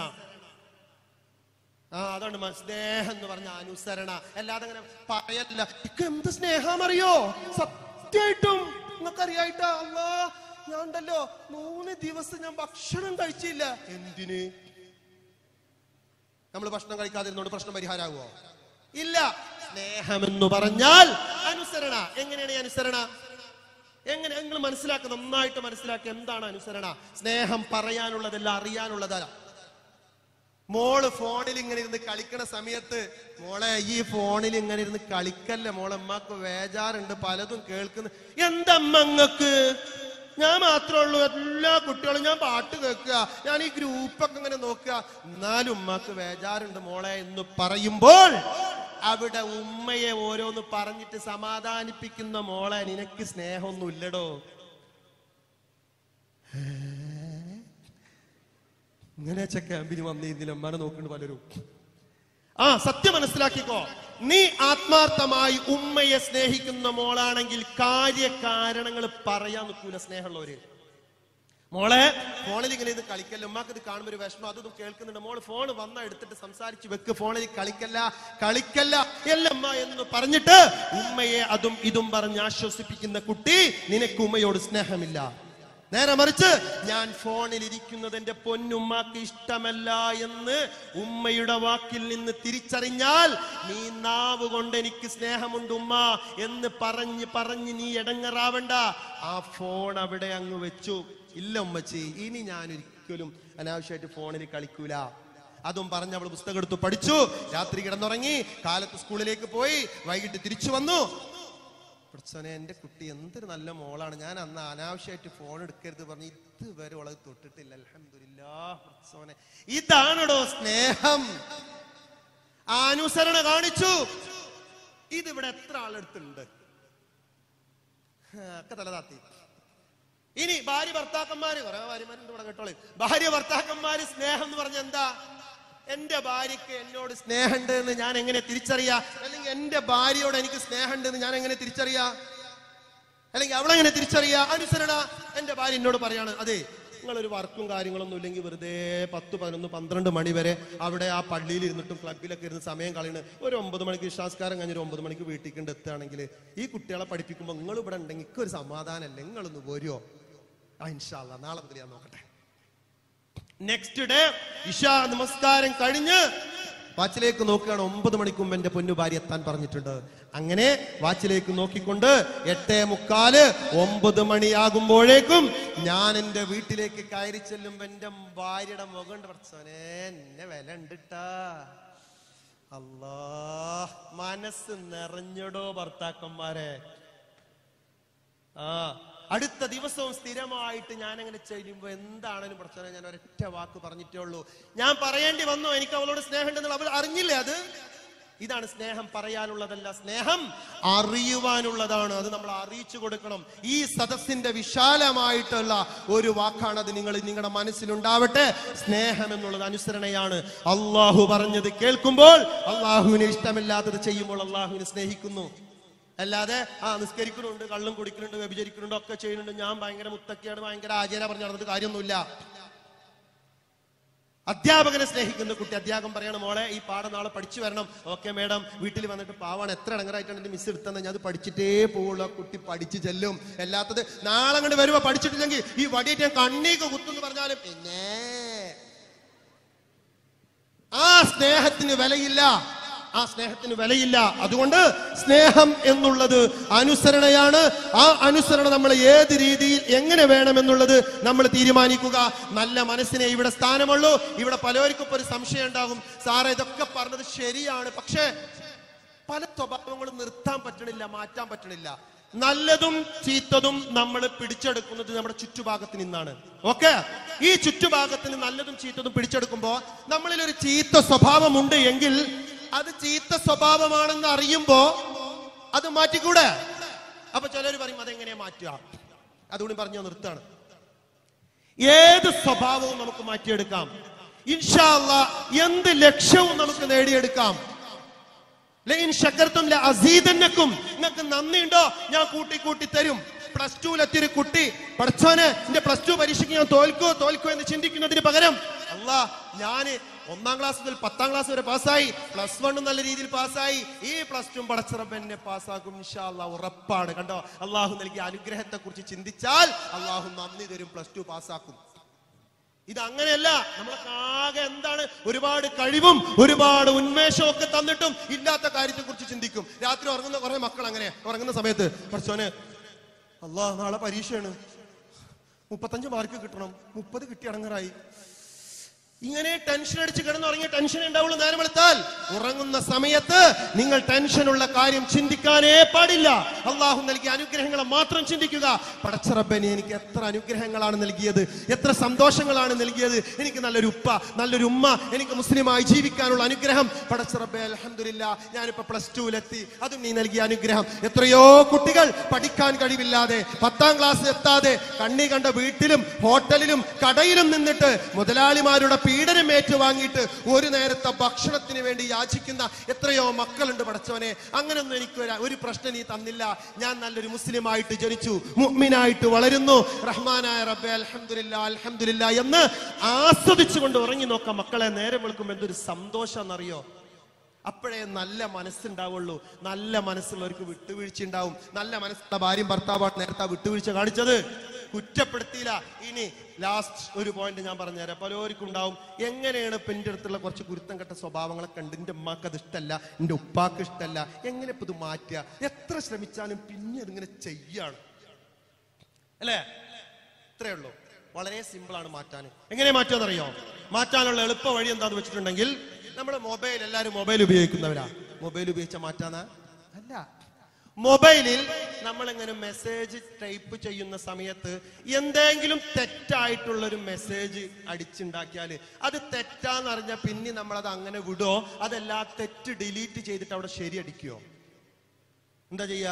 Speaker 1: ആ അതാണ് മ- സ്നേഹം എന്ന് പറഞ്ഞ അനുസരണ അല്ലാതെ അങ്ങനെ പറയല്ല ഇക്ക് എന്ത് സ്നേഹം അറിയോ സത്യമായിട്ടും നിങ്ങൾക്കറിയായിട്ടാ അല്ലാ ഞാൻ ഉണ്ടല്ലോ മൂന്ന് ദിവസം ഞാൻ ഭക്ഷണം കഴിച്ചില്ല എന്തിന് നമ്മൾ ഭക്ഷണം കഴിക്കാതിരുന്നോണ്ട് പ്രശ്നം പരിഹാരമാകുമോ ഇല്ല സ്നേഹം എന്ന് പറഞ്ഞാൽ അനുസരണ എങ്ങനെയാണ് ഈ അനുസരണ എങ്ങനെ നിങ്ങൾ മനസ്സിലാക്കുക നന്നായിട്ട് മനസ്സിലാക്കുക എന്താണ് അനുസരണ സ്നേഹം പറയാനുള്ളതല്ല അറിയാനുള്ളതല്ല മോള് ഫോണിൽ ഇങ്ങനെ ഇരുന്ന് കളിക്കണ സമയത്ത് മോളെ ഈ ഫോണിൽ ഇങ്ങനെ ഇരുന്ന് കളിക്കല്ലേ മോളെ അമ്മക്ക് വേജാറുണ്ട് പലതും കേൾക്കുന്നു എന്തമ്മ അങ്ങക്ക് ഞാൻ മാത്രമേ ഉള്ളൂ എല്ലാ കുട്ടികളും ഞാൻ പാട്ട് കേൾക്കുക ഞാൻ ഈ ഗ്രൂപ്പൊക്കെ ഇങ്ങനെ നോക്കുക എന്നാലും ഉമ്മക്ക് വേജാറുണ്ട് മോളെ എന്ന് പറയുമ്പോൾ അവിടെ ഉമ്മയെ ഓരോന്ന് പറഞ്ഞിട്ട് സമാധാനിപ്പിക്കുന്ന മോളെ നിനക്ക് സ്നേഹമൊന്നും ഇല്ലടോ ഇങ്ങനെ ക്യാമ്പിന് വന്നിരുന്നില്ല അമ്മാനെ നോക്കുന്നുണ്ട് പലരും ആ സത്യം മനസ്സിലാക്കിക്കോ നീ ആത്മാർത്ഥമായി ഉമ്മയെ സ്നേഹിക്കുന്ന മോളാണെങ്കിൽ കാര്യകാരണങ്ങൾ പറയാൻ നിൽക്കൂല സ്നേഹമുള്ളവര് മോളെ ഫോണിൽ ഇങ്ങനെ ഇത് കളിക്കല്ല ഉമ്മാക്ക് ഇത് കാണുമ്പോൾ ഒരു വിഷമം അതൊന്നും കേൾക്കുന്നുണ്ട് മോള് ഫോൺ വന്ന എടുത്തിട്ട് സംസാരിച്ച് വെക്ക് ഫോണിൽ കളിക്കല്ല കളിക്കല്ല എല്ലമ്മ എന്ന് പറഞ്ഞിട്ട് ഉമ്മയെ അതും ഇതും പറഞ്ഞ് ആശ്വസിപ്പിക്കുന്ന കുട്ടി നിനക്ക് ഉമ്മയോട് സ്നേഹമില്ല നേരെ മറിച്ച് ഞാൻ ഫോണിൽ ഇരിക്കുന്നത് എന്റെ പൊന്നുമ്മക്ക് ഇഷ്ടമല്ല എന്ന് ഉമ്മയുടെ വാക്കിൽ നിന്ന് തിരിച്ചറിഞ്ഞാൽ നീ നാവ് കൊണ്ട് എനിക്ക് സ്നേഹമുണ്ട് ഉമ്മ എന്ന് പറഞ്ഞ് പറഞ്ഞ് നീ ഇടങ്ങറാവണ്ട ആ ഫോൺ അവിടെ അങ്ങ് വെച്ചു ഇല്ല ഉമ്മച്ചി ഇനി ഞാൻ ഒരിക്കലും അനാവശ്യമായിട്ട് ഫോണിൽ കളിക്കൂല അതും പറഞ്ഞ് അവൾ പുസ്തകം എടുത്തു പഠിച്ചു രാത്രി കിടന്നുറങ്ങി കാലത്ത് സ്കൂളിലേക്ക് പോയി വൈകിട്ട് തിരിച്ചു വന്നു പഠിച്ചോനെ എന്റെ കുട്ടി എന്തൊരു നല്ല മോളാണ് ഞാൻ അന്ന് അനാവശ്യമായിട്ട് ഫോൺ എടുക്കരുത് പറഞ്ഞ് ഇതുവരെ ഉള്ളത് തൊട്ടിട്ടില്ല അൽഹംദുലില്ലാ പഠിച്ചോനെ ഇതാണടോ സ്നേഹം അനുസരണ കാണിച്ചു ഇതിവിടെ എത്ര ആളെടുത്തുണ്ട് ആ, ഒക്കെ തലതാത്തി ഇനി ഭാര്യ ഭർത്താക്കന്മാര് കുറെ ഭാര്യമാരുണ്ട് ഇവിടെ കേട്ടോളി ഭാര്യ ഭർത്താക്കന്മാര് സ്നേഹം എന്ന് പറഞ്ഞ എന്താ എന്റെ ഭാര്യക്ക് എന്നോട് സ്നേഹമുണ്ട് എന്ന് ഞാൻ എങ്ങനെ തിരിച്ചറിയാ അല്ലെങ്കിൽ എന്റെ ഭാര്യയോട് എനിക്ക് സ്നേഹമുണ്ട് എന്ന് ഞാൻ എങ്ങനെ തിരിച്ചറിയാ അല്ലെങ്കിൽ അവളെങ്ങനെ തിരിച്ചറിയാ അനുസരണ എന്റെ ഭാര്യ എന്നോട് പറയാണ് അതെ നിങ്ങളൊരു വർക്കും കാര്യങ്ങളൊന്നും ഇല്ലെങ്കിൽ വെറുതെ പത്ത് പതിനൊന്ന് പന്ത്രണ്ട് മണി വരെ അവിടെ ആ പള്ളിയിൽ ഇരുന്നിട്ടും ക്ലബിലൊക്കെ ഇരുന്ന് സമയം കളയുന്നു ഒരു ഒമ്പത് മണിക്ക് വിശ്വാസക്കാരൻ കഴിഞ്ഞൊരു ഒമ്പത് മണിക്ക് വീട്ടിൽ കൊണ്ട് എത്തുകയാണെങ്കിൽ ഈ കുട്ടികളെ പഠിപ്പിക്കുമ്പോൾ നിങ്ങൾ ഇവിടെ ഉണ്ടെങ്കിൽ എനിക്ക് ഒരു സമാധാനമല്ലേ നിങ്ങളൊന്ന് പോരുമോ ആ ഇൻഷാല്ല നാളെ മുതൽ ഞാൻ നോക്കട്ടെ നെക്സ്റ്റ് ഡേ ഇഷാ നമസ്കാരം കഴിഞ്ഞ് വാച്ചിലേക്ക് നോക്കുകയാണ് ഒമ്പത് മണിക്ക് മുമ്പ് എന്റെ പൊന്നു ഭാര്യ എത്താൻ പറഞ്ഞിട്ടുണ്ട് അങ്ങനെ വാച്ചിലേക്ക് നോക്കിക്കൊണ്ട് എട്ടേ മുക്കാല് ഒമ്പത് മണിയാകുമ്പോഴേക്കും ഞാൻ എന്റെ വീട്ടിലേക്ക് കയറി ചെല്ലുമ്പോ എന്റെ ഭാര്യയുടെ മുഖം പഠിച്ചോനെ എന്നെ വില ഉണ്ടിട്ടാ അല്ലാ മനസ്സ് നിറഞ്ഞടോ ഭർത്താക്കന്മാരെ ആ അടുത്ത ദിവസവും സ്ഥിരമായിട്ട് ഞാൻ അങ്ങനെ ചെയ്യുമ്പോ എന്താണെന്ന് പ്രശ്നം ഞാൻ ഒരൊറ്റ വാക്ക് പറഞ്ഞിട്ടേ ഉള്ളൂ ഞാൻ പറയേണ്ടി വന്നു എനിക്ക് അവളോട് സ്നേഹമുണ്ടെന്നുള്ള അവൾ അറിഞ്ഞില്ലേ അത് ഇതാണ് സ്നേഹം പറയാനുള്ളതല്ല സ്നേഹം അറിയുവാനുള്ളതാണ് അത് നമ്മൾ അറിയിച്ചു കൊടുക്കണം ഈ സദസ്സിന്റെ വിശാലമായിട്ടുള്ള ഒരു വാക്കാണ് അത് നിങ്ങൾ നിങ്ങളുടെ മനസ്സിലുണ്ടാവട്ടെ സ്നേഹം എന്നുള്ളത് അനുസരണയാണ് അള്ളാഹു പറഞ്ഞത് കേൾക്കുമ്പോൾ അള്ളാഹുവിന് ഇഷ്ടമില്ലാത്തത് ചെയ്യുമ്പോൾ അള്ളാഹുവിനെ സ്നേഹിക്കുന്നു അല്ലാതെ ആ നിസ്കരിക്കുന്നുണ്ട് കള്ളും കുടിക്കുന്നുണ്ട് വ്യഭിചരിക്കുന്നുണ്ട് ഒക്കെ ചെയ്യുന്നുണ്ട് ഞാൻ ഭയങ്കര മുത്തക്കിയാണ് ഭയങ്കര ആചാര പറഞ്ഞു നടന്നിട്ട് കാര്യമൊന്നുമില്ല അധ്യാപകനെ സ്നേഹിക്കുന്ന കുട്ടി അധ്യാപകൻ പറയണം മോളെ ഈ പാഠം നാളെ പഠിച്ചു വരണം ഓക്കെ മേഡം വീട്ടിൽ വന്നിട്ട് പാവാണ് എത്ര ഇടങ്ങറായിട്ടാണ് എന്റെ മിസ് എടുത്തത് ഞാൻ അത് പഠിച്ചിട്ടേ പോവുള്ളൂ ആ കുട്ടി പഠിച്ചു ചെല്ലും അല്ലാത്തത് നാളെ അങ്ങോട്ട് വരുമ്പോ പഠിച്ചിട്ടില്ലെങ്കിൽ ഈ വടിയിട്ട് ഞാൻ കണ്ണീക്ക് കുത്തുന്ന് പറഞ്ഞാലും പിന്നെ ആ സ്നേഹത്തിന് വിലയില്ല ആ സ്നേഹത്തിന് വിലയില്ല അതുകൊണ്ട് സ്നേഹം എന്നുള്ളത് അനുസരണയാണ് ആ അനുസരണ നമ്മൾ ഏത് രീതിയിൽ എങ്ങനെ വേണമെന്നുള്ളത് നമ്മൾ തീരുമാനിക്കുക നല്ല മനസ്സിനെ ഇവിടെ സ്ഥാനമുള്ളൂ ഇവിടെ പലർക്കും ഇപ്പൊ ഒരു സംശയം ഉണ്ടാകും സാറേ ഇതൊക്കെ പറഞ്ഞത് ശരിയാണ് പക്ഷേ പല സ്വഭാവങ്ങളും നിർത്താൻ പറ്റണില്ല മാറ്റാൻ പറ്റണില്ല നല്ലതും ചീത്തതും നമ്മൾ പിടിച്ചെടുക്കുന്നത് നമ്മുടെ ചുറ്റുഭാഗത്ത് നിന്നാണ് ഓക്കെ ഈ ചുറ്റുഭാഗത്തിന് നല്ലതും ചീത്തതും പിടിച്ചെടുക്കുമ്പോ നമ്മളിൽ ഒരു ചീത്ത സ്വഭാവമുണ്ട് എങ്കിൽ അത് ചീത്ത സ്വഭാവമാണെന്ന് അറിയുമ്പോ അത് മാറ്റിക്കൂടെ അപ്പൊ ചിലർ പറയും അതെങ്ങനെയാ മാറ്റുക അതുകൂടി പറഞ്ഞു നിർത്താണ് ഏത് സ്വഭാവവും നമുക്ക് മാറ്റിയെടുക്കാം ഇൻഷാ അല്ലാ എന്ത് ലക്ഷ്യവും നമുക്ക് നേടിയെടുക്കാം ലൈൻ ശക്കർത്തും ല അസീതന്നക്കും നിങ്ങൾക്ക് നന്ദിയുണ്ടോ ഞാൻ കൂട്ടി കൂട്ടി തരും പ്ലസ് ടുവിലെത്തിയൊരു കുട്ടി പഠിച്ചോന് എന്റെ പ്ലസ് ടു പരീക്ഷയ്ക്ക് ഞാൻ തോൽക്കോ തോൽക്കോ എന്ന് ചിന്തിക്കുന്നതിന് പകരം അല്ലാ ഞാന് ഒന്നാം ക്ലാസ് മുതൽ പത്താം ക്ലാസ് വരെ പാസ്സായി പ്ലസ് വണ്ണും നല്ല രീതിയിൽ പാസ്സായി ഈ പ്ലസ് ടു പടച്ചിറപ്പ് എന്നെ പാസ്സാക്കും ഇൻഷാ അല്ലാ ഉറപ്പാണ് കണ്ടോ അള്ളാഹു നൽകിയ അനുഗ്രഹത്തെ കുറിച്ച് ചിന്തിച്ചാൽ അള്ളാഹു നന്ദി തരും പ്ലസ് ടു പാസ്സാക്കും ഇത് അങ്ങനെയല്ല നമ്മളൊക്കെ ആകെ എന്താണ് ഒരുപാട് കഴിവും ഒരുപാട് ഉന്മേഷവും ഒക്കെ തന്നിട്ടും ഇല്ലാത്ത കാര്യത്തെ കുറിച്ച് ചിന്തിക്കും രാത്രി ഉറങ്ങുന്ന കുറെ മക്കൾ അങ്ങനെ ഉറങ്ങുന്ന സമയത്ത് പഠിച്ചോന് അല്ലാ നാളെ പരീക്ഷയാണ് മുപ്പത്തഞ്ച് മാർക്ക് കിട്ടണം മുപ്പത് കിട്ടി അടങ്ങറായി ഇങ്ങനെ ടെൻഷൻ അടിച്ച് കിടന്നുറങ്ങിയ ടെൻഷൻ ഉണ്ടാവുള്ളൂ നേരം വെളുത്താൽ ഉറങ്ങുന്ന സമയത്ത് നിങ്ങൾ ടെൻഷനുള്ള കാര്യം ചിന്തിക്കാനേ പാടില്ല അള്ളാഹു നൽകിയ അനുഗ്രഹങ്ങളെ മാത്രം ചിന്തിക്കുക പടച്ചറബനെ എനിക്ക് എത്ര അനുഗ്രഹങ്ങളാണ് നൽകിയത് എത്ര സന്തോഷങ്ങളാണ് നൽകിയത് എനിക്ക് നല്ലൊരു ഉപ്പ നല്ലൊരു ഉമ്മ എനിക്ക് മുസ്ലിമായി ജീവിക്കാനുള്ള അനുഗ്രഹം പടച്ചറബെ അലഹമില്ല ഞാനിപ്പോ പ്ലസ് ടുവിലെത്തി അതും നീ നൽകിയ അനുഗ്രഹം എത്രയോ കുട്ടികൾ പഠിക്കാൻ കഴിവില്ലാതെ പത്താം ക്ലാസ് എത്താതെ കണ്ണി കണ്ട വീട്ടിലും ഹോട്ടലിലും കടയിലും നിന്നിട്ട് മുതലാളിമാരുടെ പീഡനം ഏറ്റുവാങ്ങിയിട്ട് ഒരു നേരത്തെ ഭക്ഷണത്തിന് വേണ്ടി യാചിക്കുന്ന എത്രയോ മക്കളുണ്ട് പടച്ചോനെ അങ്ങനൊന്നും എനിക്ക് ഒരു- ഒരു പ്രശ്നം നീ തന്നില്ല ഞാൻ നല്ലൊരു മുസ്ലിമായിട്ട് ജനിച്ചു മുഅ്മിനായിട്ട് വളരുന്നു റഹ്മാനായ റബ്ബെ അൽഹംദുലില്ല അൽഹംദുലില്ല എന്ന് ആസ്വദിച്ചുകൊണ്ട് ഉറങ്ങി നോക്കാം മക്കളെ നേരം വെളുക്കുമ്പോൾ എന്തൊരു സന്തോഷം എന്നറിയോ അപ്പോഴേ നല്ല മനസ്സുണ്ടാവുള്ളൂ നല്ല മനസ്സുള്ളവർക്ക് വിട്ടുവീഴ്ച ഉണ്ടാവും നല്ല മനസ്സുള്ള ഭാര്യയും ഭർത്താവാണ് നേരത്തെ ആ വിട്ടുവീഴ്ച കാണിച്ചത് കുറ്റപ്പെടുത്തിയില്ല ഇനി ലാസ്റ്റ് ഒരു പോയിന്റ് ഞാൻ പറഞ്ഞുതരാം പലർക്കും ഉണ്ടാവും എങ്ങനെയാണ് ഇപ്പൊ എന്റെ അടുത്തുള്ള കുറച്ച് കുരുത്തം കെട്ട സ്വഭാവങ്ങളൊക്കെ ഉണ്ട് എന്റെ ഉമ്മാക്ക് അത് ഇഷ്ടമല്ല എന്റെ ഉപ്പാക്ക് ഇഷ്ടമല്ല എങ്ങനെ ഇപ്പൊ ഇത് മാറ്റുക എത്ര ശ്രമിച്ചാലും പിന്നെ അതിങ്ങനെ ചെയ്യാണ് അല്ലേ ഇത്രേ ഉള്ളൂ വളരെ സിമ്പിൾ ആണ് മാറ്റാൻ എങ്ങനെ മാറ്റുമെന്നറിയോ മാറ്റാനുള്ള എളുപ്പ വഴി എന്താന്ന് വെച്ചിട്ടുണ്ടെങ്കിൽ നമ്മുടെ മൊബൈൽ എല്ലാവരും മൊബൈൽ ഉപയോഗിക്കുന്നവരാ മൊബൈൽ ഉപയോഗിച്ച മാറ്റാനാ അല്ല മൊബൈലിൽ നമ്മൾ ഇങ്ങനെ മെസ്സേജ് ടൈപ്പ് ചെയ്യുന്ന സമയത്ത് എന്തെങ്കിലും തെറ്റായിട്ടുള്ള ഒരു മെസ്സേജ് അടിച്ചുണ്ടാക്കിയാൽ അത് തെറ്റാന്ന് അറിഞ്ഞാൽ പിന്നെ നമ്മൾ അത് അങ്ങനെ വിടോ അതല്ല തെറ്റ് ഡിലീറ്റ് ചെയ്തിട്ട് അവിടെ ശരി അടിക്കുവോ എന്താ ചെയ്യാ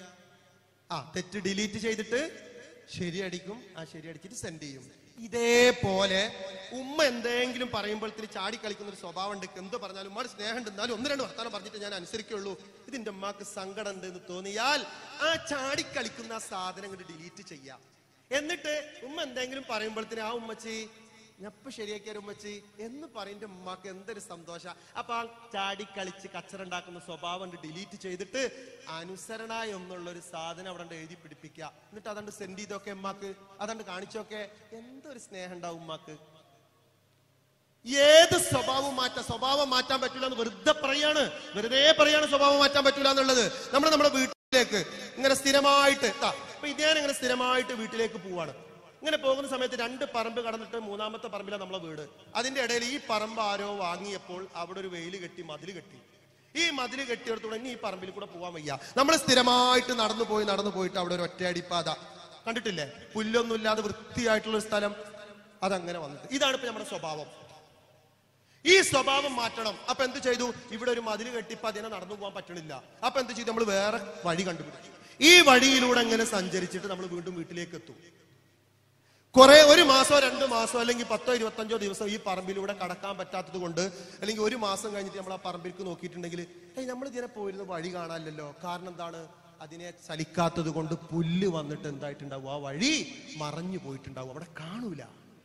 Speaker 1: ആ തെറ്റ് ഡിലീറ്റ് ചെയ്തിട്ട് ശരിയടിക്കും ആ ശരിയടിച്ചിട്ട് സെൻഡ് ചെയ്യും ഇതേപോലെ ഉമ്മ എന്തെങ്കിലും പറയുമ്പോഴത്തേന് ചാടി കളിക്കുന്ന ഒരു സ്വഭാവം ഉണ്ട് എന്ത് പറഞ്ഞാലും ഉമ്മയുടെ സ്നേഹം ഉണ്ട് എന്നാലും ഒന്ന് രണ്ട് വർത്താനം പറഞ്ഞിട്ട് ഞാൻ അനുസരിക്കുള്ളൂ ഇതിന്റെ ഉമ്മാക്ക് സങ്കടം ഉണ്ട് എന്ന് തോന്നിയാൽ ആ ചാടി കളിക്കുന്ന ആ സാധനം കൊണ്ട് ഡിലീറ്റ് ചെയ്യാം എന്നിട്ട് ഉമ്മ എന്തെങ്കിലും പറയുമ്പോഴത്തേന് ആ ഉമ്മച്ചി ഞപ്പ് ശരിയാക്കിയ ഉമ്മച്ചി എന്ന് പറയുന്ന ഉമ്മാക്ക് എന്തൊരു സന്തോഷ അപ്പൊ ആ ചാടിക്കളിച്ച് കച്ചറുണ്ടാക്കുന്ന സ്വഭാവം ഡിലീറ്റ് ചെയ്തിട്ട് അനുസരണ എന്നുള്ള ഒരു സാധനം അവിടെ അങ്ങട് എഴുതി പിടിപ്പിക്കുക എന്നിട്ട് അതണ്ട് സെൻഡ് ചെയ്തൊക്കെ ഉമ്മാക്ക് അതണ്ട് കാണിച്ചൊക്കെ എന്തൊരു സ്നേഹം ഉണ്ടാവും ഉമ്മാക്ക് ഏത് സ്വഭാവം മാറ്റാം സ്വഭാവം മാറ്റാൻ പറ്റില്ല എന്ന് വെറുതെ പറയാണ് വെറുതെ പറയാണ് സ്വഭാവം മാറ്റാൻ പറ്റില്ല എന്നുള്ളത് നമ്മൾ നമ്മുടെ വീട്ടിലേക്ക് ഇങ്ങനെ സ്ഥിരമായിട്ട് ട്ടാ, ഇപ്പൊ ഇതേ ഇങ്ങനെ സ്ഥിരമായിട്ട് വീട്ടിലേക്ക് പോവാണ് ഇങ്ങനെ പോകുന്ന സമയത്ത് രണ്ട് പറമ്പ് കടന്നിട്ട് മൂന്നാമത്തെ പറമ്പിലാണ് നമ്മളെ വീട് അതിന്റെ ഇടയിൽ ഈ പറമ്പ് ആരോ വാങ്ങിയപ്പോൾ അവിടെ ഒരു വെയിൽ കെട്ടി മതില് കെട്ടി ഈ മതില് കെട്ടിയെടുത്തോടെ ഇനി ഈ പറമ്പിൽ കൂടെ പോവാൻ വയ്യ നമ്മൾ സ്ഥിരമായിട്ട് നടന്നു പോയി നടന്നു പോയിട്ട് അവിടെ ഒരു ഒറ്റയടിപ്പാത കണ്ടിട്ടില്ലേ പുല്ലൊന്നും ഇല്ലാതെ വൃത്തിയായിട്ടുള്ള ഒരു സ്ഥലം അതങ്ങനെ വന്നിട്ട് ഇതാണ് ഇപ്പൊ നമ്മുടെ സ്വഭാവം ഈ സ്വഭാവം മാറ്റണം അപ്പൊ എന്ത് ചെയ്തു ഇവിടെ ഒരു മതിൽ കെട്ടിപ്പോ അതിനെ നടന്നു പോകാൻ പറ്റണില്ല അപ്പൊ എന്ത് ചെയ്തു നമ്മൾ വേറെ വഴി കണ്ടുപിടിച്ചു ഈ വഴിയിലൂടെ അങ്ങനെ സഞ്ചരിച്ചിട്ട് നമ്മൾ വീണ്ടും വീട്ടിലേക്ക് എത്തും കുറെ ഒരു മാസോ രണ്ട് മാസോ അല്ലെങ്കിൽ പത്തോ ഇരുപത്തഞ്ചോ ദിവസം ഈ പറമ്പിലൂടെ കടക്കാൻ പറ്റാത്തത് കൊണ്ട് അല്ലെങ്കിൽ ഒരു മാസം കഴിഞ്ഞിട്ട് നമ്മൾ ആ പറമ്പിലേക്ക് നോക്കിയിട്ടുണ്ടെങ്കിൽ ഏയ് നമ്മൾ ഇതിനെ പോയിരുന്ന വഴി കാണാനില്ലല്ലോ കാരണം എന്താണ് അതിനെ ചലിക്കാത്തത് കൊണ്ട് പുല്ല് വന്നിട്ട് എന്തായിട്ടുണ്ടാവും ആ വഴി മറഞ്ഞു പോയിട്ടുണ്ടാവും അവിടെ കാണൂല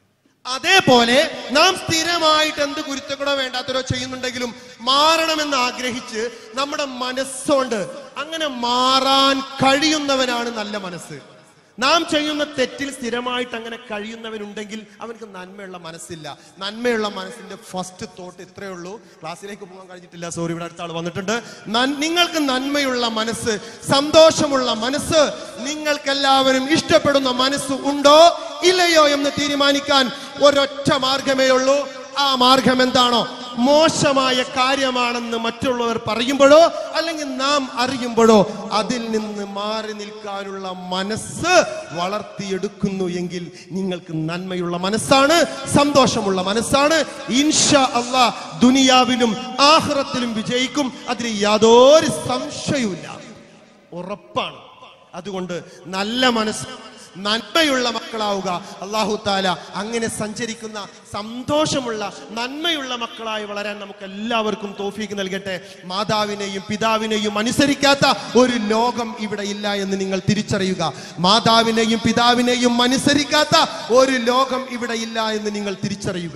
Speaker 1: അതേപോലെ നാം സ്ഥിരമായിട്ട് എന്ത് കുരുത്തക്കടോ വേണ്ടാത്തരോ ചെയ്യുന്നുണ്ടെങ്കിലും മാറണമെന്ന് ആഗ്രഹിച്ച് നമ്മുടെ മനസ്സുകൊണ്ട് അങ്ങനെ മാറാൻ കഴിയുന്നവനാണ് നല്ല മനസ്സ് നാം ചെയ്യുന്ന തെറ്റിൽ സ്ഥിരമായിട്ട് അങ്ങനെ കഴിയുന്നവനുണ്ടെങ്കിൽ അവനക്ക് നന്മയുള്ള മനസ്സില്ല നന്മയുള്ള മനസ്സിന്റെ ഫസ്റ്റ് തോട്ട് ഇത്രയേ ഉള്ളൂ ക്ലാസ്സിലേക്ക് പോകാൻ കഴിഞ്ഞിട്ടില്ല സോറി ഇവിടെ അടുത്ത ആൾ വന്നിട്ടുണ്ട് നൻ- നിങ്ങൾക്ക് നന്മയുള്ള മനസ്സ് സന്തോഷമുള്ള മനസ്സ് നിങ്ങൾക്കെല്ലാവരും ഇഷ്ടപ്പെടുന്ന മനസ്സ് ഉണ്ടോ ഇല്ലയോ എന്ന് തീരുമാനിക്കാൻ ഒരൊറ്റ മാർഗമേ ഉള്ളൂ ആ മാർഗം എന്താണോ മോശമായ കാര്യമാണെന്ന് മറ്റുള്ളവർ പറയുമ്പോഴോ അല്ലെങ്കിൽ നാം അറിയുമ്പോഴോ അതിൽ നിന്ന് മാറി നിൽക്കാനുള്ള മനസ്സ് വളർത്തിയെടുക്കുന്നു എങ്കിൽ നിങ്ങൾക്ക് നന്മയുള്ള മനസ്സാണ് സന്തോഷമുള്ള മനസ്സാണ് ഇൻഷ അള്ളാ ദുനിയാവിലും ആഹ്റത്തിലും വിജയിക്കും അതിൽ യാതൊരു സംശയവുമില്ല ഉറപ്പാണ് അതുകൊണ്ട് നല്ല മനസ്സ് നന്മയുള്ള മക്കളാവുക അള്ളാഹു താല അങ്ങനെ സഞ്ചരിക്കുന്ന സന്തോഷമുള്ള നന്മയുള്ള മക്കളായി വളരാൻ നമുക്ക് എല്ലാവർക്കും തോഫീക്ക് നൽകട്ടെ മാതാവിനെയും പിതാവിനെയും അനുസരിക്കാത്ത ഒരു ലോകം ഇവിടെ ഇല്ല എന്ന് നിങ്ങൾ തിരിച്ചറിയുക മാതാവിനെയും പിതാവിനെയും അനുസരിക്കാത്ത ഒരു ലോകം ഇവിടെ ഇല്ല എന്ന് നിങ്ങൾ തിരിച്ചറിയുക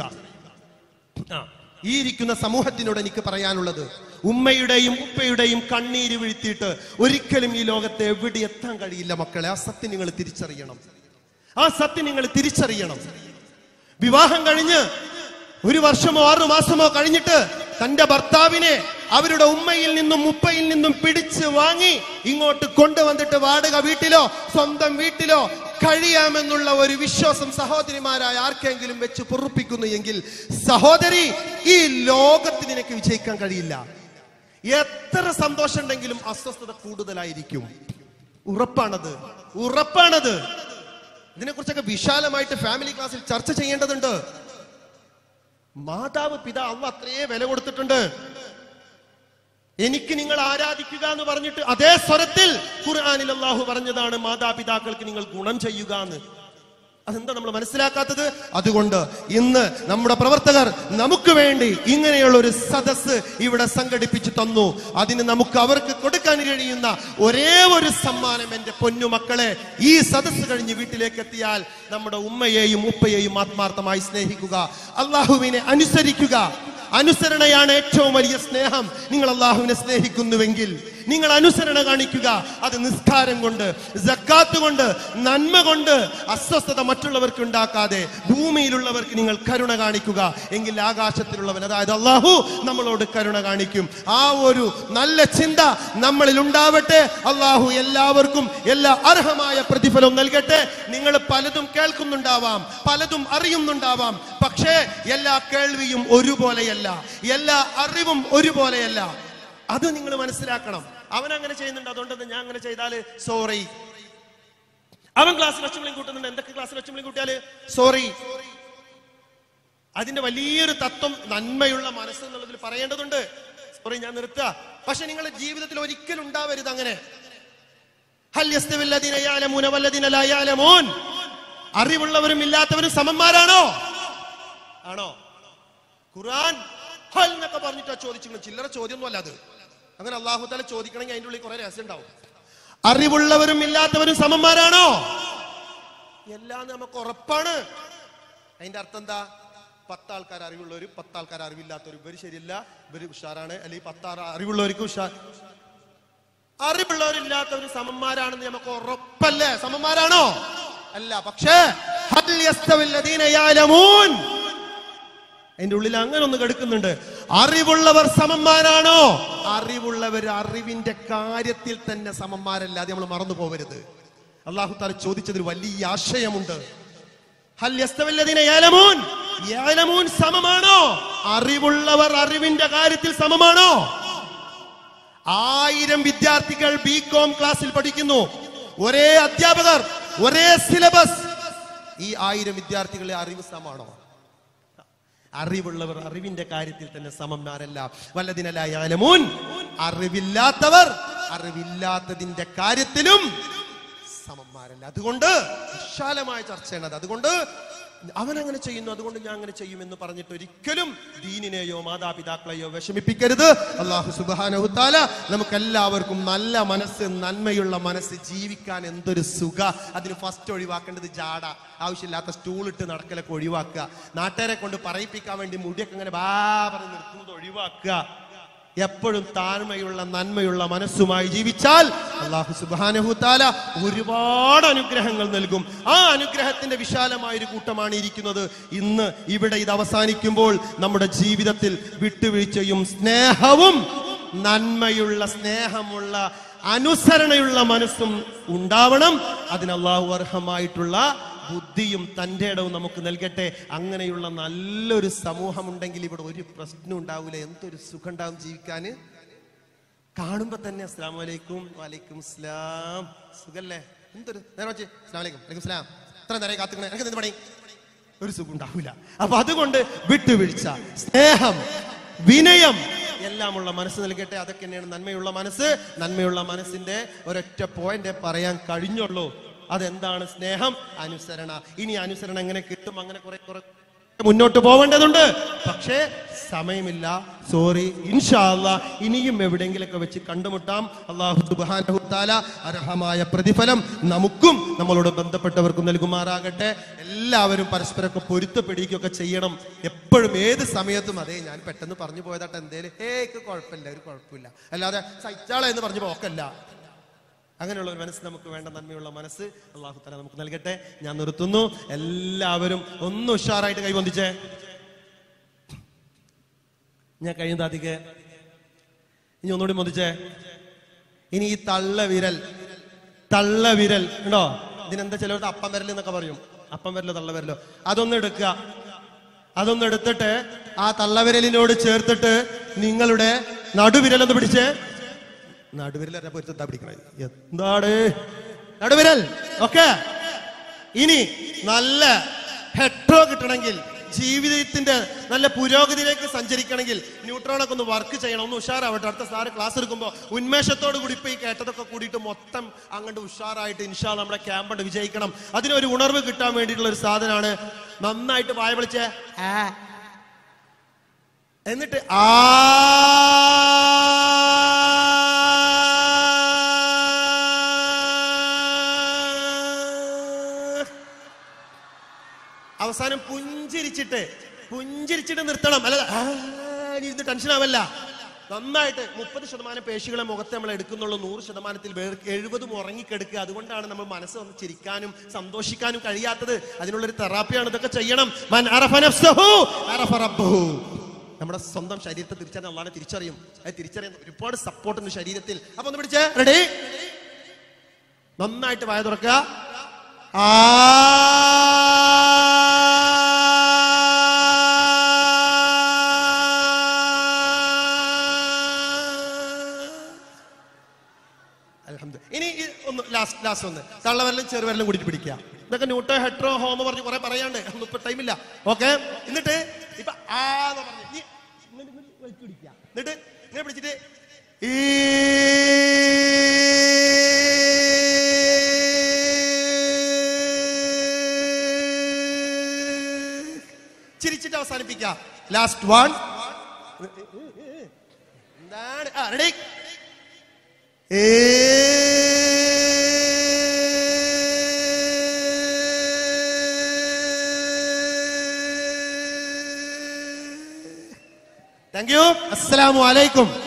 Speaker 1: ആ, ഈ ഇരിക്കുന്ന സമൂഹത്തിനോട് എനിക്ക് പറയാനുള്ളത് ഉമ്മയുടെയും ഉപ്പയുടെയും കണ്ണീര് വീഴ്ത്തിയിട്ട് ഒരിക്കലും ഈ ലോകത്തെ എവിടെ എത്താൻ കഴിയില്ല മക്കളെ ആ സത്യം നിങ്ങൾ തിരിച്ചറിയണം ആ സത്യം നിങ്ങൾ തിരിച്ചറിയണം വിവാഹം കഴിഞ്ഞ് ഒരു വർഷമോ ആറു മാസമോ കഴിഞ്ഞിട്ട് തന്റെ ഭർത്താവിനെ അവരുടെ ഉമ്മയിൽ നിന്നും ഉപ്പയിൽ നിന്നും പിടിച്ച് വാങ്ങി ഇങ്ങോട്ട് കൊണ്ടുവന്നിട്ട് വാടക വീട്ടിലോ സ്വന്തം വീട്ടിലോ കഴിയാമെന്നുള്ള ഒരു വിശ്വാസം സഹോദരിമാരായ ആർക്കെങ്കിലും വെച്ച് പൊറുപ്പിക്കുന്നു എങ്കിൽ സഹോദരി ഈ ലോകത്ത് നിനക്ക് വിജയിക്കാൻ കഴിയില്ല എത്ര സന്തോഷം ഉണ്ടെങ്കിലും അസ്വസ്ഥത കൂടുതലായിരിക്കും ഉറപ്പാണത് ഉറപ്പാണത് ഇതിനെക്കുറിച്ചൊക്കെ വിശാലമായിട്ട് ഫാമിലി ക്ലാസ്സിൽ ചർച്ച ചെയ്യേണ്ടതുണ്ട് മാതാവ് പിതാ അള്ള അത്രയേ വില കൊടുത്തിട്ടുണ്ട് എനിക്ക് നിങ്ങൾ ആരാധിക്കുക എന്ന് പറഞ്ഞിട്ട് അതേ സ്വരത്തിൽ ഖുർആനിൽ അള്ളാഹു പറഞ്ഞതാണ് മാതാപിതാക്കൾക്ക് നിങ്ങൾ ഗുണം ചെയ്യുക എന്ന് അതെന്താ നമ്മൾ മനസ്സിലാക്കാത്തത് അതുകൊണ്ട് ഇന്ന് നമ്മുടെ പ്രവർത്തകർ നമുക്ക് വേണ്ടി ഇങ്ങനെയുള്ള ഒരു സദസ്സ് ഇവിടെ സംഘടിപ്പിച്ചു തന്നു അതിന് നമുക്ക് അവർക്ക് കൊടുക്കാൻ കഴിയുന്ന ഒരേ ഒരു സമ്മാനം എന്റെ പൊന്നു മക്കളെ ഈ സദസ്സ് കഴിഞ്ഞ് വീട്ടിലേക്ക് എത്തിയാൽ നമ്മുടെ ഉമ്മയെയും ഉപ്പയെയും ആത്മാർത്ഥമായി സ്നേഹിക്കുക അള്ളാഹുവിനെ അനുസരിക്കുക അനുസരണയാണ് ഏറ്റവും വലിയ സ്നേഹം നിങ്ങൾ അള്ളാഹുവിനെ സ്നേഹിക്കുന്നുവെങ്കിൽ നിങ്ങൾ അനുസരണ കാണിക്കുക അത് നിസ്കാരം കൊണ്ട് ജക്കാത്ത് കൊണ്ട് നന്മ കൊണ്ട് അസ്വസ്ഥത മറ്റുള്ളവർക്ക് ഉണ്ടാക്കാതെ ഭൂമിയിലുള്ളവർക്ക് നിങ്ങൾ കരുണ കാണിക്കുക എങ്കിൽ ആകാശത്തിലുള്ളവൻ അതായത് അള്ളാഹു നമ്മളോട് കരുണ കാണിക്കും ആ ഒരു നല്ല ചിന്ത നമ്മളിൽ ഉണ്ടാവട്ടെ അള്ളാഹു എല്ലാവർക്കും എല്ലാ അർഹമായ പ്രതിഫലവും നൽകട്ടെ നിങ്ങൾ പലതും കേൾക്കുന്നുണ്ടാവാം പലതും അറിയുന്നുണ്ടാവാം പക്ഷേ എല്ലാ കേൾവിയും ഒരുപോലെയല്ല എല്ലാ അറിവും ഒരുപോലെയല്ല അത് നിങ്ങൾ മനസ്സിലാക്കണം അവൻ അങ്ങനെ ചെയ്യുന്നുണ്ട് അതുകൊണ്ട് ഞാൻ അങ്ങനെ ചെയ്താല് സോറി അവൻ ക്ലാസ്സിൽ ഒച്ചമിളിയും കൂട്ടുന്നുണ്ട് എന്തൊക്കെ ക്ലാസ്സിൽ ഒച്ചമിളിയും കൂട്ടിയാല് സോറി അതിന്റെ വലിയൊരു തത്വം നന്മയുള്ള മനസ്സ് എന്നുള്ളതിൽ പറയേണ്ടതുണ്ട് സോറി ഞാൻ നിർത്തുക പക്ഷെ നിങ്ങളുടെ ജീവിതത്തിൽ ഒരിക്കലും ഉണ്ടാവരുത് അങ്ങനെ ഹൽ യസ്തവിൽ ലദീന യഅലമൂന വല്ലദീന ലാ യഅലമൂൻ അറിവുള്ളവരും ഇല്ലാത്തവരും സമന്മാരാണോ ആണോ ഖുർആൻ ഹൽ എന്നൊക്കെ പറഞ്ഞിട്ടാ ചോദിച്ചിട്ടുണ്ട് ചില്ലറ ചോദ്യമൊന്നും അല്ല അത് അങ്ങനെ അള്ളാഹു താല ചോദിക്കണമെങ്കിൽ അതിന്റെ ഉള്ളിൽ കുറെ രഹസ്യം ഉണ്ടാവും അറിവുള്ളവരും ഇല്ലാത്തവരും സമന്മാരാണോ എല്ലാം നമുക്ക് ഉറപ്പാണ് അതിന്റെ അർത്ഥം എന്താ പത്താൾക്കാർ അറിവുള്ളവരും പത്താൾക്കാർ അറിവില്ലാത്തവരും ഇവര് ശരിയല്ല ഇവര് ഉഷാറാണ് അല്ലെങ്കിൽ പത്താറ് അറിവുള്ളവർക്ക് ഉഷാർ അറിവുള്ളവരില്ലാത്തവരും സമന്മാരാണെന്ന് നമുക്ക് ഉറപ്പല്ലേ സമന്മാരാണോ അല്ല പക്ഷേ ഹൽ യസ്തവിൽ ലദീന യഅലമൂൻ അതിന്റെ ഉള്ളിൽ അങ്ങനെ ഒന്ന് കെടുക്കുന്നുണ്ട് അറിവുള്ളവർ സമന്മാരാണോ അറിവുള്ളവർ അറിവിന്റെ കാര്യത്തിൽ തന്നെ സമന്മാരല്ല അത് നമ്മൾ മറന്നു പോകരുത് അള്ളാഹു താല ചോദിച്ചതിൽ വലിയ ആശയമുണ്ട് ഹൽ യസ്തവല്ലദീന യഅലമൂൻ യഅലമൂൻ സമമാണോ അറിവുള്ളവർ അറിവിന്റെ കാര്യത്തിൽ സമമാണോ ആയിരം വിദ്യാർത്ഥികൾ ബി കോം ക്ലാസ്സിൽ പഠിക്കുന്നു ഒരേ അധ്യാപകർ ഒരേ സിലബസ് ഈ ആയിരം വിദ്യാർത്ഥികളെ അറിവ് സമമാണോ അറിവുള്ളവർ അറിവിന്റെ കാര്യത്തിൽ തന്നെ സമന്മാരല്ല വല്ലതിനലായാലമൂൻ അറിവില്ലാത്തവർ അറിവില്ലാത്തതിന്റെ കാര്യത്തിലും സമന്മാരല്ല അതുകൊണ്ട് വിശാലമായ ചർച്ചയാണ് അത് അതുകൊണ്ട് അവൻ അങ്ങനെ ചെയ്യുന്നു അതുകൊണ്ട് ഞാൻ അങ്ങനെ ചെയ്യുമെന്ന് പറഞ്ഞിട്ട് ഒരിക്കലും ദീനിനെയോ മാതാപിതാക്കളെയോ വിഷമിപ്പിക്കരുത് അള്ളാഹു സുബാനഹുത്താല നമുക്കെല്ലാവർക്കും നല്ല മനസ്സ് നന്മയുള്ള മനസ്സ് ജീവിക്കാൻ എന്തൊരു സുഖ അതിന് ഫസ്റ്റ് ഒഴിവാക്കേണ്ടത് ജാട ആവശ്യമില്ലാത്ത സ്റ്റൂൾ ഇട്ട് നടക്കലൊക്കെ ഒഴിവാക്കുക നാട്ടുകാരെ കൊണ്ട് പറയിപ്പിക്കാൻ വേണ്ടി മുടിയൊക്കെ അങ്ങനെ ബാ പറഞ്ഞ് നിർത്തുന്നത് ഒഴിവാക്കുക എപ്പോഴും താഴ്മയുള്ള നന്മയുള്ള മനസ്സുമായി ജീവിച്ചാൽ അള്ളാഹു സുബാനഹുത്താല ഒരുപാട് അനുഗ്രഹങ്ങൾ നൽകും ആ അനുഗ്രഹത്തിന്റെ വിശാലമായ ഒരു കൂട്ടമാണ് ഇരിക്കുന്നത് ഇന്ന് ഇവിടെ ഇത് അവസാനിക്കുമ്പോൾ നമ്മുടെ ജീവിതത്തിൽ വിട്ടുവീഴ്ചയും സ്നേഹവും നന്മയുള്ള സ്നേഹമുള്ള അനുസരണയുള്ള മനസ്സും ഉണ്ടാവണം അതിന് അള്ളാഹു അർഹമായിട്ടുള്ള ബുദ്ധിയും തൻ്റെ ഇടവും നമുക്ക് നൽകട്ടെ അങ്ങനെയുള്ള നല്ലൊരു സമൂഹം ഉണ്ടെങ്കിൽ ഇവിടെ ഒരു പ്രശ്നം ഉണ്ടാവില്ല എന്തൊരു സുഖം ഉണ്ടാവും ജീവിക്കാന് കാണുമ്പോ തന്നെ അസ്സാം വലൈക്കും വലൈക്കും സ്ലാം സുഖല്ലേ എന്തൊരു നേരം വെച്ച് അസ്ലാം വലൈക്കും വലൈക്കും സ്ലാം ഇത്ര നേരം കാത്തുക്കണേ എനിക്ക് എന്ത് പണി ഒരു സുഖം ഉണ്ടാവില്ല അപ്പൊ അതുകൊണ്ട് വിട്ടുവീഴ്ച സ്നേഹം വിനയം എല്ലാമുള്ള മനസ്സ് നൽകട്ടെ അതൊക്കെ തന്നെയാണ് നന്മയുള്ള മനസ്സ് നന്മയുള്ള മനസ്സിന്റെ ഒരൊറ്റ പോയിന്റ് പറയാൻ കഴിഞ്ഞുള്ളൂ അതെന്താണ് സ്നേഹം അനുസരണ ഇനി അനുസരണ എങ്ങനെ കിട്ടും അങ്ങനെ കുറെ കുറെ മുന്നോട്ട് പോവേണ്ടതുണ്ട് പക്ഷേ സമയമില്ല സോറി ഇൻഷാല്ല ഇനിയും എവിടെയെങ്കിലൊക്കെ വെച്ച് കണ്ടുമുട്ടാം അള്ളാഹു സുബ്ഹാനഹു തആല അർഹമായ പ്രതിഫലം നമുക്കും നമ്മളോട് ബന്ധപ്പെട്ടവർക്കും നൽകുമാറാകട്ടെ എല്ലാവരും പരസ്പരമൊക്കെ പൊരുത്തപ്പെടുകയൊക്കെ ചെയ്യണം എപ്പോഴും ഏത് സമയത്തും അതെ ഞാൻ പെട്ടെന്ന് പറഞ്ഞു പോയതാട്ടെ എന്തേലും ഏക്ക് കുഴപ്പമില്ല ഒരു കുഴപ്പമില്ല അല്ലാതെ സഹിച്ചാളെ എന്ന് പറഞ്ഞു പോക്കല്ല അങ്ങനെയുള്ള ഒരു മനസ്സ് നമുക്ക് വേണ്ട നന്മയുള്ള മനസ്സ് അള്ളാഹു തല നമുക്ക് നൽകട്ടെ ഞാൻ നിർത്തുന്നു എല്ലാവരും ഒന്ന് ഉഷാറായിട്ട് കൈവന്തിച്ചേ ഞാൻ കഴിയും താത്തിക്ക് ഇനി ഒന്നുകൂടി മതിച്ചേ ഇനി ഈ തള്ള വിരൽ തള്ള വിരൽ ഉണ്ടോ ഇതിനെന്താ ചിലവർക്ക് അപ്പം വരൽ എന്നൊക്കെ പറയും അപ്പം വരലോ തള്ള വരലോ അതൊന്ന് എടുക്കുക അതൊന്ന് എടുത്തിട്ട് ആ തള്ളവിരലിനോട് ചേർത്തിട്ട് നിങ്ങളുടെ നടുവിരലൊന്ന് പിടിച്ചേ നടുവിരൽ എന്നെ പൊരുത്താ പിടിക്കണേ എന്താണ് നടുവിരൽ ഓക്കെ ഇനി നല്ല ഹെട്രോ കിട്ടണമെങ്കിൽ ജീവിതത്തിന്റെ നല്ല പുരോഗതിയിലേക്ക് സഞ്ചരിക്കണമെങ്കിൽ ന്യൂട്രോണൊക്കെ ഒന്ന് വർക്ക് ചെയ്യണം ഒന്ന് ഉഷാറാവട്ടെ അടുത്ത സാറ് ക്ലാസ് എടുക്കുമ്പോൾ ഉന്മേഷത്തോട് കൂടി ഇപ്പൊ ഈ കേട്ടതൊക്കെ കൂടിയിട്ട് മൊത്തം അങ്ങോട്ട് ഉഷാറായിട്ട് ഇൻഷാ നമ്മുടെ ക്യാമ്പ് വിജയിക്കണം അതിനൊരു ഉണർവ് കിട്ടാൻ വേണ്ടിയിട്ടുള്ള ഒരു സാധനമാണ് നന്നായിട്ട് വായ വിളിച്ചേ ആ എന്നിട്ട് ആ അവസാനം പുഞ്ചിരിച്ചിട്ട് പുഞ്ചിരിച്ചിട്ട് നിർത്തണം അല്ല ഇരുന്ന് ടെൻഷൻ ആവല്ല നന്നായിട്ട് മുപ്പത് ശതമാനം പേശികളെ മുഖത്ത് നമ്മൾ എടുക്കുന്നുള്ളൂ നൂറ് ശതമാനത്തിൽ വേർ- എഴുപതും ഉറങ്ങിക്കെടുക്കുക അതുകൊണ്ടാണ് നമ്മൾ മനസ്സ് വന്ന് ചിരിക്കാനും സന്തോഷിക്കാനും കഴിയാത്തത് അതിനുള്ളൊരു തെറാപ്പിയാണ് ഇതൊക്കെ ചെയ്യണം മൻ അറഫ നഫ്സഹു അറഫ റബ്ബഹു. നമ്മുടെ സ്വന്തം ശരീരത്തെ തിരിച്ചറിയാൻ അള്ളാനെ തിരിച്ചറിയും അത് തിരിച്ചറിയാൻ ഒരുപാട് സപ്പോർട്ട് ഉണ്ട് ശരീരത്തിൽ അപ്പൊ ഒന്ന് പിടിച്ചേ റെഡി നന്നായിട്ട് വായ തുറക്കുക ആ അൽഹംദു. ഇനി ഈ ഒന്ന് ലാസ്റ്റ് ലാസ്റ്റ് ഒന്ന് തള്ളവരലും ചെറുവരലും കൂടിയിട്ട് പിടിക്കുക ഇതൊക്കെ ന്യൂട്ടോ ഹെട്രോ ഹോമോ പറഞ്ഞ് കുറെ പറയാണ്ട് ഒന്നും ഇപ്പൊ ടൈമില്ല ഓക്കെ എന്നിട്ട് ഇപ്പൊ ആ എന്ന് പറഞ്ഞു ഇനി ഇങ്ങോട്ട് ഇങ്ങോട്ട് വലിച്ചു പിടിക്കുക എന്നിട്ട് ഇങ്ങനെ പിടിച്ചിട്ട് ഈ ചിരിച്ചിട്ട് അവസാനിപ്പിക്കാം ലാസ്റ്റ് വൺ എന്താണ് ആ റെഡി താങ്ക് യു അസ്സലാമു അലൈക്കും